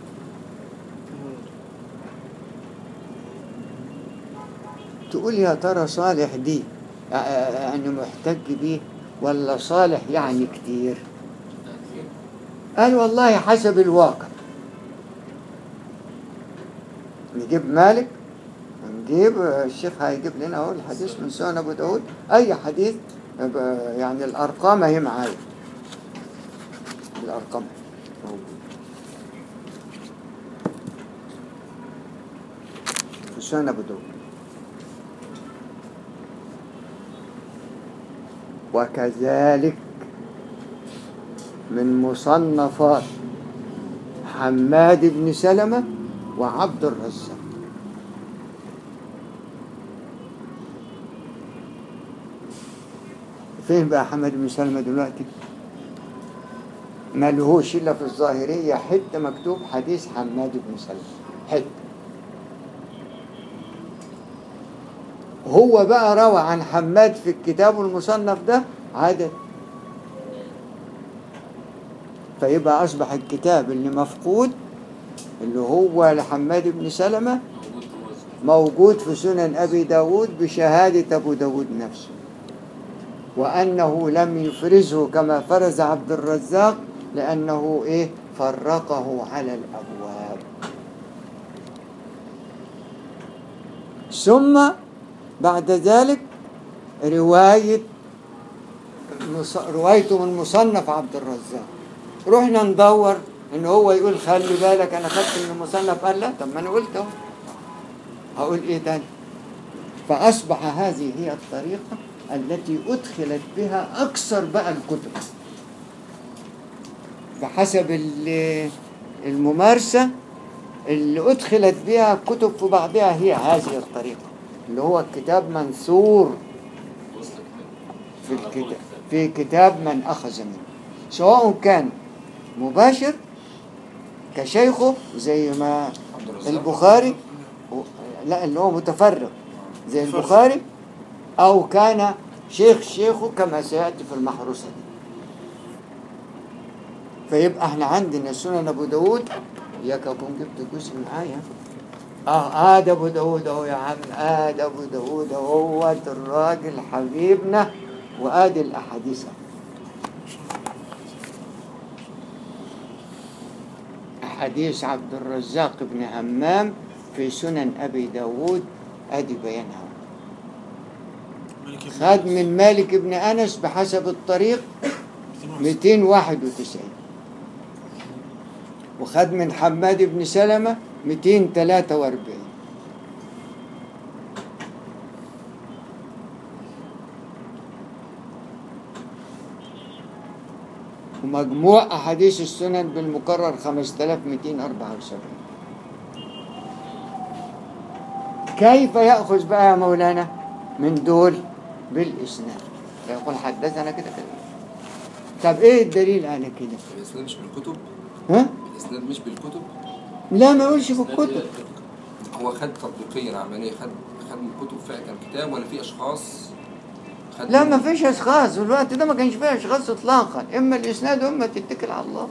تقول يا ترى صالح دي يعني محتج بيه ولا صالح يعني كتير قال والله حسب الواقع نجيب مالك نجيب الشيخ هيجيب لنا اهو الحديث من سنن ابو داود اي حديث يبقى يعني الارقام اهي معايا الارقام موجودة. في سنن ابو داود وكذلك من مصنفات حماد بن سلمة وعبد الرزاق فين بقى حماد بن سلمة دلوقتي ما لهوش إلا في الظاهرية حتة مكتوب حديث حماد بن سلمة حتة هو بقى روى عن حماد في الكتاب المصنف ده عدد فيبقى أصبح الكتاب اللي مفقود اللي هو لحماد بن سلمة موجود هو موجود في سنن أبي داود بشهادة أبو داود نفسه وأنه لم يفرزه كما فرز عبد الرزاق لأنه إيه فرقه على الأبواب ثم بعد ذلك رواية مص- روايته من مصنف عبد الرزاق رحنا ندور ان هو يقول خلي بالك انا خدت من المصنف قال لا طب ما انا قلت اهو هقول ايه تاني فاصبح هذه هي الطريقه التي ادخلت بها اكثر بقى الكتب بحسب ال- الممارسه اللي أدخلت بها كتب في بعضها هي هذه الطريقة اللي هو الكتاب منثور وسط في الكتاب على طول الكتاب في كتاب من أخذ منه سواء كان مباشر كشيخه زي ما عبد الرزاق البخاري و- لا اللي هو متفرغ زي البخاري أو كان شيخ شيخه كما سيأتي في المحروسة دي فيبقى احنا عندنا سنن أبو داود ياك أكون جبت جزء معايا اه ادي ابو داود اهو يا عم ادي ابو داود اهو الراجل حبيبنا وادي الاحاديث أهو. أحاديث عبد الرزاق بن همام في سنن أبي داود أدي بيانها خد من مالك بن أنس بحسب الطريق 291 وخد من حماد بن سلمة 243 ومجموع أحاديث السنن بالمكرر 5274 كيف يأخذ بقى يا مولانا من دول بالإسناد فيقول حدثنا كده كده طب إيه الدليل على كده الاسناد مش بالكتب ها الاسناد مش بالكتب لا ما يقولش في الكتب هو خد تطبيقيا عمليه خد خد من الكتب فعلا كتاب ولا في اشخاص خد لا من- ما فيش أشخاص في الوقت ده ما كانش فيه أشخاص إطلاقا إما الإسناد وإما تتكل على الله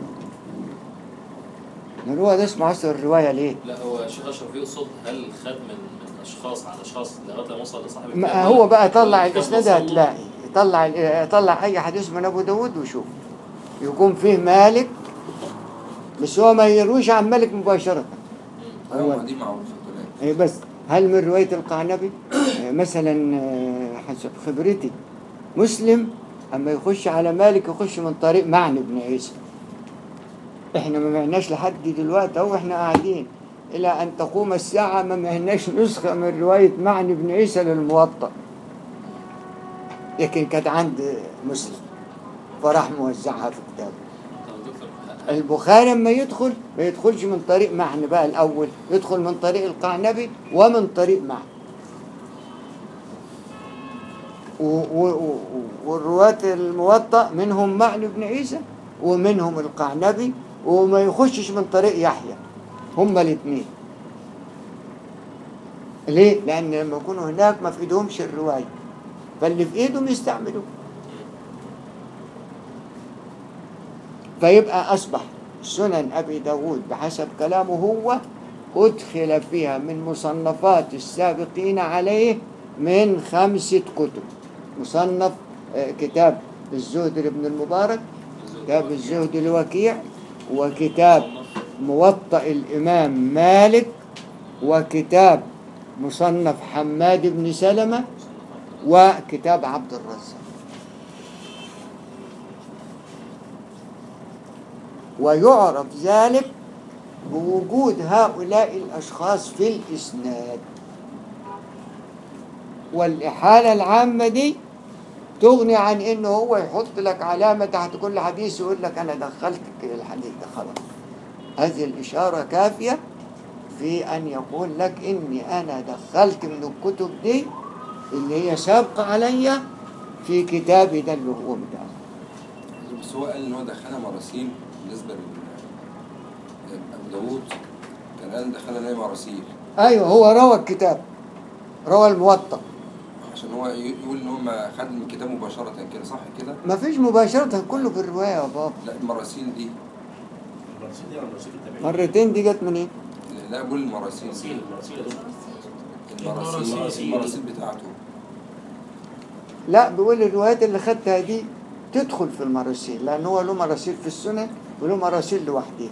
اللي هو ده اسمه عصر الرواية ليه؟ لا هو الشيخ اشرف يقصد هل خد من من اشخاص على اشخاص لغايه لما وصل لصاحب ما الكتاب هو ولا- بقى طلع ولا كان الاسناد وصل له؟ هتلاقي يطلع يطلع اي حديث من ابو داود وشوف يكون فيه مالك بس هو ما يرويش عن مالك مباشرة ايوه هو- ما دي معروفه تمام إيه بس هل من رواية القعنبي إيه مثلا آه، حسب خبرتي مسلم اما يخش على مالك يخش من طريق معني بن عيسى احنا ما معناش لحد دلوقتي اهو احنا قاعدين الى ان تقوم الساعة ما معناش نسخة من رواية معني بن عيسى للموطأ لكن كانت عند مسلم فراح موزعها في كتابه طب دكتور ه- ه- البخاري لما يدخل ما يدخلش من طريق معني بقى الأول يدخل من طريق القعنبي ومن طريق معني و- و- و- والرواة الموطأ منهم معني بن عيسى ومنهم القعنبي وما يخشش من طريق يحيى هما الاثنين ليه؟ لأن لما يكونوا هناك ما في ايدهمش الرواية فاللي في ايدهم يستعملوه فيبقى أصبح سنن أبي داود بحسب كلامه هو أدخل فيها من مصنفات السابقين عليه من خمسة كتب مصنف آه، كتاب الزهد لابن المبارك كتاب الزهد لوكيع وكتاب موطأ الإمام مالك وكتاب مصنف حماد بن سلمة وكتاب عبد الرزاق ويعرف ذلك بوجود هؤلاء الأشخاص في الإسناد والإحالة العامة دي تغني عن إنه هو يحط لك علامة تحت كل حديث ويقول لك أنا دخلت الحديث ده خلاص هذه الإشارة كافية في أن يقول لك إني أنا دخلت من الكتب دي اللي هي سابقة عليا في كتابي ده اللي هو بتاعه بس هو قال ان هو دخلها مراسيل بالنسبه ل ابو داوود كان قال دخلها ان هي مراسيل أيوه هو روى الكتاب روى الموطأ عشان هو ي- يقول ان هم خد من الكتاب مباشره كده صح كده؟ ما فيش مباشرة كله في الرواية يا بابا لا المراسيل دي المرسيل دي ولا المرسيل التابعي؟ مرتين دي جت منين؟ لا بقول المراسيل المرسيل المرسيل المراسيل المراسيل. المراسيل بتاعته لا بيقول الروايات اللي خدتها دي تدخل في المراسيل لأن هو له مراسيل في السنن وله مراسيل لوحدها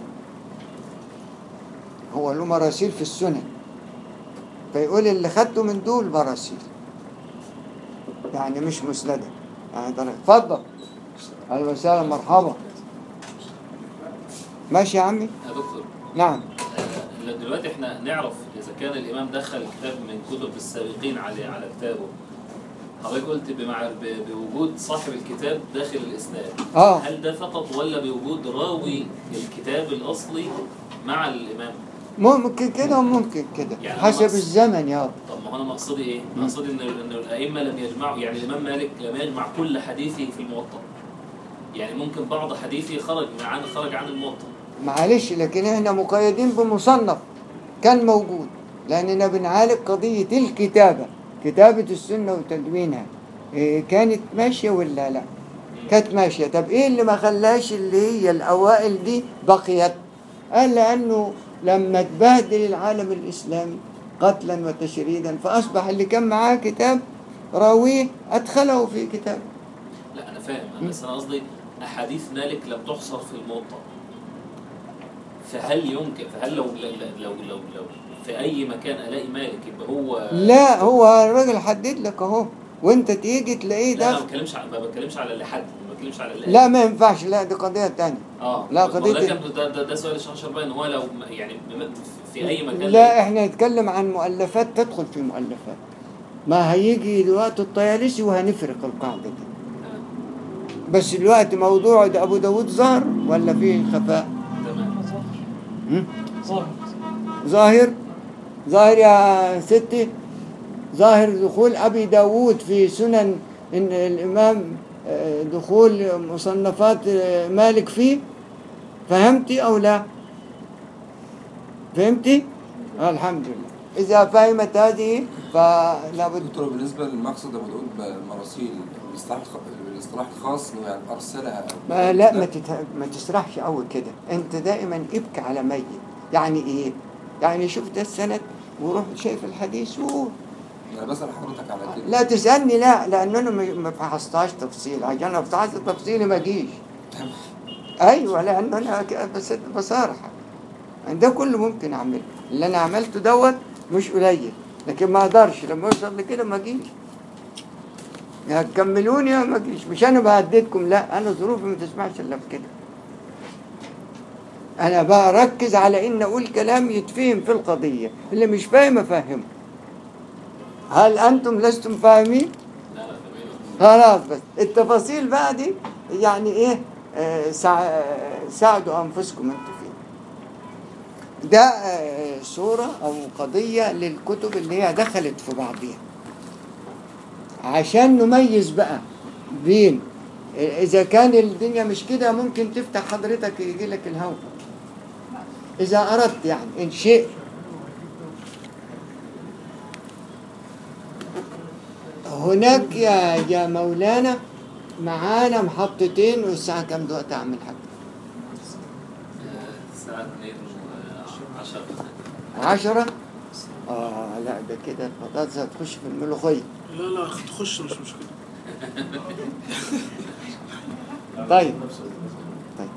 هو له مراسيل في السنن فيقول اللي خدته من دول مراسيل يعني مش مسندة يعني ده اتفضل اهلا وسهلا مرحبا ماشي يا عمي يا دكتور نعم آه، دلوقتي احنا نعرف اذا كان الامام دخل كتاب من كتب السابقين عليه على كتابه حضرتك قلت بمع... ب- بوجود صاحب الكتاب داخل الاسناد اه هل ده فقط ولا بوجود راوي الكتاب الاصلي مع الامام ممكن كده وممكن كده يعني حسب نقص. الزمن يا طب ما هو انا مقصدي ايه؟ مقصدي ان ان الائمه لم يجمعوا يعني الامام مالك لم يجمع كل حديثه في الموطأ. يعني ممكن بعض حديثه خرج عن خرج عن الموطأ. معلش لكن احنا مقيدين بمصنف كان موجود لاننا بنعالج قضيه الكتابه كتابه السنه وتدوينها إيه كانت ماشيه ولا لا كانت ماشيه طب ايه اللي ما خلاش اللي هي الاوائل دي بقيت قال لانه لما تبهدل العالم الاسلامي قتلا وتشريدا فاصبح اللي كان معاه كتاب راويه ادخله في كتاب لا انا فاهم أنا بس انا قصدي احاديث مالك لم تحصر في الموطأ. فهل يمكن فهل لو لو لو لو في اي مكان الاقي مالك يبقى هو لا هو الراجل حدد لك اهو وانت تيجي تلاقيه لا انا ده ما بتكلمش على ما بتكلمش على اللي حد ما بتكلمش على اللي لا ما ينفعش لا دي قضيه تانية اه لا، ما هو قضية ده ال- كان ده, ده, ده سؤال الشيخ اشرف ان هو لو م- يعني م- في اي مكان لا احنا نتكلم عن مؤلفات تدخل في مؤلفات ما هيجي دلوقتي الطيالسي وهنفرق القاعدة دي آه، بس دلوقتي موضوع ده أبو داود ظهر ولا فيه خفاء تمام هم؟ ظاهر ظاهر يا ستي ظاهر دخول أبي داود في سنن إن الإمام آه، دخول مصنفات آه، مالك فيه فهمتي أو لا فهمتي آه الحمد لله إذا فهمت هذه فلا بد دكتور بالنسبه للمقصد ابو داود مراسيل بالاصطلاح الخ- بالاصطلاح الخاص انه يعني ارسلها ما لا ما, تت... ما تسرحش قوي كده انت دائما ابكي على ميت يعني ايه يعني شوف ده السند وروح شايف الحديث وقول انا بسال حضرتك على كده لا تسالني لا لان انا ما- ما فحصتهاش تفصيل عشان لو فحصت تفصيلي ما اجيش ايوه لان انا ك- بس بصارحه ده كله ممكن اعمله اللي انا عملته دوت مش قليل لكن ما اقدرش لما اوصل لكده ما اجيش يا تكملوني يا ما اجيش مش انا بهددكم لا انا ظروفي ما تسمحش الا بكده انا بركز على ان اقول كلام يتفهم في القضيه اللي مش فاهم افهمه هل انتم لستم فاهمين لا لا تمام خلاص بس التفاصيل بقى دي يعني ايه آه، سع- آه، ساعدوا انفسكم انتوا فيه ده آه، صورة او قضية للكتب اللي هي دخلت في بعضها عشان نميز بقى بين آه، اذا كان الدنيا مش كده ممكن تفتح حضرتك يجي لك الهوا اذا اردت يعني ان شئت هناك يا يا مولانا معانا محطتين والساعة كام دلوقتي أعمل حاجة؟ الساعه 2 10 عشرة؟ آه لا ده كده البطاطس هتخش في الملوخية لا لا تخش مش مشكله طيب طيب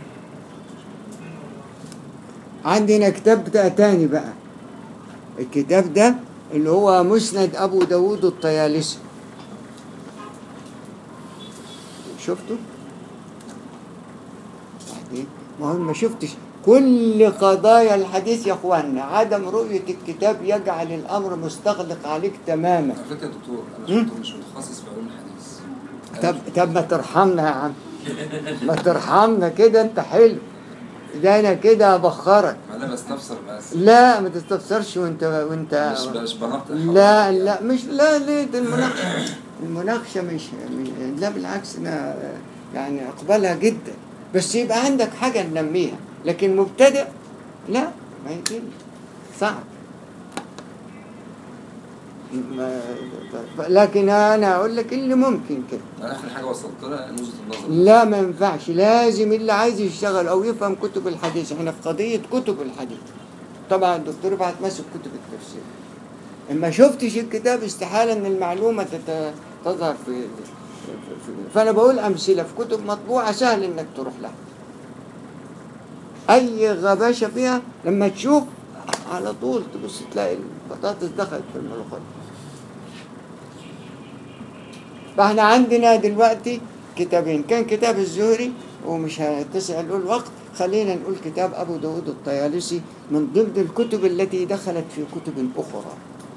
عندنا كتاب بتاع تاني بقى الكتاب ده اللي هو مسند أبو داود الطيالسي شفته؟ بعدين ما هو ما شفتش كل قضايا الحديث يا اخوانا عدم رؤية الكتاب يجعل الأمر مستغلق عليك تماما على فكره يا دكتور انا مم؟ شفته مش متخصص في علوم الحديث طب طب ما ترحمنا يا عم ما ترحمنا كده انت حلو ده انا كده ابخرك ما انا بستفسر بس لا ما تستفسرش وانت وانت مش مش بنقطع لا لا مش لا ليه ده المناقشه المناقشه مش مش- لا بالعكس انا يعني اقبلها جدا بس يبقى عندك حاجه ننميها لكن مبتدئ لا ما يمكنش صعب ما لكن انا اقول لك اللي ممكن كده انا اخر حاجه وصلت لها نزهه النظر لا ما ينفعش لازم اللي عايز يشتغل او يفهم كتب الحديث احنا في قضيه كتب الحديث طبعا الدكتور بعت ماسك كتب التفسير اما شفتش الكتاب استحاله ان المعلومه تت- تظهر في, في, في فانا بقول امثله في كتب مطبوعه سهل انك تروح لها اي غباشه فيها لما تشوف على طول تبص تلاقي البطاطس دخلت في الملوخيه فاحنا عندنا دلوقتي كتابين كان كتاب الزهري ومش هتسع له الوقت خلينا نقول كتاب أبو داود الطيالسي من ضمن الكتب التي دخلت في كتب أخرى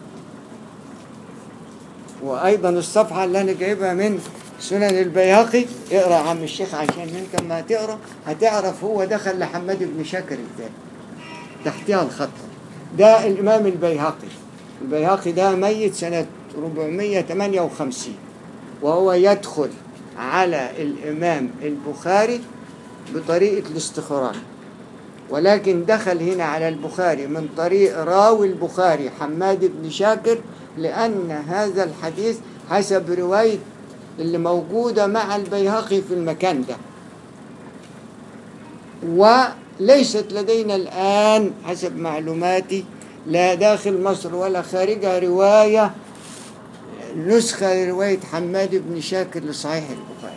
وأيضا الصفحة اللي أنا جايبها من سنن البيهقي اقرأ يا عم الشيخ عشان انت ما تقرأ هتعرف هو دخل لحماد بن شاكر ازاي تحتها الخط ده الإمام البيهقي البيهقي ده ميت سنة 458 وهو يدخل على الإمام البخاري بطريقة الاستخراج ولكن دخل هنا على البخاري من طريق راوي البخاري حماد بن شاكر لأن هذا الحديث حسب رواية اللي موجودة مع البيهقي في المكان ده وليست لدينا الآن حسب معلوماتي لا داخل مصر ولا خارجها رواية نسخة رواية حماد بن شاكر لصحيح البخاري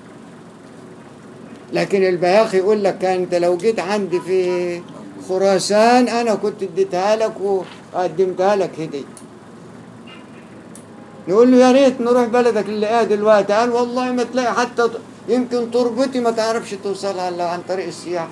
لكن البياخي يقول لك انت لو جيت عندي في خراسان انا كنت اديتها لك وقدمتها لك هديه نقول له يا ريت نروح بلدك اللي قاعد دلوقتي قال والله ما تلاقي حتى ط- يمكن تربطي ما تعرفش توصلها الا عن طريق السياحه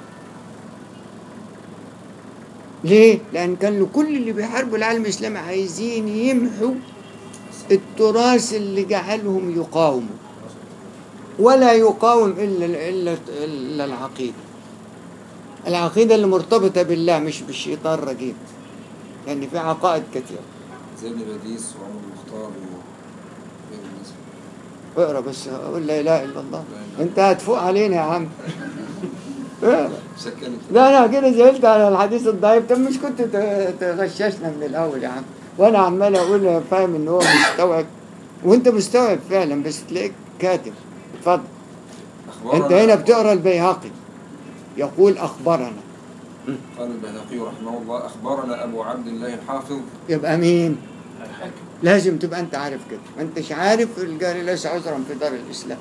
ليه؟ لأن كان له كل اللي بيحاربوا العالم الإسلامي عايزين يمحوا التراث اللي جعلهم يقاوموا ولا يقاوم إلا إلا إلا العقيدة العقيدة اللي مرتبطة بالله مش بالشيطان الرجيم لأن في عقائد كثيرة زي ابن باديس وعمر المختار وغير الناس اقرا بس قول لا إله إلا الله أنت هتفوق علينا يا عم اقرا سكنت لا انا كده زعلت على الحديث الضعيف طب مش كنت ت- تغششنا من الاول يا عم وانا عمال اقول فاهم ان هو مستوعب وانت مستوعب فعلا بس تلاقيك كاتب اتفضل أخبارنا انت هنا بتقرا البيهقي يقول اخبرنا قال البيهقي رحمه الله أخبرنا أبو عبد الله الحافظ يبقى مين الحاكم لازم تبقى انت عارف كده ما انتش عارف الجاري ليس عذرا في دار الاسلام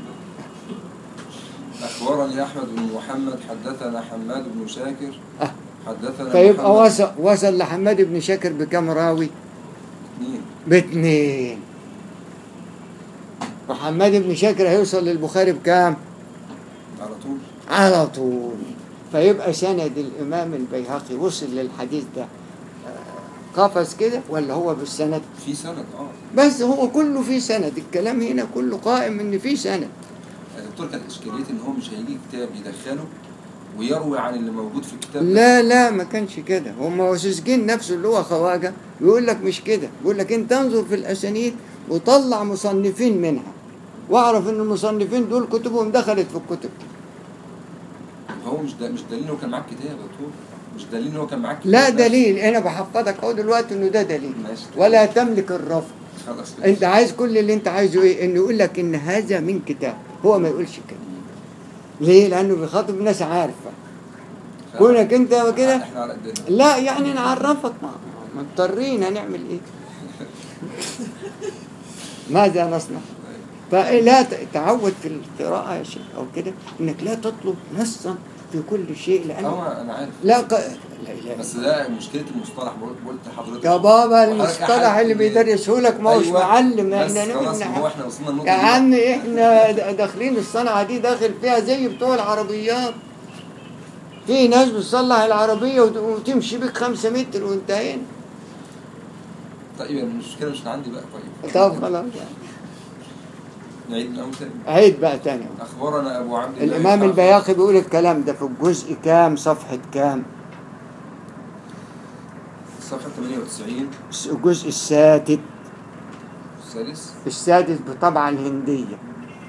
أخبرني أحمد بن محمد حدثنا حماد بن شاكر آه. حدثنا فيبقى محمد وصل وصل لحماد بن شاكر بكم راوي اثنين باثنين وحماد بن شاكر هيوصل للبخاري بكام على طول على طول فيبقى سند الإمام البيهقي وصل للحديث ده آه، قفز كده ولا هو بالسند في سند اه بس هو كله فيه سند الكلام هنا كله قائم ان فيه سند الدكتور كانت اشكاليه ان هو مش هيجي كتاب يدخله ويروي عن اللي موجود في الكتاب ده. لا لا ما كانش كده هم وسوسجين نفسه اللي هو خواجه يقول لك مش كده يقول لك انت انظر في الاسانيد وطلع مصنفين منها واعرف ان المصنفين دول كتبهم دخلت في الكتب هو مش ده مش دليل ان هو كان معاه الكتاب يا دكتور مش دليل ان هو كان معاه الكتاب لا بس. دليل انا بحفظك اهو دلوقتي انه ده دليل ماشي ولا تملك الرفض خلاص انت عايز كل اللي انت عايزه ايه انه يقول لك ان هذا من كتاب هو ما يقولش كده ليه لانه بيخاطب ناس عارفه خلاص. كونك انت كده احنا على قدنا لا يعني نعرفك ما مضطرين هنعمل ايه ماذا نصنع فلا ت- تعود في القراءة يا شيخ أو كده إنك لا تطلب نصا في كل شيء لأن اه انا عارف لا ق... لا إله بس إلا ده مشكله المصطلح بقول- قلت لحضرتك يا بابا وحضرتك المصطلح أحد اللي من- بيدرسه لك ما هوش أيوة. معلم بس احنا خلاص نحن- ما هو احنا وصلنا النقطه يا دي. عم احنا د- داخلين الصنعة دي داخل فيها زي بتوع العربيات في ناس بتصلح العربية وت- وتمشي بك خمسة متر وانتهينا طيب المشكله مش عندي بقى طيب طب خلاص نعيد من اول تاني عيد بقى تاني اخبرنا ابو عبد الله الإمام الحافظ. البياقي بيقول الكلام ده في الجزء كام صفحة كام صفحه 98 الجزء السادس السادس السادس بطبعة الهندية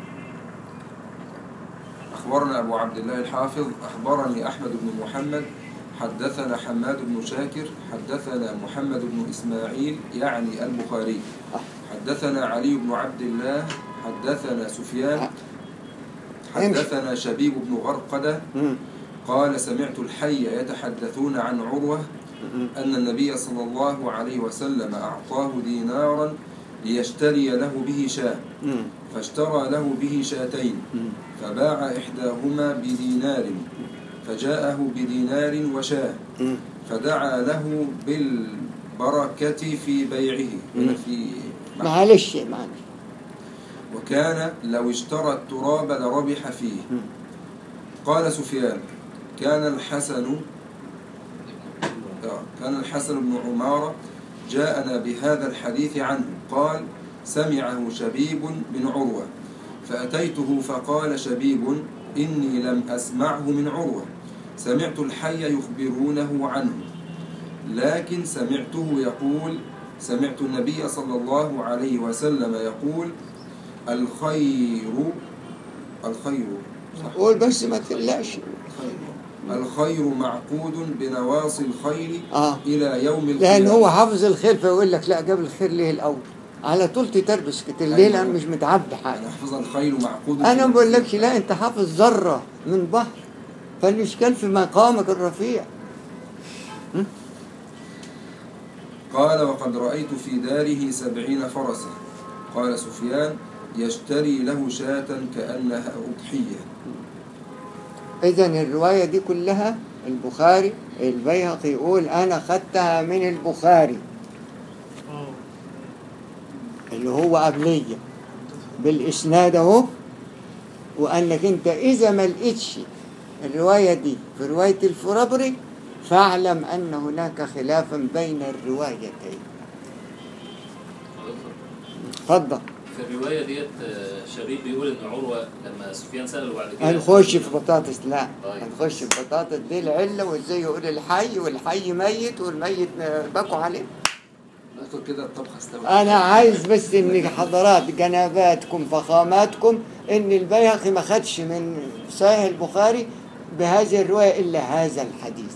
أخبرنا أبو عبد الله الحافظ أخبرني أحمد بن محمد حدثنا حماد بن شاكر حدثنا محمد بن إسماعيل يعني البخاري حدثنا علي بن عبد الله حدثنا سفيان حدثنا شبيب بن غرقدة مم. قال سمعت الحي يتحدثون عن عروة مم. أن النبي صلى الله عليه وسلم أعطاه دينارا ليشتري له به شاة مم. فاشترى له به شاتين مم. فباع إحداهما بدينار فجاءه بدينار وشاه مم. فدعا له بالبركة في بيعه مم. في معلش معلش وكان لو اشترى التراب لربح فيه مم. قال سفيان كان الحسن آه، كان الحسن بن عمارة جاءنا بهذا الحديث عنه قال سمعه شبيب بن عروة فأتيته فقال شبيب إني لم أسمعه من عروة سمعت الحي يخبرونه عنه لكن سمعته يقول سمعت النبي صلى الله عليه وسلم يقول الخير الخير صح قول بس ما تقلقش الخير معقود بنواصي الخير اه إلى يوم القيامة لان هو حافظ الخير فيقول لك لا جاب الخير ليه الاول على طول تتربس كده ليه أيوة. لان مش متعبي حاجه أنا حفظ الخير معقود انا ما بقولكش لا انت حافظ ذره من بحر فالاشكال في مقامك الرفيع قال وقد رأيت في داره سبعين فرسا قال سفيان يشتري له شاة كأنها أضحية اذا الروايه دي كلها البخاري البيهقي يقول انا خدتها من البخاري اللي هو قبليه بالاسناد اهو وانك انت اذا ما لقيتش الروايه دي في روايه الفرابري فاعلم ان هناك خلافا بين الروايتين اتفضل في الرواية ديت آه، شبيب بيقول إن عروة لما سفيان سأله بعد كده هنخش في بطاطس لا طيب. هنخش في بطاطس دي العله وازاي يقول الحي والحي ميت والميت بكوا عليه ندخل كده الطبخة استوت انا عايز بس ان حضرات جناباتكم فخاماتكم ان البيهقي ما خدش من صحيح البخاري بهذه الروايه الا هذا الحديث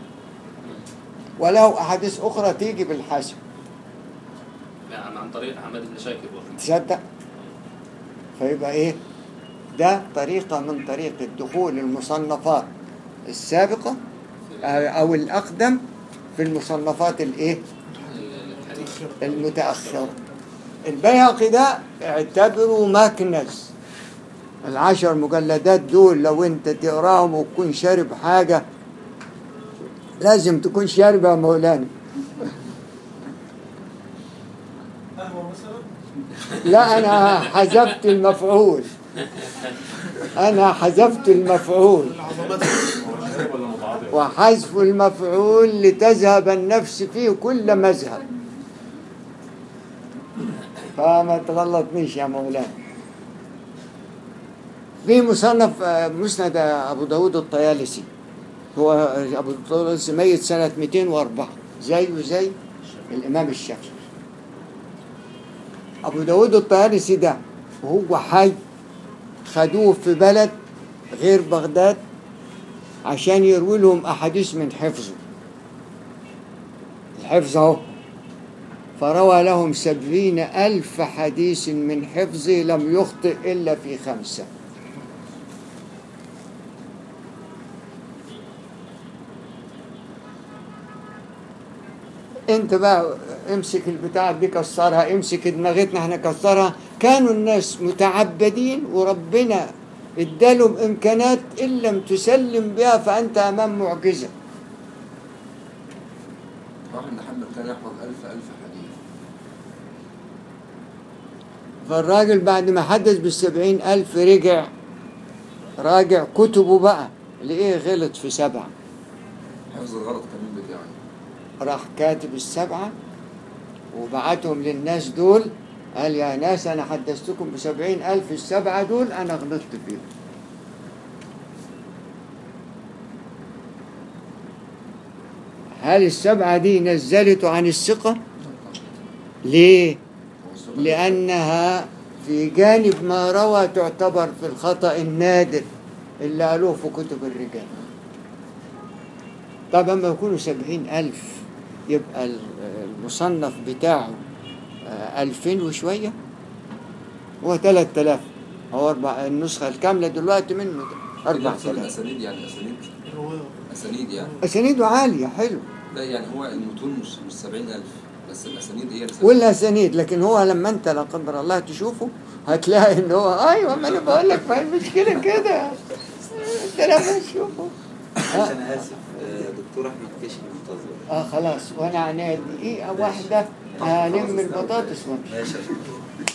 وله احاديث اخرى تيجي بالحسب عن عن طريق حماد بن شاكر برضه تصدق فيبقى ايه ده طريقه من طريق الدخول المصنفات السابقه او الاقدم في المصنفات الايه الحديث المتأخر البيهقي ده اعتبره مكنس العشر مجلدات دول لو انت تقراهم وتكون شارب حاجة لازم تكون شارب يا مولانا قهوه مثلا لا انا حذفت المفعول انا حذفت المفعول العظمات وحذف المفعول لتذهب النفس فيه كل مذهب فما تغلطنيش يا مولانا في مصنف آه، مسند ابو داود الطيالسي هو ابو داود الطيالسي ميت سنه 204 زيه زي الامام الشافعي ابو داود الطيالسي ده وهو حي خدوه في بلد غير بغداد عشان يروي لهم أحاديث من حفظه الحفظ أهو فروى لهم سبعين ألف حديث من حفظه لم يخطئ إلا في خمسة انت بقى امسك البتاع دي كسرها امسك دماغتنا احنا كسرها كانوا الناس متعبدين وربنا ادالهم امكانات ان لم تسلم بها فانت امام معجزه واحد محمد كان يحفظ ألف ألف حديث فالراجل بعد ما حدث بالسبعين ألف رجع راجع كتبه بقى لإيه غلط في سبعة حفظ الغلط كمان بتاعي راح كاتب السبعة وبعتهم للناس دول قال يا ناس أنا حدثتكم بسبعين ألف السبعة دول أنا غلطت فيهم هل السبعة دي نزلته عن الثقة؟ ليه؟ لأنها في جانب ما روى تعتبر في الخطأ النادر اللي قالوه في كتب الرجال طبعا ما يكونوا سبعين ألف يبقى ال- المصنف بتاعه آه، ألفين وشوية هو تلات آلاف هو أربع النسخة الكاملة دلوقتي منه ده أربع أقصد آلاف الأسانيد يعني أسانيد أسانيد يعني أسانيده عالية حلو لا يعني هو المتون مش مش 70000 بس الأسانيد هي الأسانيد والأسانيد لكن هو لما أنت لا قدر الله تشوفه هتلاقي إن هو أيوه ما أنا بقول لك ما هي المشكلة كده أنت لما تشوفه عشان اسف آه، دكتور احمد كشري منتظر اه خلاص وانا عينيا دقيقة واحدة هلم البطاطس وامشي ماشي يا شيخ.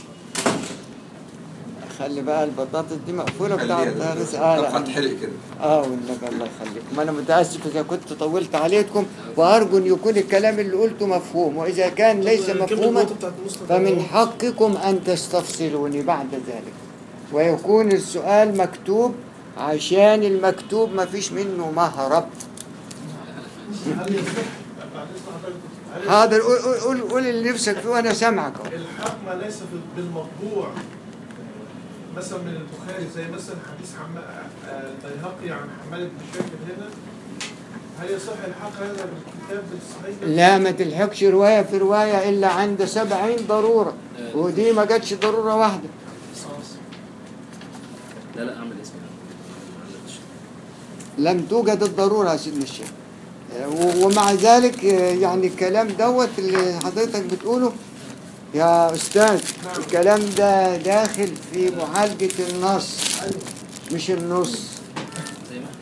خلي بقى البطاطس دي مقفولة بتاع خليها الدارس اه طب لا. هتحرق كده اه والنبي الله يخليكم انا متاسف اذا كنت طولت عليكم وارجو ان يكون الكلام اللي قلته مفهوم واذا كان ليس مفهوما فمن حقكم ان تستفصلوني بعد ذلك ويكون السؤال مكتوب عشان المكتوب ما فيش منه مهرب هل يصح بعد اذن حضرتك هل يصح حاضر قول قول قول, قول اللي نفسك فيه وانا سامعك اهو الحق ما ليس في- بالمطبوع مثلا من البخاري زي مثلا حديث حما آه، البيهقي عن حماد بن شاكر هنا هل يصح الحق هذا بالكتاب الصحيح؟ لا ما تلحقش رواية في رواية إلا عند سبعين ضرورة ودي ما جاتش ضرورة واحدة لا لا اعمل اسمي لم توجد الضرورة يا سيدنا الشيخ و- ومع ذلك آه، يعني الكلام دوت اللي حضرتك بتقوله يا أستاذ الكلام ده داخل في معالجة النص مش النص زي ما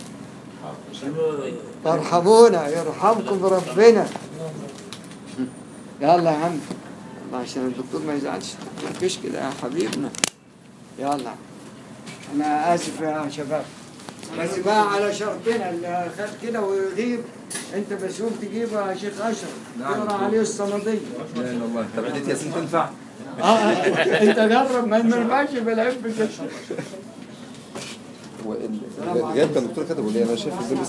ترحمونا يرحمكم ربنا يلا يا عم الله عشان الدكتور ما يزعلش ما فيش كده يا حبيبنا يلا انا اسف يا شباب بس بقى على شرطنا اللي خد كده ويغيب انت مسؤول تجيبه يا شيخ اشرف نعم. تقرا عليه الصمديه لا اله الا الله طب عدة ياسين تنفع؟ اه آه، انت جرب ما ما ينفعش بالعب كده هو ال- الجايب كان الدكتور كتبه ليه انا شايف الزبده